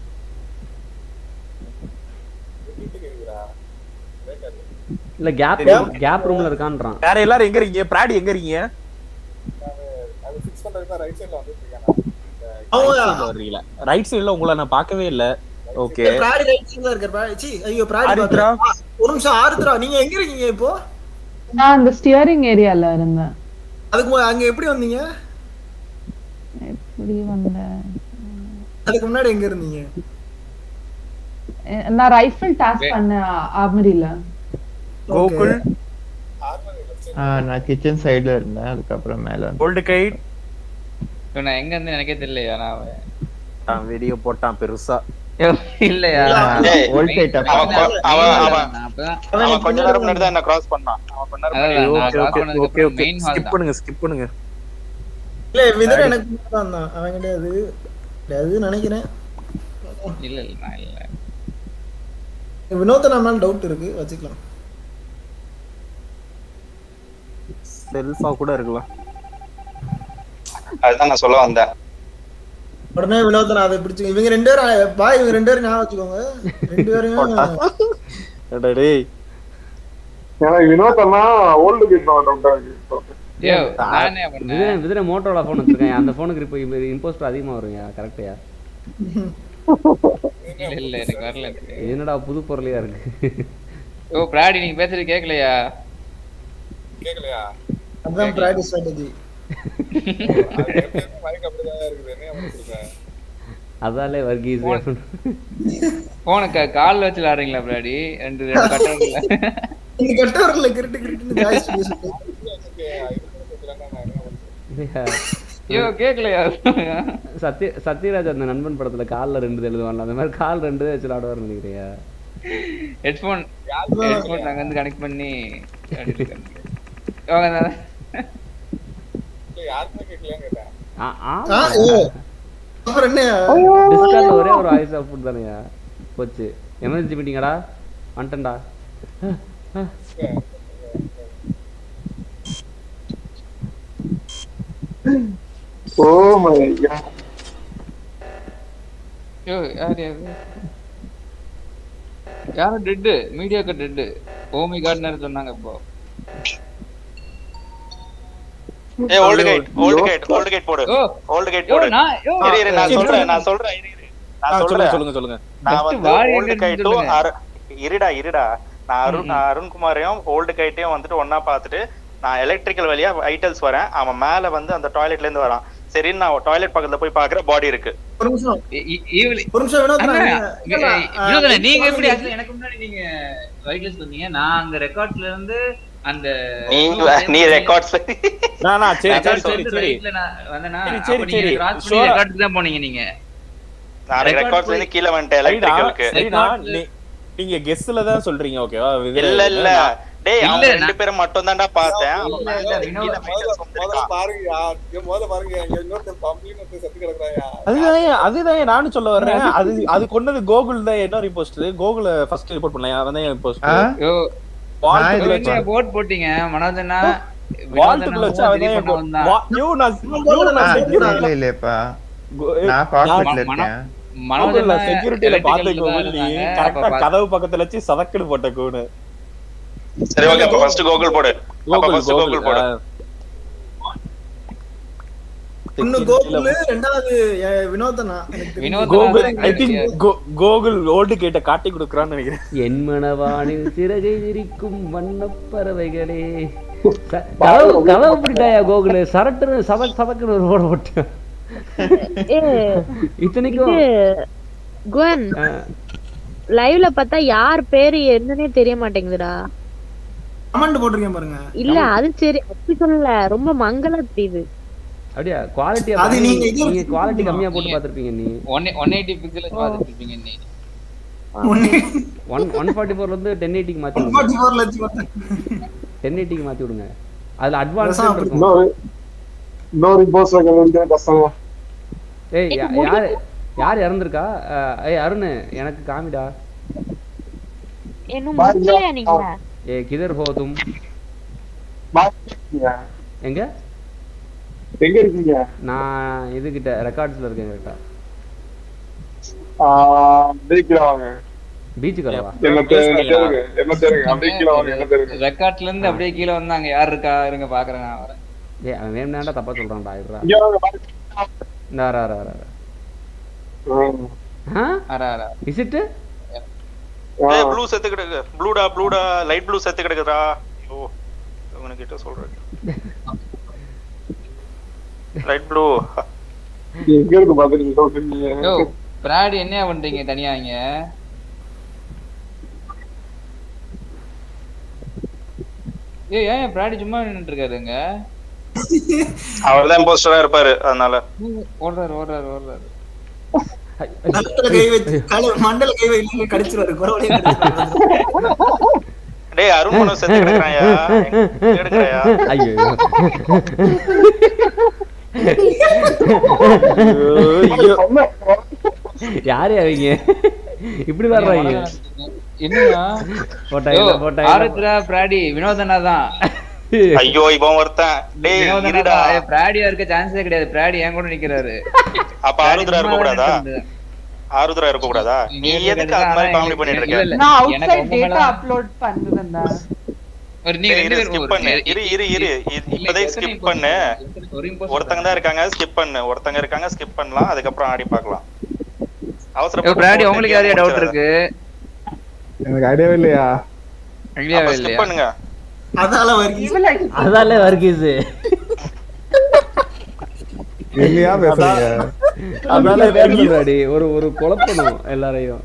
இல்ல கேப் கேப் ரூம்ல இருக்கான்றான் வேற எல்லாரும் எங்க இருக்கீங்க பிராடி எங்க இருக்கீங்க அது ஃபிக்ஸ் பண்றதுக்கு தான் ரைட் சைடுல வந்துட்டு இருக்கேன் அவங்க வர்றீங்களா ரைட் சைடுல உங்களை நான் பார்க்கவே இல்ல ஓகே பிராடி ரைட் சைடுல இருக்க பிராடி சி ஐயோ பிராடி ஆருத்ரா? பாத்தேன். ஆ, ஒரு நிமிஷம் ஆருத்ரா நீங்க எங்க இருக்கீங்க இப்போ நான் அந்த ஸ்டியரிங் ஏரியால இருந்தேன் அதுக்கு மு- அங்க எப்படி வந்தீங்க எப்படி வந்தேன் அதுக்கு முன்னாடி எங்க இருந்தீங்க அஹ் நான் ரைஃபிள் டாஸ்க் பண்ணேன் ஆர்மரியில கோகுல் ஆ, நான் கிச்சன் சைடுல இருந்தேன் அதுக்கப்புறம் மேல வந்தேன். கோல்டு கைட் இப்ப நான் எங்க இருந்து எனக்கே தெரியலையா நான் வீடியோ போட்டான் பெருசா இல்லையா ஏய், old kite அப்ப. அவன் கொ- அவன் அவன் நான் அப்பதான் அவன் கொஞ்ச நேரம் முன்னாடி தான் என்ன கிராஸ் பண்ணான் அவன் கொஞ்ச நேரம் அதான் முன்னாடி நான் ஓகே cross ஓகே பண்ணதுக்கு ஓகே அப்புறம் ஓகே main hall ஸ்கிப் தான். பண்ணுங்க ஸ்கிப் பண்ணுங்க இல்ல விதர் எனக்கு முன்னாடி வந்தான் அவன் கிடையாது கிடையாது நினைக்கிறேன் இல்ல இல்ல நான் இல்ல வினோத் நம்ம டவுட் இருக்கு வச்சுக்கலாம் செல்ஃபா கூட இருக்கலாம் அதுதான் நான் சொல்ல வந்தேன் உடனே வினோத் நான் அதை பிடிச்சு இவங்க ரெண்டு பேரும் பாய் இவங்க ரெண்டு பேரும் ஞாபகம் வச்சுக்கோங்க ரெண்டு பேரையும் அடா டேய் எனக்கு வினோத் அண்ணா ஓல்டு கேட் தான் டவுட்டா இருக்கு ஐயோ நானே பண்ணேன் விதிரன் விதிரன் மோட்டோல ஃபோன் வச்சிருக்கேன் அந்த ஃபோனுக்கு இப்போ இம்போஸ்ட் அதிகமா வருங்க கரெக்டையா இல்ல இல்ல எனக்கு வரல இது என்னடா புது பொருளையா இருக்கு ஓ பிராடி நீங்க பேசுறது கேக்கலையா கேக்கலையா அதான் பிராக்டிஸ் ஸ்ட்ராட்டஜி மைக் அப்படிதான் இருக்குது என்ன பண்ணிருக்கேன் அதாலே வர்கீஸ் போன கால்ல வச்சு விளையாடுறீங்களா பிராடி ரெண்டு ரெண்டு கட்டணங்கள இந்த கட்டவரில் கிரிட்டு கிரிட்டுன்னு ஜாய்ஸ் பேசிட்டு ஐயோ கேக்கலையா சத்ய சத்யராஜ் அந்த நண்பன் படத்துல கால்ல ரெண்டு எழுதுவான்ல அந்த மாதிரி கால் ரெண்டு வச்சு விளாடுவார்னு நினைக்கிறியா ஹெட்போன் ஹெட்போன் நாங்க வந்து கனெக்ட் பண்ணி வாங்க நான் யாருமே கேட்கலையான்னு கேட்டேன் ஆ ஆ, ஓ. அப்புறம் என்ன டிஸ்கார்ட்ல ஒரே ஒரு வாய்ஸ் ஆஃப் தானேயா போச்சு எமர்ஜென்சி மீட்டிங்கடா வந்துட்டேன்டா ஓ மை காட் ஐயோ யார் யார் யாரும் டெட்டு மீடியாக்கு டெட்டு ஓமி கார்டனர் சொன்னாங்க இப்போ ஏய் old gate old gate old gate போடு ஓ ஓல்டு கேட் யோ, போடு நான்- யோ, இரு இரு நான் சரி, சொல்றேன் சரி. நான் சொல்றேன் இரு, இரு. ஆ, நான் சொல்லுங்க சொல்றேன் சொல்லுங்க சொல்லுங்க நான் First வந்து வாரி ஓல்டு எங்கன்னு கைட்டும் சொல்லுங்க. அரு இருடா இருடா நான் அருண் ம், ம். நான் அருண்குமாரையும் ஓல்டு கைட்டையும் வந்துட்டு ஒண்ணா பார்த்துட்டு நான் எலக்ட்ரிக்கல் வழியா வைட்டல்ஸ் வரேன் அவன் மேல வந்து அந்த டாய்லெட்ல இருந்து வரான் சரின்னு நான் டாய்லெட் பக்கத்துல போய் பாக்குறேன் பாடி இருக்கு ஒரு நிமிஷம் ஈவிலி ஒரு நிமிஷம் வினோத் அண்ணா, நான் இங்க- இல்ல, ஆ, வினோதனே, நீங்க பாருங்க. எப்படி actually எனக்கு முன்னாடி நீங்க வைட்லஸ் வந்தீங்க நான் அங்க ரெக்கார்ட்ஸ்ல இருந்து அந்த நீ நீ ரெக்கார்ட்ஸ் நான் நான் சரி சரி records சரி வந்து சரி rightல நான் வந்தேனா, சரி, அப்ப சரி, நீங்க சரி. cross பண்ணி Sure. records தான் போனீங்க நீங்க நான் Record ரெக்கார்ட்ஸ்ல இருந்து கீழ வந்துட்டேன் சரிடா எலக்ட்ரிக்கலுக்கு சரிடா நீ- நீங்க கெஸ்ட்ல தான் சொல்றீங்க ஓகேவா இல்ல இல்ல டேய் இல்ல, அவங்க நான்- ரெண்டு பேரும் மட்டும் தான்டா பார்த்தேன் இல்ல, அவன் இல்ல, மேல வினோத் கீழ வைட்டல்ஸ் முதல்ல வந்திருக்கான் பாருங்கயா இங்க முதல்ல பாருங்க இங்க இன்னொருத்தர் பம்பளின்னு ஒருத்தர் செத்து கிடக்குறாயா அதுதான் அதுதான் நானும் சொல்ல வர்றேன் அது அது கொண்டது கோகுல் தான் என்ன ரிப்போஸ்ட் கோகுல ஃபர்ஸ்ட் ரிப்போர்ட் பண்ணலாம் அவன் தான் ரிப்போஸ்ட் ஆ? யோ நான் நீங்க போட் போட்டீங்க மனோஜனா வால்ட்டுக்குள்ள வச்சு அவன் தான் இப்போ- வா- ஐயோ, நான் ஐயோ, ஆ, நான் security- இல்ல இல்லப்பா கோ- நான் காக்பிட்ல மன- இருக்கேன் கோகுல்ல செக்யூரிட்டில பாத்து கோகுல் நீ கரெக்டா இருந்தாங்க கதவு பக்கத்துல வச்சு சதக்குன்னு போட்ட கோனு சரி ஓகே அப்ப ஃபர்ஸ்ட் கூகுள் போடு அப்ப கோகுல் ஃபர்ஸ்ட் கூகுள் போடு கோகுல் ஒண்ணு கோகுல் ரெண்டாவது அஹ், வினோதனா எனக்கு தெரிஞ்சு. Vinoth Gokul I think Gokul old கேட்ட காட்டி கொடுக்குறான்னு நினைக்கிறேன் என் மனவானில் சிறகை விரிக்கும் வண்ணப் பறவைகளே ச- கதவு கதவு பிடிட்டாயா கோகுலு சரட்டுன்னு சபக் சபக்குன்னு ஒரு ஓட போட்டு இத்தனைக்கும் குவன் ஆ, லைவ்ல பார்த்தா யார் பேரு என்னன்னே தெரிய மாட்டேங்குதுடா கமெண்ட் போட்டிருக்கேன் பாருங்க இல்ல அது சரி அப்படி சொல்லல ரொம்ப மங்களா தெரியுது அப்படியா குவாலிட்டி அது நீங்க இது நீங்க குவாலிட்டி கம்மியா போட்டு பார்த்திருப்பீங்க நீ ஒன் ஒன் எயிட்டி பிக்சல் பார்த்துட்டு இருப்பீங்க நீ ஒன் ஒன் ஃபார்ட்டி ஃபோர்ல இருந்து டென் எயிட்டிக்கு மாத்தி விடுங்க 44 லட்சம் டென் எயிட்டிக்கு மாத்தி விடுங்க அதுல அட்வான்ஸ் பேசாம இருக்கும் இன்னொரு இன்னொரு போஸ்ட் வந்து கஷ்டம் ஏய் யா- யார் யார் இறந்திருக்கா அஹ், ஏய் அருண் எனக்கு காமிடா இன்னும் முடியலையா நீங்க ஏ கிதர் போதும் எங்க எங்க இருக்கீங்க நான் இதுகிட்ட ரெக்கார்ட்ஸ்ல இருக்கேன் கரெக்டா அப்படியே வாங்க பீச்சுக்கு வரவா என்ன தேவை என்ன தேவை என்ன தேவை அப்படியே கீழே வாங்க என்ன தேவை ரெக்கார்ட்ல இருந்து அப்படியே கீழ வந்தாங்க யார் இருக்கா இருங்க பாக்குறேன் நான் வரேன் ஏய் அவன் வேணும்னாண்டா தப்பா சொல்றான்டா இருடா இங்க வாங்க பாருங்க. இந்த வர வர வர வர ம். ஆ அரா அரா இஸ் இட் ஏய் ப்ளூ செத்து கிடக்கு ப்ளூடா ப்ளூடா லைட் ப்ளூ செத்து கிடக்குதா ஐயோ இவனுக்கிட்ட சொல்றேன் லைட் ப்ளூ எங்க இருக்கு பாத்து நீங்க சொல்றீங்க யோ பிராடி என்ன பண்றீங்க தனியா இங்க ஏய் ஏன் பிராடி சும்மா நின்னுட்டு இருக்காருங்க அவர் தான் இம்போஸ்டரா இருப்பாரு அதனால ஓடுறாரு ஓடுறாரு ஓடுறாரு கழுத்துல கை வச்சு கழு மண்டல கை வைக்க கடிச்சிருவாரு குறவளையே டேய் அருண் மனோ செத்து கிடக்குறாயா எடுக்கறாயா ஐயோ யாரு அவங்க இப்படி வர்றாங்க என்னங்க போட்டா யோ, இல்ல, போட்டா இல்ல. ஆருத்ரா பிராடி வினோதனா தான் ஐயோ இவன் ஒருத்தன் டேய் வினோதனா இருடா தான். ஏய், பிராடியா இருக்க சான்ஸே கிடையாது பிராடி என் கூட நிக்கிறாரு அப்ப ஆருத்ரா இருக்க கூடாதா ஆருத்ரா இருக்க கூடாதா நீ எதுக்கு அது மாதிரி காமெடி பண்ணிட்டு இருக்க நான் அவுட் எனக்கு சைட் உங்க டேட்டா மேல- அப்லோட் பண்றேன்டா ஒரு நீங்க சரி, ரெண்டு இரு பேரும் ஸ்கிப் ஒரு- பண்ணு இரு இரு இரு இ- இப்போதைக்கு எத்தனை ஸ்கிப் பண்ணு ஒரு imposter ஒருத்தங்க தான் இருக்காங்க ஸ்கிப் பண்ணு ஒருத்தங்க இருக்காங்க ஸ்கிப் பண்ணலாம் அதுக்கப்புறம் ஆடி பார்க்கலாம் யோ, அவசரப்பட்டு பிராடி போட்டு உங்களுக்கு game யாரையா டவுட் முடிச்சிடாத. இருக்கு எனக்கு ஐடியாவே இல்லையா ஐடியாவே அப்ப இல்லையா skip பண்ணுங்க அதால வருகீஸ் அதால வர்கீஸ் இல்லையா பேசுறீங்க அதால பேசுறாடி ஒரு ஒரு குழப்பணும் எல்லாரையும்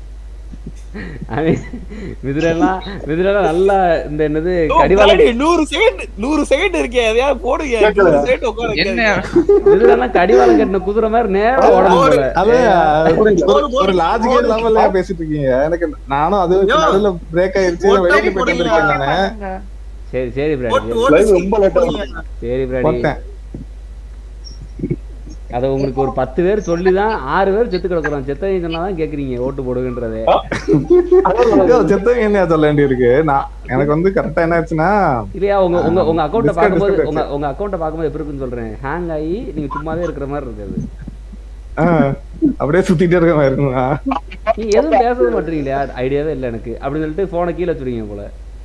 மிதுரெல்லாம் மிதுரெல்லாம் நல்லா இந்த என்னது கடிவாளம் பிராடி, நூறு செகண்ட் நூறு செகண்ட் இருக்கே எதையாவது போடுங்க நூறு செகண்ட் உட்கார என்ன மிதுரெல்லாம் கடிவாளம் கட்டின குதிரை மாதிரி நேரம் ஓடணும் போல அது ஒரு- ஒரு லாஜிக்கே இல்லாம இல்லையா பேசிட்டு இருக்கீங்க எனக்கு நானும் அது நடுவுல பிரேக் ஆயிருச்சு நான் வெளியே போயிட்டு வந்திருக்கேன் நானு சரி சரி பிராடி Live ரொம்ப லேட்டா சரி பிராடி போட்டேன் அத உங்களுக்கு ஒரு பத்து பேர் சொல்லிதான் ஆறு பேர் செத்து கிடக்குறோம் செத்தவங்க சொன்னாதான் கேக்குறீங்க ஓட்டு போடுங்கன்றதே ஐயோ, செத்தவங்க என்னையா சொல்ல வேண்டியிருக்கு நான் எனக்கு வந்து கரெக்டா என்ன ஆச்சுன்னா இல்லையா உங்க உங்க உங்க அக்கௌண்ட்டை Discount, பார்க்கும்போது discount உங்க உங்க அக்கௌண்ட்டை பார்க்கும்போது எப்படி இருக்குன்னு சொல்றேன் ஹேங் ஆகி நீங்க சும்மாவே இருக்கிற மாதிரி இருக்குது ஆ, அப்படியே சுத்திட்டே இருக்க மாதிரி இருக்குமா நீங்க எதுவும் பேசவே மாட்டீங்களா ஐடியாவே இல்லை எனக்கு அப்படின்னு சொல்லிட்டு போனை கீழே வச்சுருவீங்க போல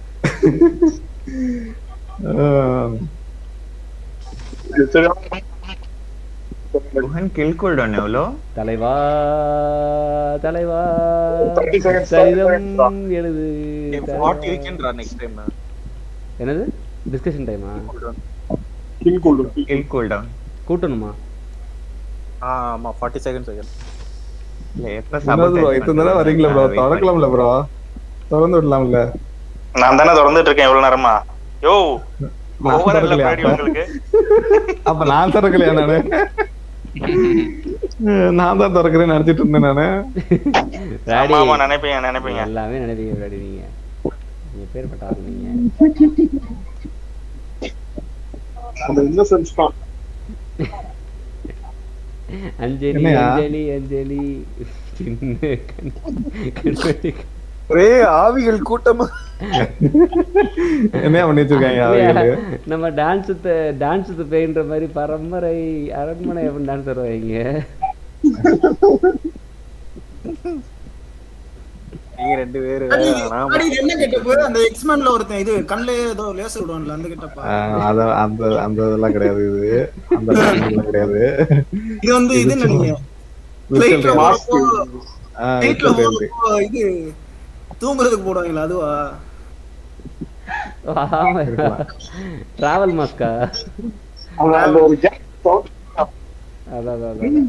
குஹன் கில் கூல்டவுன் எவ்வளோ தலைவா தலைவா 30 seconds சரிதம் எழுது ஃபார்ட்டி இருக்கேன்றா நெக்ஸ்ட் டைம் என்னது டிஸ்கஷன் டைமா கில் கூல்டவுன் கில் கூல்டவுன் கூட்டணுமா ஆமா ஃபார்ட்டி செகண்ட் செகண்ட் இல்ல எப்ப ப்ரோ இத்தனை தடவை வரீங்களா ப்ரோ திறக்கலாம்ல ப்ரோ திறந்து விடலாம்ல நான் தானே திறந்துட்டு இருக்கேன் இவ்வளவு நேரமா யோ நான் ஓவர் இல்ல திறக்கலையா பிராடி அப்ப? உங்களுக்கு அப்ப நான் திறக்கலையா நானு நான் தான் திறக்கிறேன்னு நினைச்சிட்டு இருந்தேன் நானு ஆமா ஆமா நினைப்பீங்க நினைப்பீங்க எல்லாமே நினைப்பீங்க பிராடி நீங்க நீங்க பேர் பட்ட ஆள் நீங்க அந்த இன்னசென்ஸ் தான் அஞ்சலி என்னய்யா? அஞ்சலி அஞ்சலி சின்ன கண்- கண்மணி ஒரே ஆவிகள் கூட்டமா என்ன பண்ணி வச்சிருக்காங்க இல்லையா? ஆளுகளு? நம்ம டான்ஸ் டான்ஸ் பெயின்ற மாதிரி பரம்பரை அரண்மனை எப்படி டான்ஸ் வருவாங்க நீங்க ரெண்டு பேரு அடி, நான் அடி, இது என்ன கெட்டப்பு அந்த எக்ஸ்மேன்ல ஒருத்தன் இது கண்ணுல ஏதோ லேசர் விடுவான்ல அந்த கெட்டப்பா ஆஹ் அத அந்த அந்த இதெல்லாம் கிடையாது இது அந்த இதெல்லாம் கிடையாது இது வந்து இது நினைங்க Virtual ஃபிளைட்ல reality. போறப்போ ஆஹ் ஃபிளைட்ல virtual reality. போறப்போ இது தூங்குறதுக்கு போடுவாங்களா அதுவா டிராவல் மாஸ்கா அந்த- அந்த ஒரு gap sound. அதான் அதான், அதான்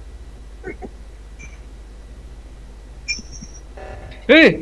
ஏய்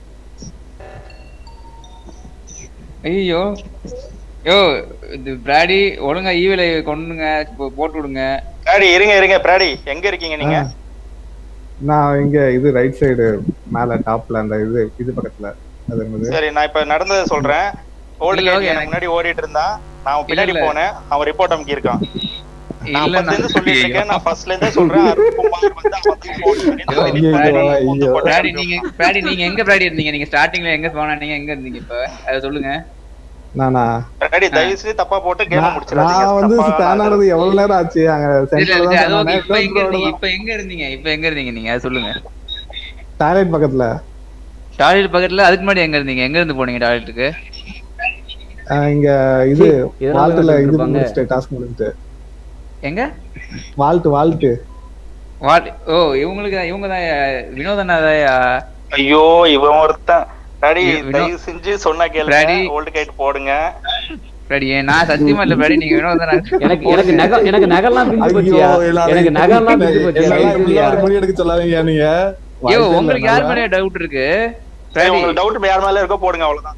ஐயோ யோ இது பிராடி ஒழுங்கா ஈவில கொண்டுங்க போ- போட்டு விடுங்க பிராடி இருங்க இருங்க பிராடி எங்க இருக்கீங்க நீங்க நான் இங்க இது ரைட் சைடு மேல டாப்ல அந்த இது இது பக்கத்துல அது என்னது சரி நான் இப்ப நடந்ததை சொல்றேன் ஓல்டு இல்ல, கேட் okay, எனக்கு முன்னாடி ஓடிட்டு இருந்தான் நான் பின்னாடி இல்ல. போனேன் அவன் ரிப்போர்ட் அமுக்கி இருக்கான் நான் இல்ல, ஃபர்ஸ்ட்ல இருந்து நான்- சொல்லிட்டு இருக்கேன் நான் ஃபர்ஸ்ட்ல இருந்தே சொல்றேன் அருண் குமார் வந்து அவன் தான் phone பண்ணி ஐயோ, delete பிராடி, பண்ணி வந்து போட்டு பிராடி அனுப்பி நீங்க பிராடி நீங்க எங்க பிராடி இருந்தீங்க நீங்க ஸ்டார்டிங்ல எங்க போனானீங்க எங்க இருந்தீங்க இப்ப அதை சொல்லுங்க நானா பிராடி தயவு செஞ்சு தப்பா போட்டு கேம் நான் முடிச்சிடாதீங்க நான் வந்து தப்பா ஸ்டான் ஆனது எவ்வளவு நேரம் ஆச்சு அங்க இல்ல சென்டர்ல இல்ல தான் அது okay. இப்ப எங்க சொன்னானே இருந்தீங்க இப்ப எங்க இருந்தீங்க இப்ப எங்க இருந்தீங்க நீங்க அதை சொல்லுங்க டாய்லெட் பக்கத்துல டாய்லெட் பக்கத்துல அதுக்கு முன்னாடி எங்க இருந்தீங்க எங்க இருந்து போனீங்க டாய்லெட்டுக்கு ஆஹ் இங்க இது இதெல்லாம் வால்ட்ல இது இருப்பாங்க. முடிச்சிட்டு டாஸ்க் முடிச்சிட்டு எங்க வால்ட் வால்ட் வாட் ஓ இவங்களுக்கு இவங்க தான் வினோதனா ஐயோ இவன் ஒருத்தன் பிராடி வி- வினோ- தயவு செஞ்சு சொன்னா கேளுங்க பிராடி. ஓல்டு கேட் போடுங்க பிராடி நான் சத்தியமா இல்ல பிராடி நீங்க வேணும் எனக்கு எனக்கு நகை எனக்கு நகைலாம் பிஞ்சு போச்சியா எனக்கு நகைலாம் பிஞ்சு போச்சியா எல்லாரும் மணி எடுக்க சொல்லாதீங்க நீங்க ஐயோ வாய்ப்பே உங்களுக்கு இல்ல. யார் மேலே டவுட் இருக்கு சரி, உங்களுக்கு டவுட் யார் மேல இருக்கோ போடுங்க அவ்வளவுதான்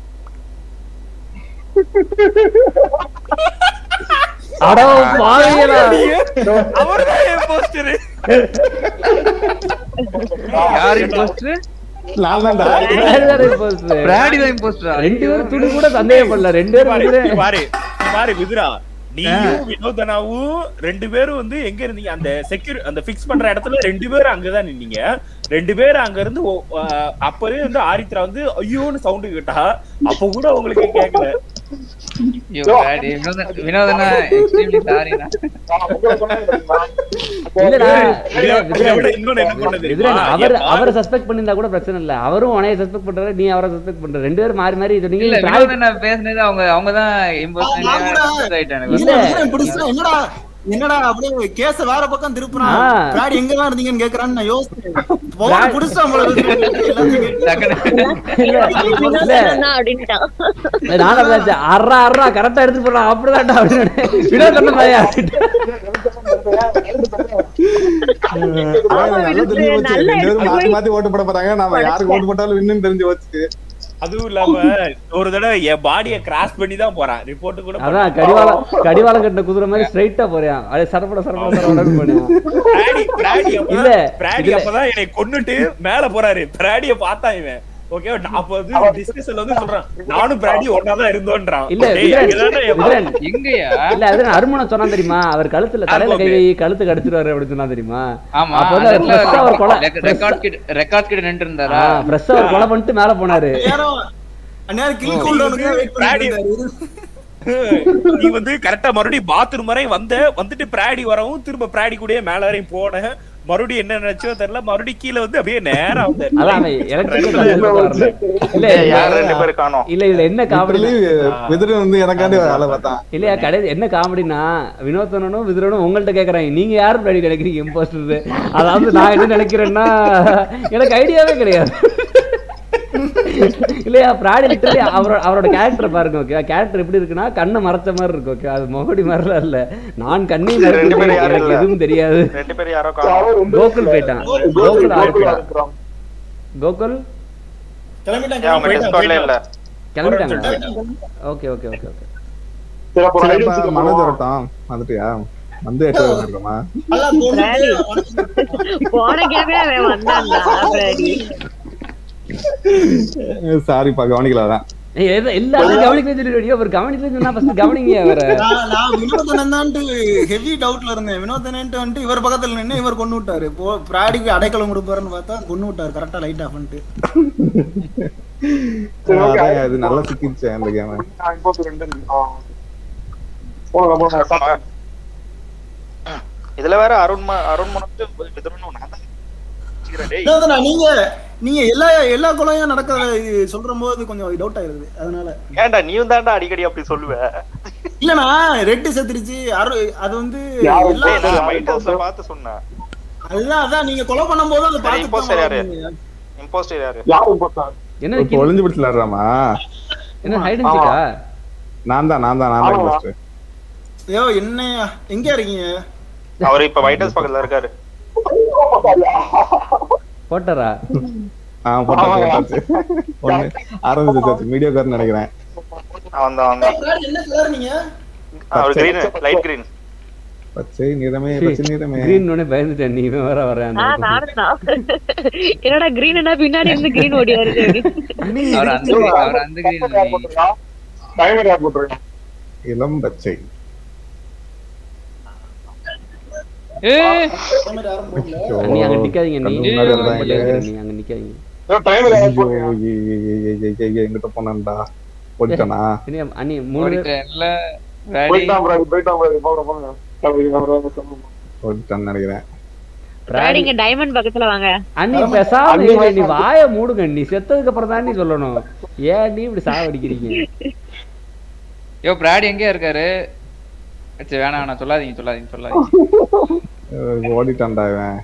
அடோ பாவிகளா அவர்தான் imposter. யார் இம்போஸ்டர் நான் தான்டா பிராடி தான் இம்போஸ்டரா ரெண்டு பேரும் துணி கூட சந்தேகப்படல ரெண்டு பேரும் பாரு, வந்து- இங்க பாரு இங்க பாரு விதுரா நீயும் வினோதனாவும் ரெண்டு பேரும் வந்து எங்க இருந்தீங்க அந்த செக்யூர் அந்த ஃபிக்ஸ் பண்ற இடத்துல ரெண்டு பேரும் அங்கதான் நின்னீங்க ரெண்டு பேரும் அங்க இருந்து ஓ- ஆஹ் அப்பவே வந்து ஆரித்ரா வந்து ஐயோன்னு சவுண்ட் கேட்டா அப்ப கூட உங்களுக்கு கேட்கல ஐயோ பிராடி வினோதன் வினோதனா எக்ஸ்ட்ரீம்லி சாரிண்ணா இல்லடா, இல்ல, இதை விதுரன். விட இன்னொன்னு என்ன பண்ணது விதுரன், தெரியுமா? அவர் என் அவரை சஸ்பெக்ட் பண்ணிருந்தா கூட பிரச்சனை இல்ல அவரும் உனைய சஸ்பெக்ட் பண்றாரு நீ அவரை சஸ்பெக்ட் பண்ற ரெண்டு பேரும் மாறி மாறி சொன்னீங்க இல்ல நீ பிராடி- வினோதன் நான் பேசுனது அவங்க அவங்க தான் இம்போஸ்டர் ஆயிட்டானுங்க இல்ல பிடிச்சா என்னடா என்னடா அப்படியே கேஸ வேற பக்கம் திருப்புறான் ஆ. பிராடி எங்க தான் இருந்தீங்கன்னு கேக்குறான்னு நான் யோசிச்சேன் பிராடி- பவுன் புடிச்சா போல இருக்கு. எல்லாத்தையும் கேட்டு. இல்ல, அப்படின்ட்டான் நானும் நினைச்சேன் அறா அறா கரெக்டா எடுத்துட்டு போறான் அப்படிதான்டா அப்படின்னு வினோத் சொன்ன மாதிரியா ஆமா, நல்லா தெரிஞ்சு போச்சு. ரெண்டு பேரும் மாத்தி மாத்தி ஓட்டு போட போறாங்க நாம யாருக்கு ஓட்டு போட்டாலும் வின்னு தெரிஞ்சு போச்சு அதுவும் இல்லாம ஒரு தடவை என் பாடிய கிராஸ் பண்ணி தான் போறான் ரிப்போர்ட் கூட அதான் கடிவாளம் கடிவாளம் கட்டின குதிரை மாதிரி ஸ்ட்ரைட்டா போறான் அப்படியே சரப்பட சரப்பட சரப்படன்னு போனான் பிராடி பிராடி அப்பதான் இல்ல, பிராடி இதுல- அப்பதான் என்னை கொன்னுட்டு மேல போறாரு பிராடிய பார்த்தா இவன் ஓகே அப்ப வந்து டிஸ்கஷன்ல வந்து சொல்றான் நானும் பிராடி ஒன்னா தான் இருந்தோன்றான் இல்ல டேய், விதுரன், அங்கதானே என் விதுரன். எங்கயா இல்ல அது அருமனை சொன்னா தெரியுமா அவர் கழுத்துல தலையில கை வை கழுத்து கடிச்சிருவாரு அப்படின்னு சொன்னா தெரியுமா ஆமா அப்ப வந்து அவர் fresh ஆ ஒரு கொலை ரெக்கார்ட் கிட்ட ரெக்கார்ட் கிட்ட நின்று இருந்தாரா ஃப்ரெஷ்ஷா ஒரு கொலை பண்ணிட்டு மேல போனாரு நேரம் அந்நேரம் கில் கூல்டவுனுக்கு வெயிட் பிராடி பண்ணிட்டு இருந்தாரு. நீ வந்து கரெக்டா மறுபடியும் பாத்ரூம் வரையும் வந்த வந்துட்டு பிராடி வரவும் திரும்ப பிராடி கூடயே மேல வரையும் போன மறுபடியும் என்ன நினைச்சோ தெரியல மறுபடியும் கீழே வந்து அப்படியே நேரா வந்த அதான் அவன் electrical கழுத்துல வரல. இல்ல யார் ரெண்டு பேரும் காணோம் இல்ல இதுல என்ன காமெடி விதிரி வந்து எனக்காண்டி வேலை பார்த்தான் இல்லையா கடைசி என்ன காமெடினா வினோத்தனும் விதுரனும் உங்கள்ட்ட கேக்குறாங்க நீங்க யாரு பின்னாடி கிடைக்கிறீங்க இம்போஸ்டர் அதாவது நான் என்ன நினைக்கிறேன்னா எனக்கு ஐடியாவே கிடையாது இல்லையா பிராடி லிட்டரலி அவரோட அவரோட கேரக்டர் பாருங்க ஓகே கேரக்டர் எப்படி இருக்குன்னா கண்ணை மறைச்ச மாதிரி இருக்கு ஓகே அது மொகடி மாதிரிலாம் இல்ல நான் கண்ணை ரெண்டு பேரும் மறைச்சு யாரும் எனக்கு இல்ல. எதுவும் தெரியாது ரெண்டு பேரும் யாரோ காணோம் கோகுல் போயிட்டான் கோகுல் ஆரம்பிச்சான் கோகுல் கிளம்பிட்டாங்க ஏன் அவங்க டிஸ்கார்ட்ல இல்ல கிளம்பிட்டாங்க ஓகே ஓகே ஓகே ஓகே சரி, அப்புறம் சரி, ஐடி அப்ப வச்சுக்கோமா? மனது வரட்டும் வந்துட்டியா வந்து எட்டு வந்துருக்கோமா நல்லா தோணுது. போன கேமே அவன் வந்தான்டா பிராடி சாரிப்பா கவனிக்கல அதான் ஏய், எது- எல்லாரும் கவனிக்கவே சொல்லிடுவியோ ஒரு கவனிக்கவே சொன்னா ஃபர்ஸ்ட் கவனிங்க அவரை நான் நான் வினோதனன் தான்ட்டு ஹெவி டவுட்ல இருந்தேன் வினோதனன்ட்டு வந்துட்டு இவர் பக்கத்துல நின்னு இவர் கொண்டு விட்டாரு போ பிராடிக்கு அடைக்கலம் கொடுப்பாருன்னு பார்த்தா கொண்டு விட்டாரு கரெக்டா லைட் ஆஃப் பண்ணிட்டு சரி, okay. அதான் இது நல்லா சிக்கிச்சு அந்த கேம் நான் இப்போ ரெண்டு இருக்கு. ஆ. போங்க, போங்க, start பண்ணுங்க. இதுல வேற அருண் ம- அருண் மனத்து விதரணும் நான் தான் வச்சுக்கிறேன், டேய். வினோதனா நீங்க நீங்க எல்லா எல்லா கொலையும் நடக்க சொல்ற போது கொஞ்சம் டவுட் ஆயிருது அதனால ஏன்டா நீயும் தான்டா அடிக்கடி அப்படி சொல்லுவ இல்லனா ரெட்டு செத்துருச்சு அரு அது வந்து டேய், எல்லா நான் White Houseல பார்த்து சொன்னேன் அதுதான் அதான் நீங்க கொலை பண்ணும்போது அதை சரி, imposter யாரு? பார்த்து இம்போஸ்டர் யாரு யாரும் போட்டா? என்ன இப்போ ஒளிஞ்சு பிடிச்சு விளாடுறாமா என்ன ஹைட் அண்ட் சீக்கா நான் தான் நான் தான் நான் தான் ஆமா. first. ஐயோ என்ன எங்க இருக்கீங்க அவர் இப்ப ஒயிட் ஹவுஸ் பக்கத்துல இருக்காரு போட்டாரா ஆ போட்டாச்சு போட்டாச்சு ஒண்ணு ஆரம்பிச்சாச்சு மீடியா கார்னு நினைக்கிறேன் அவன் தான் அவன் தான் பிராடி, என்ன கலர் நீங்க அவர் கிரீன் லைட் கிரீன் பச்சை நிறமே பச்சை நிறமே கிரீன் உடனே பயந்துட்டேன் நீ இவன் வர வரேன் ஆ நானும் தான் என்னடா கிரீன் என்ன பின்னாடி இருந்து கிரீன் ஓடி வருது அவர் அந்த அவர் அந்த green யார் போட்டிருக்கா? timer யார் போட்டிருக்கா? இளம் பச்சை ஏய் கேமரா யாரும் போடல ஐயோ, நீ அங்க நிக்காதீங்க நீ கண்ணு முன்னாடி நீ வந்தாங்க. நீ அங்க நிக்காதீங்க ஏதோ timer யார் ஐயோ, போட்டிருக்கா? ஐயோ, ஐயோ, ஐயோ, ஐயோ, ஐயோ, எங்கிட்ட போனான்டா போயிட்டானா இனி அண்ணி மூணு பேர் ஓடிட்டேன்ல பிராடி போயிட்டான் bro, போயிட்டான் bro. போங்க, போங்க. அப்படி அவரை வந்து சொல்லுங்க. போயிட்டான்னு நினைக்கிறேன் பிராடி இங்க டைமண்ட் பக்கத்துல வாங்க அண்ணி பேசாம இருங்க, நீ வாய மூடுங்க நீ செத்ததுக்கு அப்புறம் தான் நீ சொல்லணும் ஏன் நீ இப்படி சாவடிக்கிறீங்க யோ பிராடி எங்க இருக்காரு சரி வேணாம் வேணாம் சொல்லாதீங்க சொல்லாதீங்க சொல்லாதீங்க அஹ் ஓடிட்டான்டா இவன்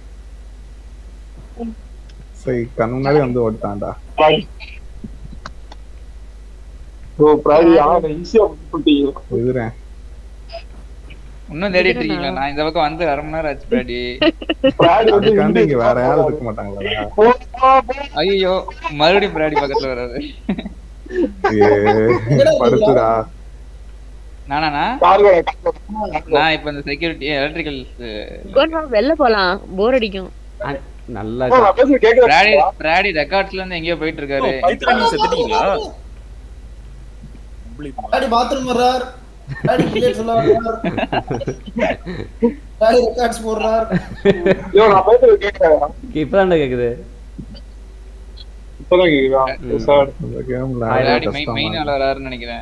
சரி கண்ணு முன்னாடி வந்து ஓடிட்டான்டா ஓ பிராடி ஆனா ஈஸியா பண்ணிட்டீங்க எதுறேன் இன்னும் தேடிட்டு இருக்கீங்களா நான் இந்த பக்கம் வந்து அரை மணி நேரம் ஆச்சு பிராடி பிராடி வந்து அதுக்காண்டி இங்க வேற யாரும் இருக்க மாட்டாங்களா ஐயோ மறுபடியும் பிராடி பக்கத்துல வராது ஏ, படுத்துடா நானா நான் இப்ப இந்த செக்யூரிட்டி எலக்ட்ரிக்கல் கோட்ரா வெளில போலாம் போர் அடிக்கும் நல்லா பிராடி பிராடி ரெக்கார்ட்ஸ்ல இருந்து எங்கேயோ போயிட்டு இருக்காரு பைத்தியம் நீங்க செத்துட்டீங்களா டாடி பாத்ரூம் வர்றார் டாடி பிளேட் சொல்ல வர்றார் டாடி ரெக்கார்ட்ஸ் போடுறார் ஐயோ நான் பேசுறது கேட்கிறேன் இப்பதான்டா கேக்குது இப்பதான் கேக்குதா சார் இந்த கேம்ல பிராடி மெயின் ஆள் வராருன்னு நினைக்கிறேன்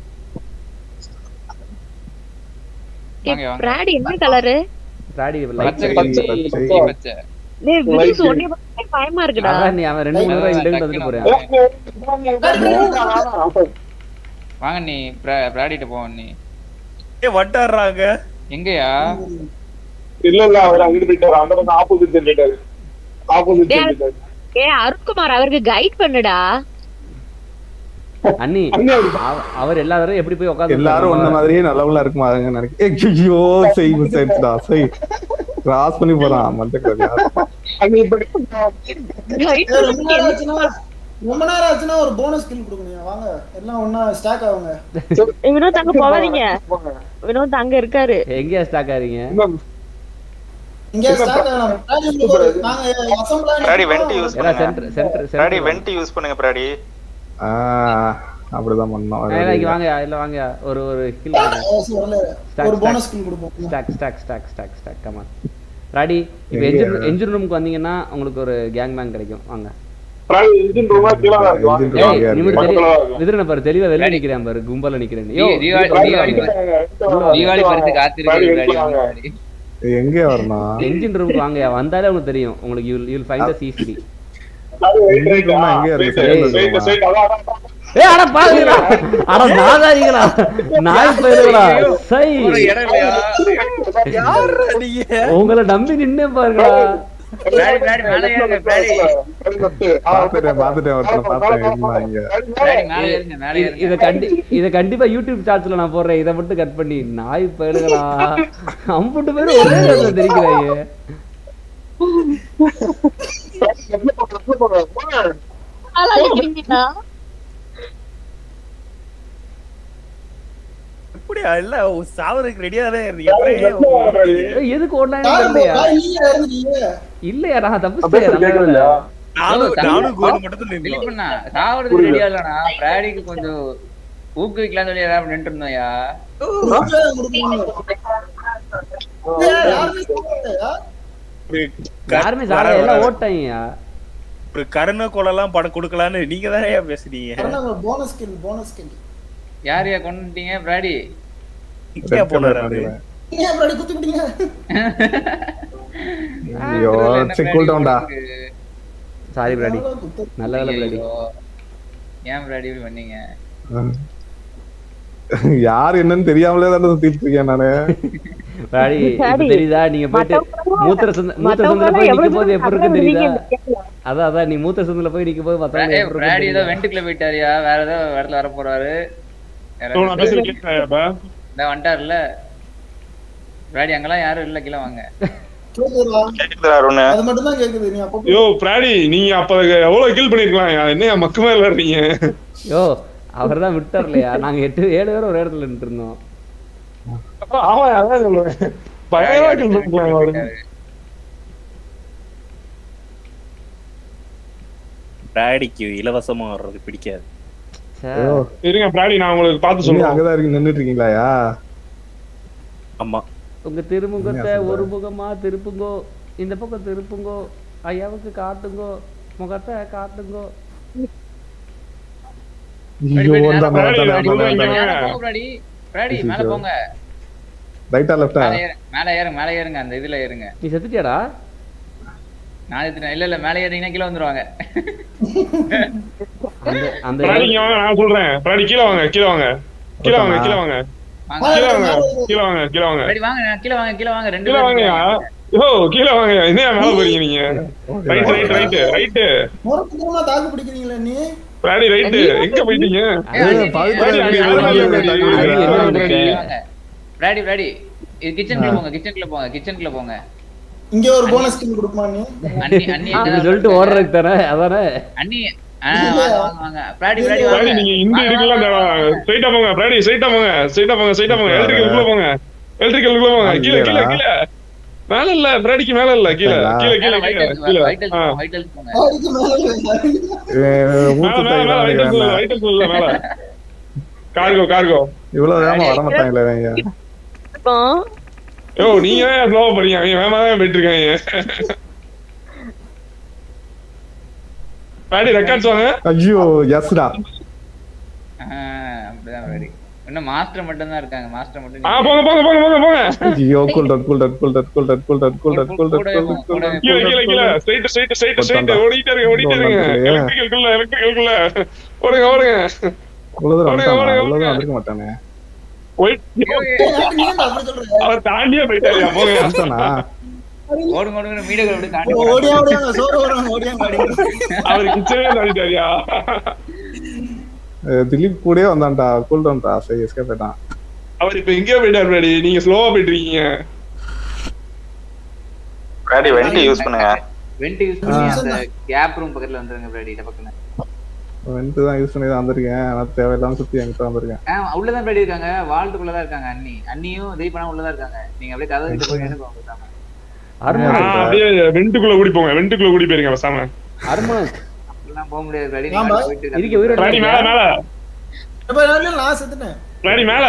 வாங்க வாங்க பிராடி என்ன கலரு பிராடி பச்சை லைட் பச்சை பச்சை டேய் வினிஸ் ஒன்னே பார்த்தா பயமா இருக்குடா அதான் நீ அவன் ரெண்டு மூணு தடவை இந்த வந்துட்டு போறேன் வாங்க நீ பிரா- பிராடிட்ட போவோம் நீ ஏ வட்டாடுறாங்க எங்கயா இல்ல இல்ல அவர் அங்கிட்டு போயிட்டாரு அந்த பக்கம் ஆப்போசிட் போயிட்டாரு ஆப்போசிட் டேய், போயிட்டாரு ஏ அருண்குமார் அவருக்கு கைட் பண்ணுடா அண்ணி அவ- அவர் எல்லா தடவையும் எப்படி போய் உட்காந்து எல்லாரும் ஒன்ன மாதிரியே நல்லவங்களா இருக்குமா அதுங்க நினைக்க ஐயோ செய் செஞ்சுடா செய் கிராஸ் பண்ணி போறான் மண்டக்கடா ஏய், ரொம்ப நேரம் ஆச்சுன்னா ரொம்ப நேரம் ஆச்சுன்னா ஒரு போனஸ் கில் கொடுக்கணும் வாங்க எல்லாம் ஒண்ணா ஸ்டாக் ஆகுங்க வினோத் அங்க போவாதீங்க வினோத் அங்க இருக்காரு எங்கேயா ஸ்டாக் ஆறீங்க இங்க ஸ்டாக் ஆகலாம் டாடி உங்களுக்கு நாங்க அசம்பிளா பிராடி வெண்ட் யூஸ் ஏடா, பண்ணுங்க center- center- center பிராடி வா. வெண்ட் யூஸ் பண்ணுங்க பிராடி ஆ, அப்படிதான் பண்ணோம் ஏடா, இங்க வாங்கயா இல்ல வாங்கயா ஒரு ஒரு கில் வரல ஒரு bonus kill கொடுப்போம். Stalk stalk stalk stalk stalk come on Brady இப்போ எங்க? என்ஜின் என்ஜின் ரூமுக்கு வந்தீங்கன்னா உங்களுக்கு ஒரு கேங் பேங் கிடைக்கும் வாங்க பிராடி இன்ஜின் ரூமா கீழே தான் இருக்கு வாங்க. ஏய், நிமிர்ந்து தெளி- பக்கத்துல தான் இருக்கு. விதிரனை பாரு தெளிவா வெளில நிக்கிறேன் பாரு கும்பல நிக்கிறேன் யோ தீ- தீபாவளி தீபாவளி பரிசு- தீபாவளி பரிசு காத்திருக்கு பிராடி வாங்க பிராடி. எங்க வரணும் என்ஜின் ரூமுக்கு வாங்கயா வந்தாலே உங்களுக்கு தெரியும் உங்களுக்கு you you'll find the CCD engine ரூம்னா எங்க இருக்கு ஏய், Second Straight, straight, அதான், அதான், அதான். ஏய் அட பாருங்களா அட நாதாரிகளா நாய் பயிர்களா சை ஒரு இடம் இல்லையா யாருடா நீங்க உங்களை நம்பி நின்னே பாருங்களா பிராடி பிராடி மேலே ஏறுங்க பிராடி பாத்துட்டேன் பாத்துட்டேன் ஒருத்தனை பார்த்தேன் இருந்தாங்க பிராடி மேலே ஏறுங்க மேலே இது- இத கண்டி இத கண்டிப்பா யூடியூப் சார்ட்ஸ்ல நான் போடுறேன் இதை மட்டும் கட் பண்ணி நாய் பயிர்களா அம்புட்டு பேரும் ஒரே நேரத்துல தெரிக்கிறாங்க எப்படியா இல்ல சாவதுக்கு ரெடியா தான் இருந்தீங்க அப்புறம் ஏய், எதுக்கு ஒன்னாயிரம் யாரு இல்லையா டாடி நீங்க இறந்துட்டீங்க இல்லையா நான் தப்பிச்சிட்டேன் நல்ல வேளை. நானும் நானும் கோடு மட்டும் தான் நின்றோம் பிலிப்பண்ணா சாவறதுக்கு ரெடியா இல்லனா பிராடிக்கு கொஞ்சம் ஊக்குவிக்கலாம்னு சொல்லி ஏதாவது நின்று இருந்தோம்யா யாருமே சாப்பிட எல்லாம் ஓட்டாங்கயா ஒரு கருணை கொலைலாம் படம் கொடுக்கலான்னு நீங்க தானே பேசுறீங்க போனஸ் கில் போனஸ் கில் யார் யா கொண்டுட்டீங்க பிராடி இங்கேயா போனாரு அவரு? ஏன் அப்படி குத்தி விட்டீங்க ஐயோ சரி கூல் டவுன்டா சாரி பிராடி நல்ல வேலை பிராடி ஐயோ. ஏன் பிராடி இப்படி பண்ணீங்க யார் என்னன்னு தெரியாமலே தானே சுத்திட்டு இருக்கேன் நானு பிராடி இப்ப பிராடி, தெரியுதா நீங்க போயிட்டு மூத்திர சந்த மூத்திர சந்தில போய் நிக்கும் போது எப்படி இருக்குன்னு தெரியுதா அதான் அதான் நீ மூத்திர சந்தில போய் நிக்கும் போது மத்தவங்க ஏய், எப்படி பிராடி ஏதோ இருக்குன்னு வெண்டுக்குள்ள போயிட்டாருயா வேற ஏதோ இடத்துல வர போறாரு நான் பேசுறது கேட்கிறேன் இந்த வந்துட்டாருல பிராடி அங்கெல்லாம் யாரும் இல்ல கீழே வாங்க கேக்குதா? கேக்குதுடா அருண் அது மட்டும் தான் கேக்குது நீ அப்போ யோ பிராடி நீங்க அப்ப எவ்வளவு கில் பண்ணிருக்கலாம் என்ன மக்கமே விளையாடுறீங்க யோ அவர் தான் விட்டார்லையா நாங்க எட்டு ஏழு பேரும் ஒரு இடத்துல நின்று இருந்தோம் ஆமா அதான் சொல்லுவேன் பயங்கரமா கில் பண்ணிருக்கலாம் அவரு பிராடிக்கு இலவசமா வர்றது பிடிக்காது ஐயோ, இருங்க பிராடி நான் உங்களுக்கு பார்த்து நீங்க சொல்லுவேன் அங்கதான் இருக்கு நின்னுட்டு இருக்கீங்களாயா ஆமா உங்க திருமுகத்தை உண்மையா சொல்றேன். ஒரு முகமா திருப்புங்கோ இந்த பக்கம் திருப்புங்கோ ஐயாவுக்கு காட்டுங்கோ முகத்தை காட்டுங்கோ பிராடி, ஐயோ பிராடி, வந்தாங்க மேல வந்தாங்க போங்க, வந்தாங்க மேல போங்க பிராடி பிராடி மேல ஐயோ. போங்க ரைட்டா லெஃப்டா மேல ஏறு- மேல ஏறுங்க மேல ஏறுங்க அந்த இதுல ஏறுங்க நீ செத்துட்டியாடா நான் எடுத்துட்டேன் இல்ல இல்ல மேல ஏறிங்கன்னா கீழே வந்துருவாங்க அந்த அந்த பிராடி இங்க வாங்க நான் சொல்றேன் பிராடி கீழே வாங்க கீழே வாங்க கீழே வாங்க கீழே வாங்க வாங்க கீழே வாங்க கீழே வாங்க கீழே வாங்க பிராடி வாங்க கீழே வாங்க கீழே வாங்க ரெண்டு கீழே பேரும் வாங்கயா யோ கீழே வாங்க என்ன மேல போறீங்க நீங்க ரைட் ரைட் ரைட் ரைட் முறப்புறமா தாக்கு பிடிக்கிறீங்களா நீ பிராடி ரைட் எங்க போயிட்டீங்க அது பவித்ரா பிராடி, அங்க எப்படி யாரும் இல்ல, வெளியே பிராடி. தள்ளி அங்க விடுறா? யாரும் இல்ல, பிராடி. பிராடி பிராடி இது கிச்சனுக்குள்ள போங்க கிச்சனுக்குள்ள போங்க கிச்சனுக்குள்ள போங்க இங்க ஒரு போனஸ் ஸ்கின் கொடுக்குமா நீ அண்ணி அண்ணி இப்படி சொல்லிட்டு ஓடுறதுக்கு தானே அதானே அண்ணி ஆ, வாங்க வாங்க வாங்க பிராடி பிராடி பிராடி வாங்க நீங்க இந்த இருக்குல்ல அந்த ஸ்ட்ரைட்டா போங்க பிராடி ஸ்ட்ரைட்டா போங்க ஸ்ட்ரைட்டா போங்க ஸ்ட்ரைட்டா போங்க எலக்ட்ரிக்கல் போங்க எலக்ட்ரிக்கல் போங்க கீழ கீழ கீழ மேல இல்ல பிராடிக்கு மேல இல்ல கீழ கீழ கீழ ஒயிட் கீழ ஹவுஸ் கீழ ஒயிட் ஆ. ஹவுஸ் ஒயிட் ஹவுஸ் போங்க இவன் மேல ஊத்து மேல மேல தைக்கிறான் வைட்டல் இவன். வைட்டல் இல்ல மேல கார்கோ கார்கோ இவ்வளவு வேகமா வர மாட்டாங்களே இவங்க. யோ நீங்க ஏன் ஸ்லோவா பண்ணீங்க அவங்க வேகமா தான் போயிட்டு இருக்காங்க பிராடி ரெக்கார்ட்ஸ் வாங்க ஐயோ எஸ்டா ஆ, அப்படிதான் பிராடி இன்னும் மாஸ்டர் மட்டும் தான் இருக்காங்க மாஸ்டர் மட்டும் ஆ போங்க போங்க போங்க போங்க போங்க ஐயோ cool down cool down cool down cool down cool down cool down cool down cool down கீழ கீழ கீழ ஸ்ட்ரைட் ஸ்ட்ரைட் ஸ்ட்ரைட் ஸ்ட்ரைட் ஓடிட்டே இருங்க ஓடிட்டே இருங்க ஓடலாம் எலக்ட்ரிக்கல் எலக்ட்ரிக்கல் ஓடுங்க ஓடுங்க இவ்வளவு தூரம் ஓடுங்க, வந்துட்டானா ஓடுங்க, இவ்வளவு தூரம் ஓடுங்க. வந்திருக்க மாட்டானே Wait. அவர் தாண்டியே போயிட்டாரு போங்க வந்துட்டானா ஓடுங்க ஓடுங்க மீடியா அப்படி தாண்டி ஓடியா ஓடியாங்க சோறு ஓடுறாங்க ஓடியாங்க அவர் கிச்சனே தாண்டிட்டாரியா அஹ் திலீப் கூடயே வந்தான்டா கூல் டவுன்டா சரி எஸ்கே போயிட்டான் அவர் இப்ப எங்கேயோ போயிட்டாரு பிராடி நீங்க ஸ்லோவா போயிட்டு இருக்கீங்க பிராடி வெண்ட் யூஸ் பண்ணுங்க வெண்ட் யூஸ் பண்ணி அந்த கேப் ரூம் பக்கத்துல வந்துருங்க பிராடி பக்கத்துல வந்துட்டு தான் யூஸ் பண்ணி தான் வந்திருக்கேன் ஆனா தேவையில்லாம சுத்தி என்கிட்ட வந்திருக்கேன் ஆ உள்ளதான் பிராடி இருக்காங்க வால்ட்டுக்குள்ள தான் இருக்காங்க அண்ணி அண்ணியும் தீபனா உள்ளதான் இருக்காங்க நீங்க அப்படியே கதவு கிட்ட போய் எனக்கு பேசாம அருண் ஆ, அப்படியே வெண்டுக்குள்ள ஓடி போங்க வெண்டுக்குள்ள ஓடி போயிருங்க பேசாம அருண் அப்படிலாம் போக முடியாது பிராடி ஆமா. நீங்க போயிட்டு இருக்க உயிரோட பிராடி மேல மேல நான் செத்துட்டேன் பிராடி மேல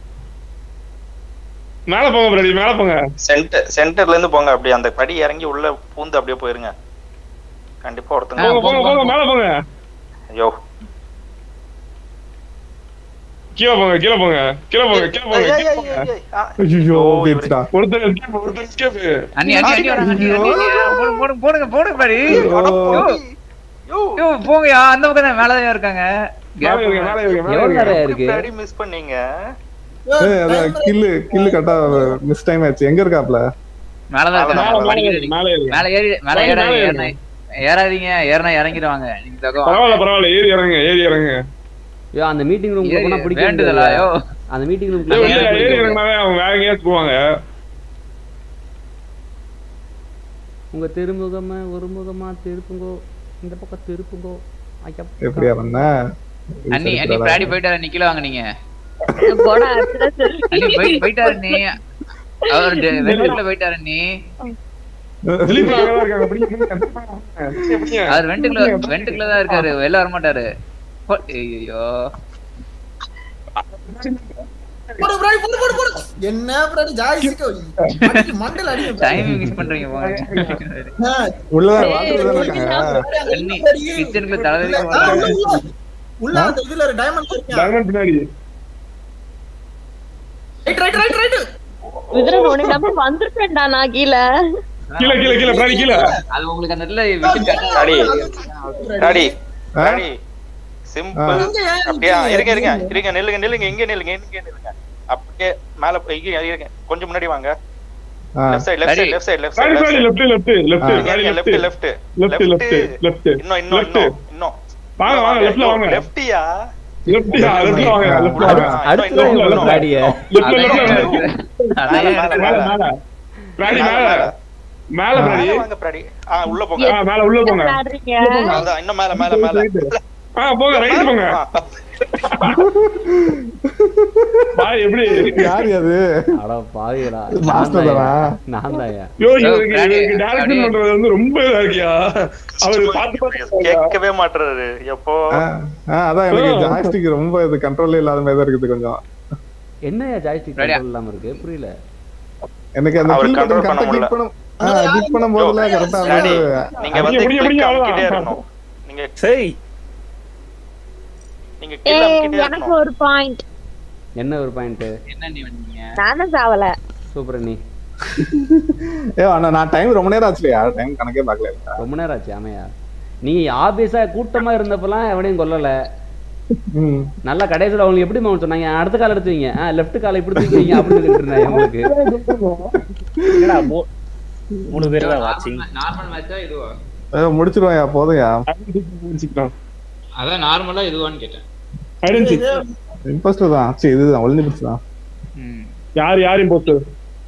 மேல போங்க பிராடி மேல போங்க சென்டர் சென்டர்ல இருந்து போங்க அப்படியே அந்த படி இறங்கி உள்ள பூந்து அப்படியே போயிருங்க கண்டிப்பா ஒருத்தங்க போங்க போங்க போங்க மேல போங்க ஐயோ கீழே போங்க கீழே போங்க கீழே போங்க கீழே போங்க கீழே போங்க ஐயோ போயிடுச்சுடா ஒருத்தர் escape, ஒருத்தர் escape. அண்ணி அண்ணி அண்ணி வராங்க, அண்ணி அண்ணி அண்ணி, போடுங்க போடுங்க போடுங்க போடுங்க பிராடி யோ, யோ போங்கயா அந்த பக்கம் தான் மேலதான் இருக்காங்க மேல இருங்க, மேல இருங்க, மேல எவ்வளவு இருங்க. நேரம் இருக்கு பிராடி மிஸ் பண்ணீங்க ஏய் அதான் கில்லு கில்லு கரெக்டா மிஸ் டைம் ஆயிடுச்சு எங்க இருக்காப்ல மேலதான் மேல, இருக்காங்க மேல படிக்கட்டு இருங்க, மேல இருங்க. மேல ஏறி மேல மேல ஏறாதீங்க ஏறுங்க. ஏறினா ஏறாதீங்க ஏறினா இறங்கிடுவாங்க நீங்க தக்கம் பரவாயில்ல பரவாயில்ல ஏறி இறங்க ஏறி இறங்க ஐயோ அந்த மீட்டிங் ரூம் போனா பிடிக்க வேண்டுதலா யோ அந்த மீட்டிங் ரூம் ஏய், இல்ல, ஏறி இறங்கினாவே அவங்க வேற எங்கேயாச்சும் போவாங்க உங்க திருமுகமா ஒரு முகமா திருப்புங்கோ இந்த பக்கம் திருப்புங்கோ ஐயா எப்படியா பண்ண அண்ணி அண்ணி பிராடி போயிட்டாரு நிக்கல வாங்க நீங்க போடா அடுத்ததா சொல்லு. அண்ணி போய் போயிட்டாரு நீ அவர் வெண்டில போயிட்டாரு நீ திலீப் அங்கதான் இருக்காங்க பிடிங்க, பிடிங்க. பிடிங்க. அவர் வெண்டுக்குள்ள வெண்டுக்குள்ள தான் இருக்காரு வெளில வர மாட்டாரு போ- ஐயோ போடு பிராடி போடு போடு போடு என்ன பிராடி ஜாய்ஸ்க்கு மண்டல அடி டைமிங் மிஸ் பண்றீங்க போங்க உள்ளதான் வாசல்ல தானே இருக்காங்க அண்ணி கிச்சனுக்குள்ள தலைவலி உள்ள அந்த இதுல ஒரு டைமண்ட் இருக்கு டைமண்ட் பின்னாடி ரைட் ரைட் ரைட் ரைட் குதிரை உனக்கு நம்ம வந்துருப்பேன்டா நான் கீழே கீழே கீழே கீழே பின்னாடி கீழே அது உங்களுக்கு அந்த இடத்துல விஷயம் பிராடி பிராடி ஆ? பிராடி சிம்பிள் அப்படியே இருங்க இருங்க இருங்க நில்லுங்க நில்லுங்க இங்க நில்லுங்க இங்க நில்லுங்க அப்படியே மேல போய் இங்க இருங்க கொஞ்சம் முன்னாடி வாங்க ஆ. Left side left side left side left பின்னாடி சைடு பின்னாடி லெஃப்ட் லெஃப்ட் லெஃப்ட் பின்னாடி left left left left left left இன்னும் இன்னும் லெஃப்ட் இன்னும் இன்னும் வாங்க வாங்க லெஃப்ட்ல வாங்க லெஃப்டியா லெஃப்ட்யா லெஃப்ட்ல வாங்க லெஃப்ட்ல வாங்க அடுத்து இன்னும் எவ்வளவு இன்னும் பிராடிய லெஃப்ட்ல லெஃப்ட்ல மேல மேல மேல மேல மேல பிராடி மேல மேல பிராடி மேல வாங்க பிராடி ஆ உள்ள போங்க ஆ மேல உள்ள போங்க விளையாடுறீங்க அதான் இன்னும் மேல மேல மேல ஆ போங்க ரைட் போங்க பாய் எப்படி யாரு அது அட பாவிகளா மாஸ்டர் தானா நான் தாயா யோ இவருக்கு இவருக்கு டைரக்ஷன் பண்றது வந்து ரொம்ப இதா இருக்கியா அவரு பாத்து பாத்து கேட்கவே மாட்டுறாரு எப்போ ஆ, ஆ, அதான் எனக்கு ஜாய்ஸ்டிக் ரொம்ப இது கண்ட்ரோல்லே இல்லாத மாதிரி தான் இருக்குது கொஞ்சம் என்னையா ஜாய்ஸ்டிக் கண்ட்ரோல் இல்லாம இருக்கு புரியல எனக்கு அந்த அவர் கில் control பட்டன் பண்ண கரெக்டா முடியல. கிளிக் பண்ணும் ஆ கிளிக் பண்ணும் போதுல கரெக்டா பிராடி வந்து நீங்க வந்து அப்படியே, click அப்படியே, அமுக்கிட்டே அவ்வளவுதான். இருக்கணும் நீங்க சரி நீங்க கில் ஏய் அமுக்கிட்டே எனக்கு இருக்கணும் ஒரு பாயிண்ட் என்ன ஒரு பாயிண்ட் என்ன நீ வந்தீங்க நானும் சாவல சூப்பர் நீ ஏ அண்ணா நான் டைம் ரொம்ப நேரம் ஆச்சுலையா டைம் கணக்கே பார்க்கல ரொம்ப நேரம் ஆச்சு ஆமையா நீங்க ஆபீஸா கூட்டமா இருந்தப்பலாம் எவனையும் கொல்லல ம் நல்லா கடைசியில் அவங்களுக்கு எப்படி மவுண்ட் சொன்னாங்க அடுத்த கால் எடுத்து வைங்க லெஃப்ட் காலை இப்படி தூக்கி வைங்க அப்படின்னு சொல்லிட்டு இருந்தாங்க உங்களுக்கு என்னடா மூ- மூணு பேர் தான் வாட்சிங் நார்மல் மேட்சா இதுவா ஏ, முடிச்சிருவாயா போதும்யா முடிச்சுக்கலாம் அதான் நார்மலா இதுவான்னு கேட்டேன் இம்போஸ்டர் தான் சரி இதுதான் ஒளிஞ்சு பிடிச்சு தான் யார் யார் இம்போஸ்டர்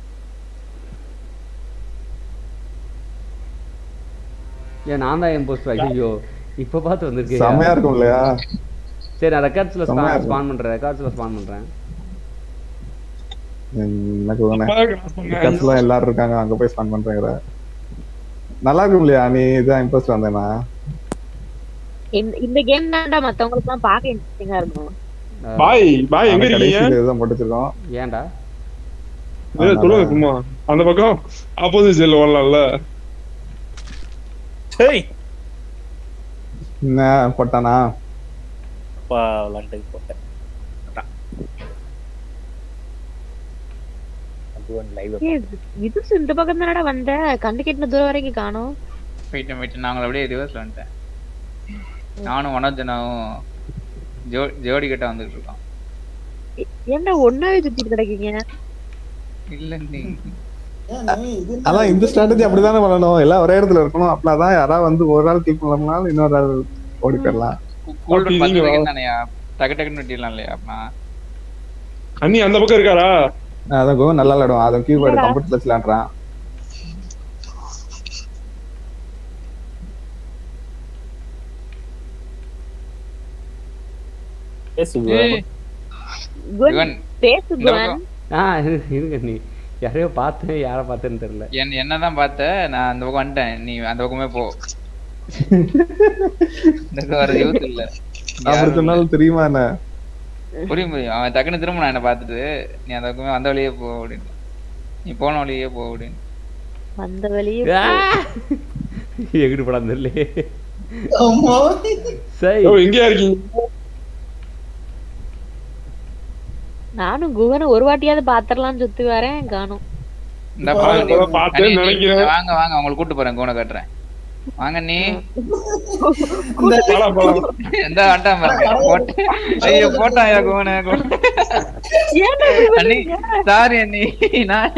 ஏன் நான் தான் என் போஸ்ட் ஐயோ இப்போ பார்த்து வந்திருக்கேன் செமையா இருக்கும் இல்லையா சரி நான் ரெக்கார்ட்ஸ்ல செமையா இருக்கும். ஸ்பான் பண்றேன் ரெக்கார்ட்ஸ்ல ஸ்பான் பண்றேன் எனக்கு தானே கட்ஸ்லாம் எல்லாரும் இருக்காங்க அங்க போய் ஸ்பான் பண்றேங்கிற நல்லா இருக்கும் இல்லையா நீ இதான் இம்போஸ்டர் வந்தேனா இந்த- இந்த கேம் தான்டா மத்தவங்களுக்கு எல்லாம் பார்க்க இன்ட்ரெஸ்டிங்கா இருக்கும் பாய் பாய் எங்க இருக்கீங்க கடைசி இதுதான் போட்டு வச்சிருக்கோம் ஏன்டா ஏய், சொல்லுங்க சும்மா அந்த பக்கம் ஆப்போசிட் சைடுல ஓடலாம்ல சரி என்ன போட்டானா அப்பா விளாண்டுக்கு போட்டேன் அதான். அது ஒன் லைவ் ஏய், இது இந்த பக்கம் தானடா வந்த கண்டு கெட்டின தூரம் வரைக்கும் காணோம் போயிட்டேன் போயிட்டேன் நாங்கள் அப்படியே ரிவர்ஸ்ல வந்துட்டேன் நானும் மனோஜனாவும் ஜோ ஜோடி கிட்ட வந்துட்டு இருக்கோம் ஏன்டா ஒன்னாவே சுத்திட்டு கிடக்கீங்க இல்ல நீ அதான் இந்த ஸ்ட்ராட்டஜி அப்படிதானே பண்ணணும் எல்லாம் ஒரே இடத்துல இருக்கணும் அப்பதான் யாராவது வந்து ஒரு ஆள் கிளிக் பண்ணோம்னாலும் இன்னொரு ஆள் ஓடி போயிடலாம் கூல் நீங்க பத்து வா. செகண்ட் தானேயா டக்கு டக்குன்னு வெட்டிடலாம் இல்லையா அப்படின்னா அண்ணி அந்த பக்கம் இருக்காரா அதான் கோ நல்லா விளையாடுவான் அதான் கீபோர்டு கம்ப்யூட்டர்ல விளையாடுறான் பேசுவேன் குவன் இவன் பேசு இந்த குவன் பக்கம் ஆ இரு- இருங்க நீ யாரையோ பார்த்தேன் யாரை பார்த்தேன்னு தெரியல என் என்னதான் பார்த்த நான் அந்த பக்கம் வந்துட்டேன் நீ அந்த பக்கமே போ எனக்கு வர யூத் இல்ல அப்படி சொன்னாலும் தெரியுமா என்ன புரியும் புரியும் அவன் டக்குன்னு திரும்ப நான் என்ன பார்த்துட்டு நீ அந்த பக்கமே வந்த வழியே போ அப்படின்னு நீ போன வழியே போ அப்படின்னு வந்த வழியே ஆ! போ. எங்கிட்டு படம் தெரியல அம்மா. சரி ஓ எங்கயா இருக்கீங்க நானும் குவனை ஒரு வாட்டியாவது பாத்திரலாம்னு சுத்தி வரேன் காணோம் இந்த இப்ப பாருங்க நீ- இப்பதான் பார்த்தேன்னு அண்ணி, நீ- நினைக்கிறேன். வாங்க வாங்க உங்களை கூட்டு போறேன் கோனை காட்டுறேன் வாங்க நீ போலாம், போலாம். எந்த ஆட்டாம பாருங்க போட்டு ஐயோ போட்டாயா கோனை அண்ணி சாரி அண்ணி நான்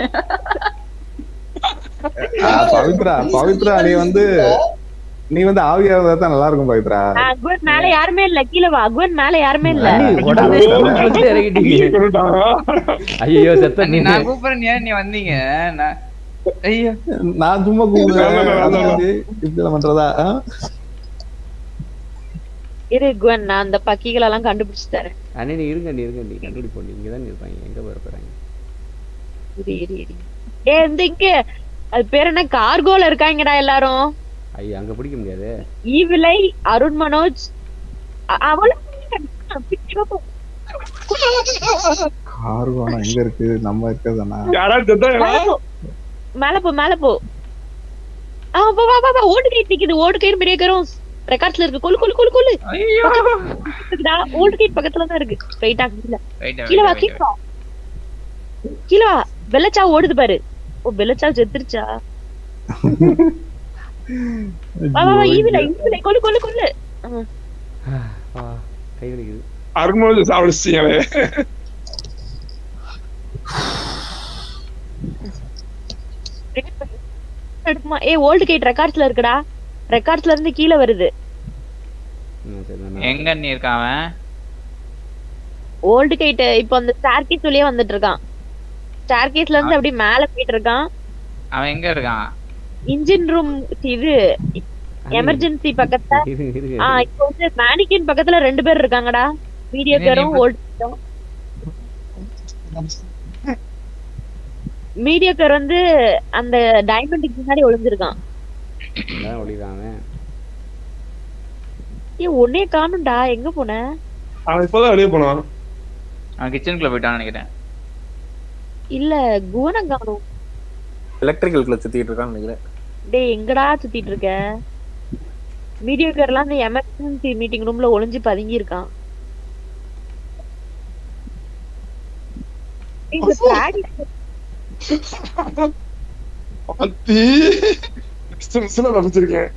ஆ, பவித்ரா பவித்ரா நீ வந்து நீ வந்து ஆவியா இருந்தா தான் நல்லா இருக்கும் பவித்ரா ஆ, குவன் மேல யாருமே இல்ல கீழே வா குவன் மேல யாருமே இல்ல அண்ணி, உடம்பே வந்து இறங்கிட்டீங்க ஐயோ செத்த அண்ணி நான் கூப்பிடுறேன் ஏன் நீ வந்தீங்க நான் ஐயோ நான் சும்மா கூப்பிடுவேன் அதை வந்து இப்படி பண்றதா ஆ? இரு குவன் நான் அந்த பக்கிகள் எல்லாம் கண்டுபிடிச்சு தரேன் அண்ணே நீ இருங்க நீ இருங்க நீ கண்டுபிடிப்போம் இங்க தான் இருப்பாங்க எங்க போற போறாங்க இரு இரு இரு ஏ இந்த இங்க அது பேர் என்ன கார்கோல இருக்காங்கடா எல்லாரும் ஐயோ அங்க பிடிக்க முடியாது ஈவிலை அருண் மனோஜ் அ- அவளும் கார்கோனா எங்க இருக்கு நம்ம இருக்கிறதானா யாராவது செத்தாங்களா? மேல போ மேல போ ஆ வா வா வா, வா ஓடு கைட் நிக்குது ஓடு கைட் பெரிய கரும் ரெக்கார்ட்ஸ்ல இருக்கு கொலு கொலு கொலு கொலு ஐயோ இருக்குடா ஓல்டு கேட் பக்கத்துல தான் இருக்கு ஸ்ட்ரைட்டா கீழ Right ஆ, கீழ வா right ஆ, கீழ வா கீழ வா வெள்ளச்சா ஓடுது பாரு ஓ வெள்ளச்சா செத்துருச்சா வா வா வா ஈவில ஈவில கொலு கொலு கொலு ஆ. ஆ, கை வலிக்குது அருண்மோஜ் சாப்பிடுச்சிங்களே எடுக்குமா ஏ ஓல்டு கேட் ரெக்கார்ட்ஸ்ல இருக்குடா ரெக்கார்ட்ஸ்ல இருந்து கீழ வருது ம், சரி, நான் எங்க நீ இருக்கான் அவன் ஓல்டு கேட் இப்போ அந்த ஸ்டார்கேஸ் வழியா வந்துட்டு இருக்கான் ஸ்டார்கேஸ்ல இருந்து அப்படியே மேல போயிட்டு இருக்கான் அவன் எங்க இருக்கான் இன்ஜின் ரூம் இது எமர்ஜென்சி பக்கத்துல இருங்க இருங்க ஆ இப்போ வந்து மேனிக்கின் பக்கத்துல ரெண்டு பேர் இருக்காங்கடா வீடியோ நீ- கேரும் நீ- ஓல்டு மீடியா கேர் வந்து அந்த டைமண்டுக்கு முன்னாடி ஒளிஞ்சிருக்கான் அதான் ஒளிதான் அவன் ஏ ஒன்னே காணும்டா எங்க போன அவன் இப்பதான் வெளியே போனான் அவன் கிச்சனுக்குள்ள போயிட்டான்னு நினைக்கிறேன் இல்ல குவனை காணும் எலக்ட்ரிக்கல்குள்ள சுத்திட்டு இருக்கான்னு நினைக்கிறேன் டேய் எங்கடா சுத்திட்டு இருக்க வீடியோ கேர்லாம் அந்த எமர்ஜென்சி மீட்டிங் ரூம்ல ஒளிஞ்சு பதுங்கி இருக்கான் இந்த பிளாடி அத்தி சில தப்பிச்சிருக்கேன்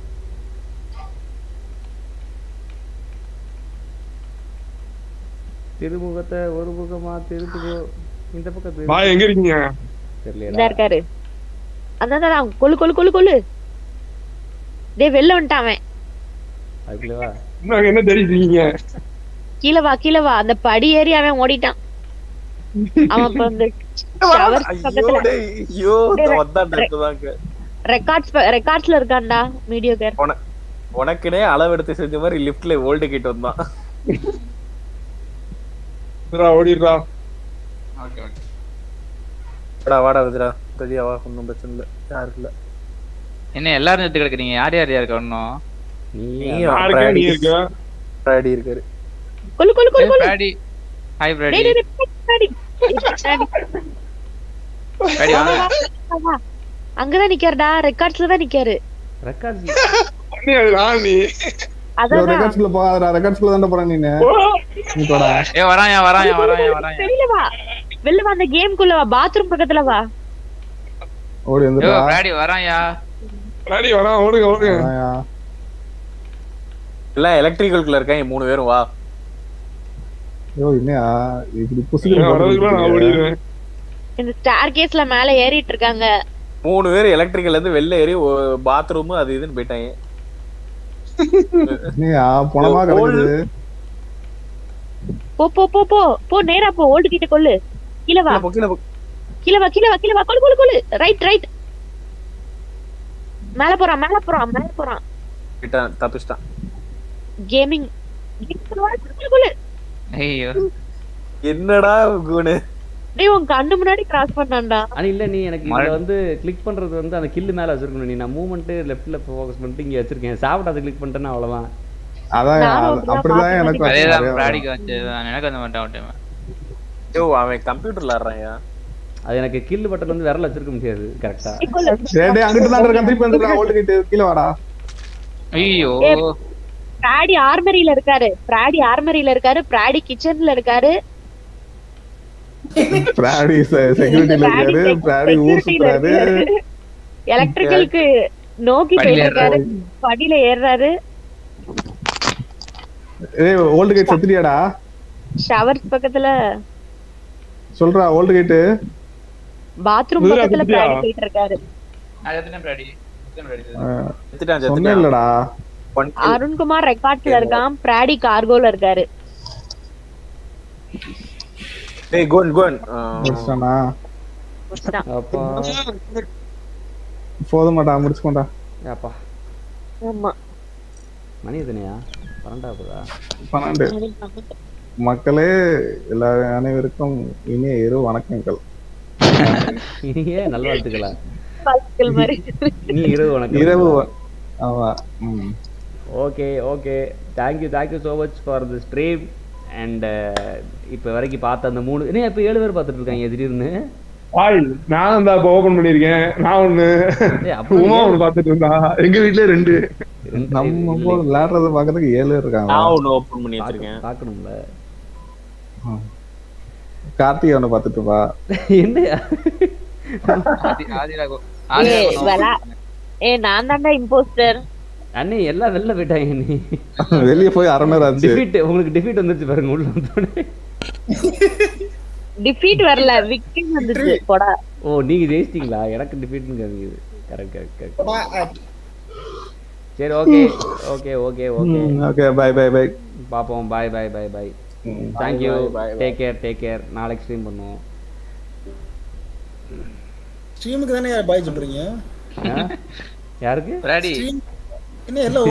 திருமுகத்தை ஒரு முகமா திருப்புகோ இந்த பக்கம் பாய் எங்க இருக்கீங்க இதா தெரியல இருக்காரு அதான் அதான் கொல்லு கொல்லு கொல்லு கொல்லு டேய் வெளில வந்துட்டான் அவன் அதுக்குள்ளவா நாங்க என்ன தெரியுறீங்க கீழே வா கீழே வா அந்த படி ஏறி அவன் ஓடிட்டான் அவன் இப்ப அந்த showers பக்கத்துல ஐயோ வந்தான்டா இப்பதாங்க ரெக்கார்ட்ஸ் ரெக்கார்ட்ஸ்ல இருக்கான்டா வீடியோ கேர் உன- உனக்குனே அளவெடுத்து செஞ்ச மாதிரி லிஃப்ட்ல ஓல்டு கிட்ட வந்தான் ஓடிடுறா ஓகே ஓகே வாடா வாடா விதுரா ரெடியா வா ஒன்றும் பிரச்சனை இல்லை யாரும் இல்லை என்ன எல்லாரும் எடுத்து கிடக்குறீங்க யார் யார் யாருக்கு வரணும் நீ யாருக்கா நீ இருக்க பிராடி இருக்காரு கொல்லு கொல்லு கொல்லு கொல்லு பிராடி ஹாய் டேய், பிராடி டேய், டேய், பிராடி. பிராடி. பிராடி வா, வாங்க வா, வா, வா. அங்கதான் நிக்காருடா ரெக்கார்ட்ஸ்ல தான் நிக்காரு ரெக்கார்ட்ஸ் நீ அதான் ரெக்கார்ட்ஸ்குள்ள போகாதடா ரெக்கார்ட்ஸ்குள்ள தான்டா போற நீனு நீ போடா ஏ வரான் வரான் வரான் வரான் வெளியில வா வெளில வா அந்த கேம்குள்ள வா பாத்ரூம் பக்கத்துல வா ஓடி யோ வந்துடா பிராடி வரான்யா பிராடி வரா ஓடுங்க ஓடுங்க ஆயா. எல்லாம் எலக்ட்ரிக்கல்குள்ள இருக்காங்க மூணு பேரும் வா ஐயோ என்னையா இப்படி நான் வர்றதுக்குள்ள நான் புசுக்கு ஓடிடுவேன் இந்த ஸ்டார் கேஸ்ல மேல ஏறிட்டு இருக்காங்க மூணு பேர் எலக்ட்ரிக்கல்ல இருந்து வெளில ஏறி பாத்ரூம் அது இதுன்னு போயிட்டாங்க என்னையா பணமா கிடக்குது போ போ போ போ போ நேரா போ ஓல்டு கிட்ட கொல்லு கீழ வா கீழே போ கீழ வா கீழ வா கீழ வா கொல்லு கொல்லு கொல்லு ரைட் ரைட் மேல போறான் மேல போறான் மேல போறான் போயிட்டான் தப்பிச்சிட்டான் கேமிங் கொல்லு கொல்லு ஐயோ என்னடா குணு டேய் உன் கண்ணு முன்னாடி கிராஸ் பண்ணான்டா ஆனா இல்ல நீ எனக்கு இதுல வந்து கிளிக் பண்றது வந்து அந்த கில்லு மேல வச்சிருக்கணும் நீ நான் மூவ்மெண்ட் லெஃப்ட்ல ஃபோக்கஸ் பண்ணிட்டு இங்க வச்சிருக்கேன் சாப்பிட்டு அதை கிளிக் பண்ணிட்டேன்னா அவ்வளவுதான் அதான் நானும் அது- அப்படிதான் அப்படிதான் மாத்தி எனக்கு அதேதான் நிறைய வரும். பிராடிக்கு வந்து எனக்கு வந்து மாட்டான் ஒரு டைம் யோ அவன் கம்ப்யூட்டர்ல ஆடுறான்யா அது எனக்கு கில்லு பட்டன் வந்து விரல வச்சிருக்க முடியாது கரெக்டா டேய் டேய் அங்கிட்டு தான் இருக்கான் திருப்பி வந்துடா ஓல்டு கிட்ட கீழ வாடா ஐயோ பிராடி ஆர்மரியில இருக்காரு பிராடி ஆர்மரியில இருக்காரு பிராடி கிச்சன்ல இருக்காரு பிராடி செக்யூரிட்டில இருக்காரு பிராடி ஊர் சுத்துறாரு எலக்ட்ரிக்கலுக்கு நோக்கி படியில போயிட்டு இருக்காரு படியில ஏறுறாரு ஏய் ஓல்டு கேட் செத்துட்டியாடா ஷவர்ஸ் பக்கத்துல சொல்றா ஓல்டு கேட் பாத்ரூம் குதிரை பக்கத்துல குதிரையா? பிராடி போயிட்டு இருக்காரு அது எத்தனை பிராடி எத்தனை பிராடி செத்துட்டான் சொன்னேன் செத்துட்டான் இல்லடா அருண்குமார் ரெக்கார்ட்ஸ்ல இருக்கான் பிராடி கார்கோல இருக்காரு டேய் கோன் கோன் முடிச்சானா முடிச்சிட்டான். அப்பா போதுமாடா முடிச்சுக்கோண்டா அப்பா ஆமா மணி எத்தனையா பன்னெண்டா போதா பன்னெண்டு மக்களே எல்லா அனைவருக்கும் இனிய இரு வணக்கங்கள் இனியே நல்ல வாழ்த்துக்களா வாழ்த்துக்கள் மாதிரி நீ இரவு வணக்கம் இரவு வ- ஆமா ம் okay okay thank you thank you so much for the stream and இப்போ வரைக்கும் பார்த்த அந்த மூணு என்ன இப்போ ஏழு பேர் பார்த்துட்டு இருக்காங்க திடீர்னு ஆய் நானும் தான் இப்போ ஓபன் பண்ணிருக்கேன் நான் ஒண்ணு ஏய், அப்புறம் உமா ஏன்? ஒண்ணு பாத்துட்டு இருந்தா எங்க வீட்ல ரெண்டு நம்ம போல விளையாடுறத பாக்குறதுக்கு ஏழு பேர் இருக்காங்க நான் ஒண்ணு ஓபன் பண்ணி வச்சிருக்கேன் பார்க்கணும்ல கார்த்திகை ஒண்ணு பாத்துட்டு வா என்னையா ஆதி ஆதிராகோ ஏய், ஆதிராகோ வெளா ஏ நான் தான்டா இம்போஸ்டர் அண்ணே எல்லாம் வெளில போயிட்டாங்க நீ வெளிய போய் அரை நேரம் ஆச்சு டிஃபீட் உங்களுக்கு டிஃபீட் வந்துருச்சு பாருங்க உள்ள வந்தோடனே டிஃபீட் வரல விக்டிம் வந்துச்சு போடா ஓ நீங்க ஜெயிச்சிட்டீங்களா எனக்கு டிஃபீட்னு காமிக்குது கரெக்ட் கரெக்ட் கரெக்ட் சரி okay okay okay okay okay bye bye bye பாப்போம் bye bye bye bye thank you take care take care நாளைக்கு ஸ்ட்ரீம் பண்ணுவோம் ஸ்ட்ரீமுக்கு தானே பாய் சொல்றீங்க ஆ? யாருக்கு பிராடி என்ன எல்லாம்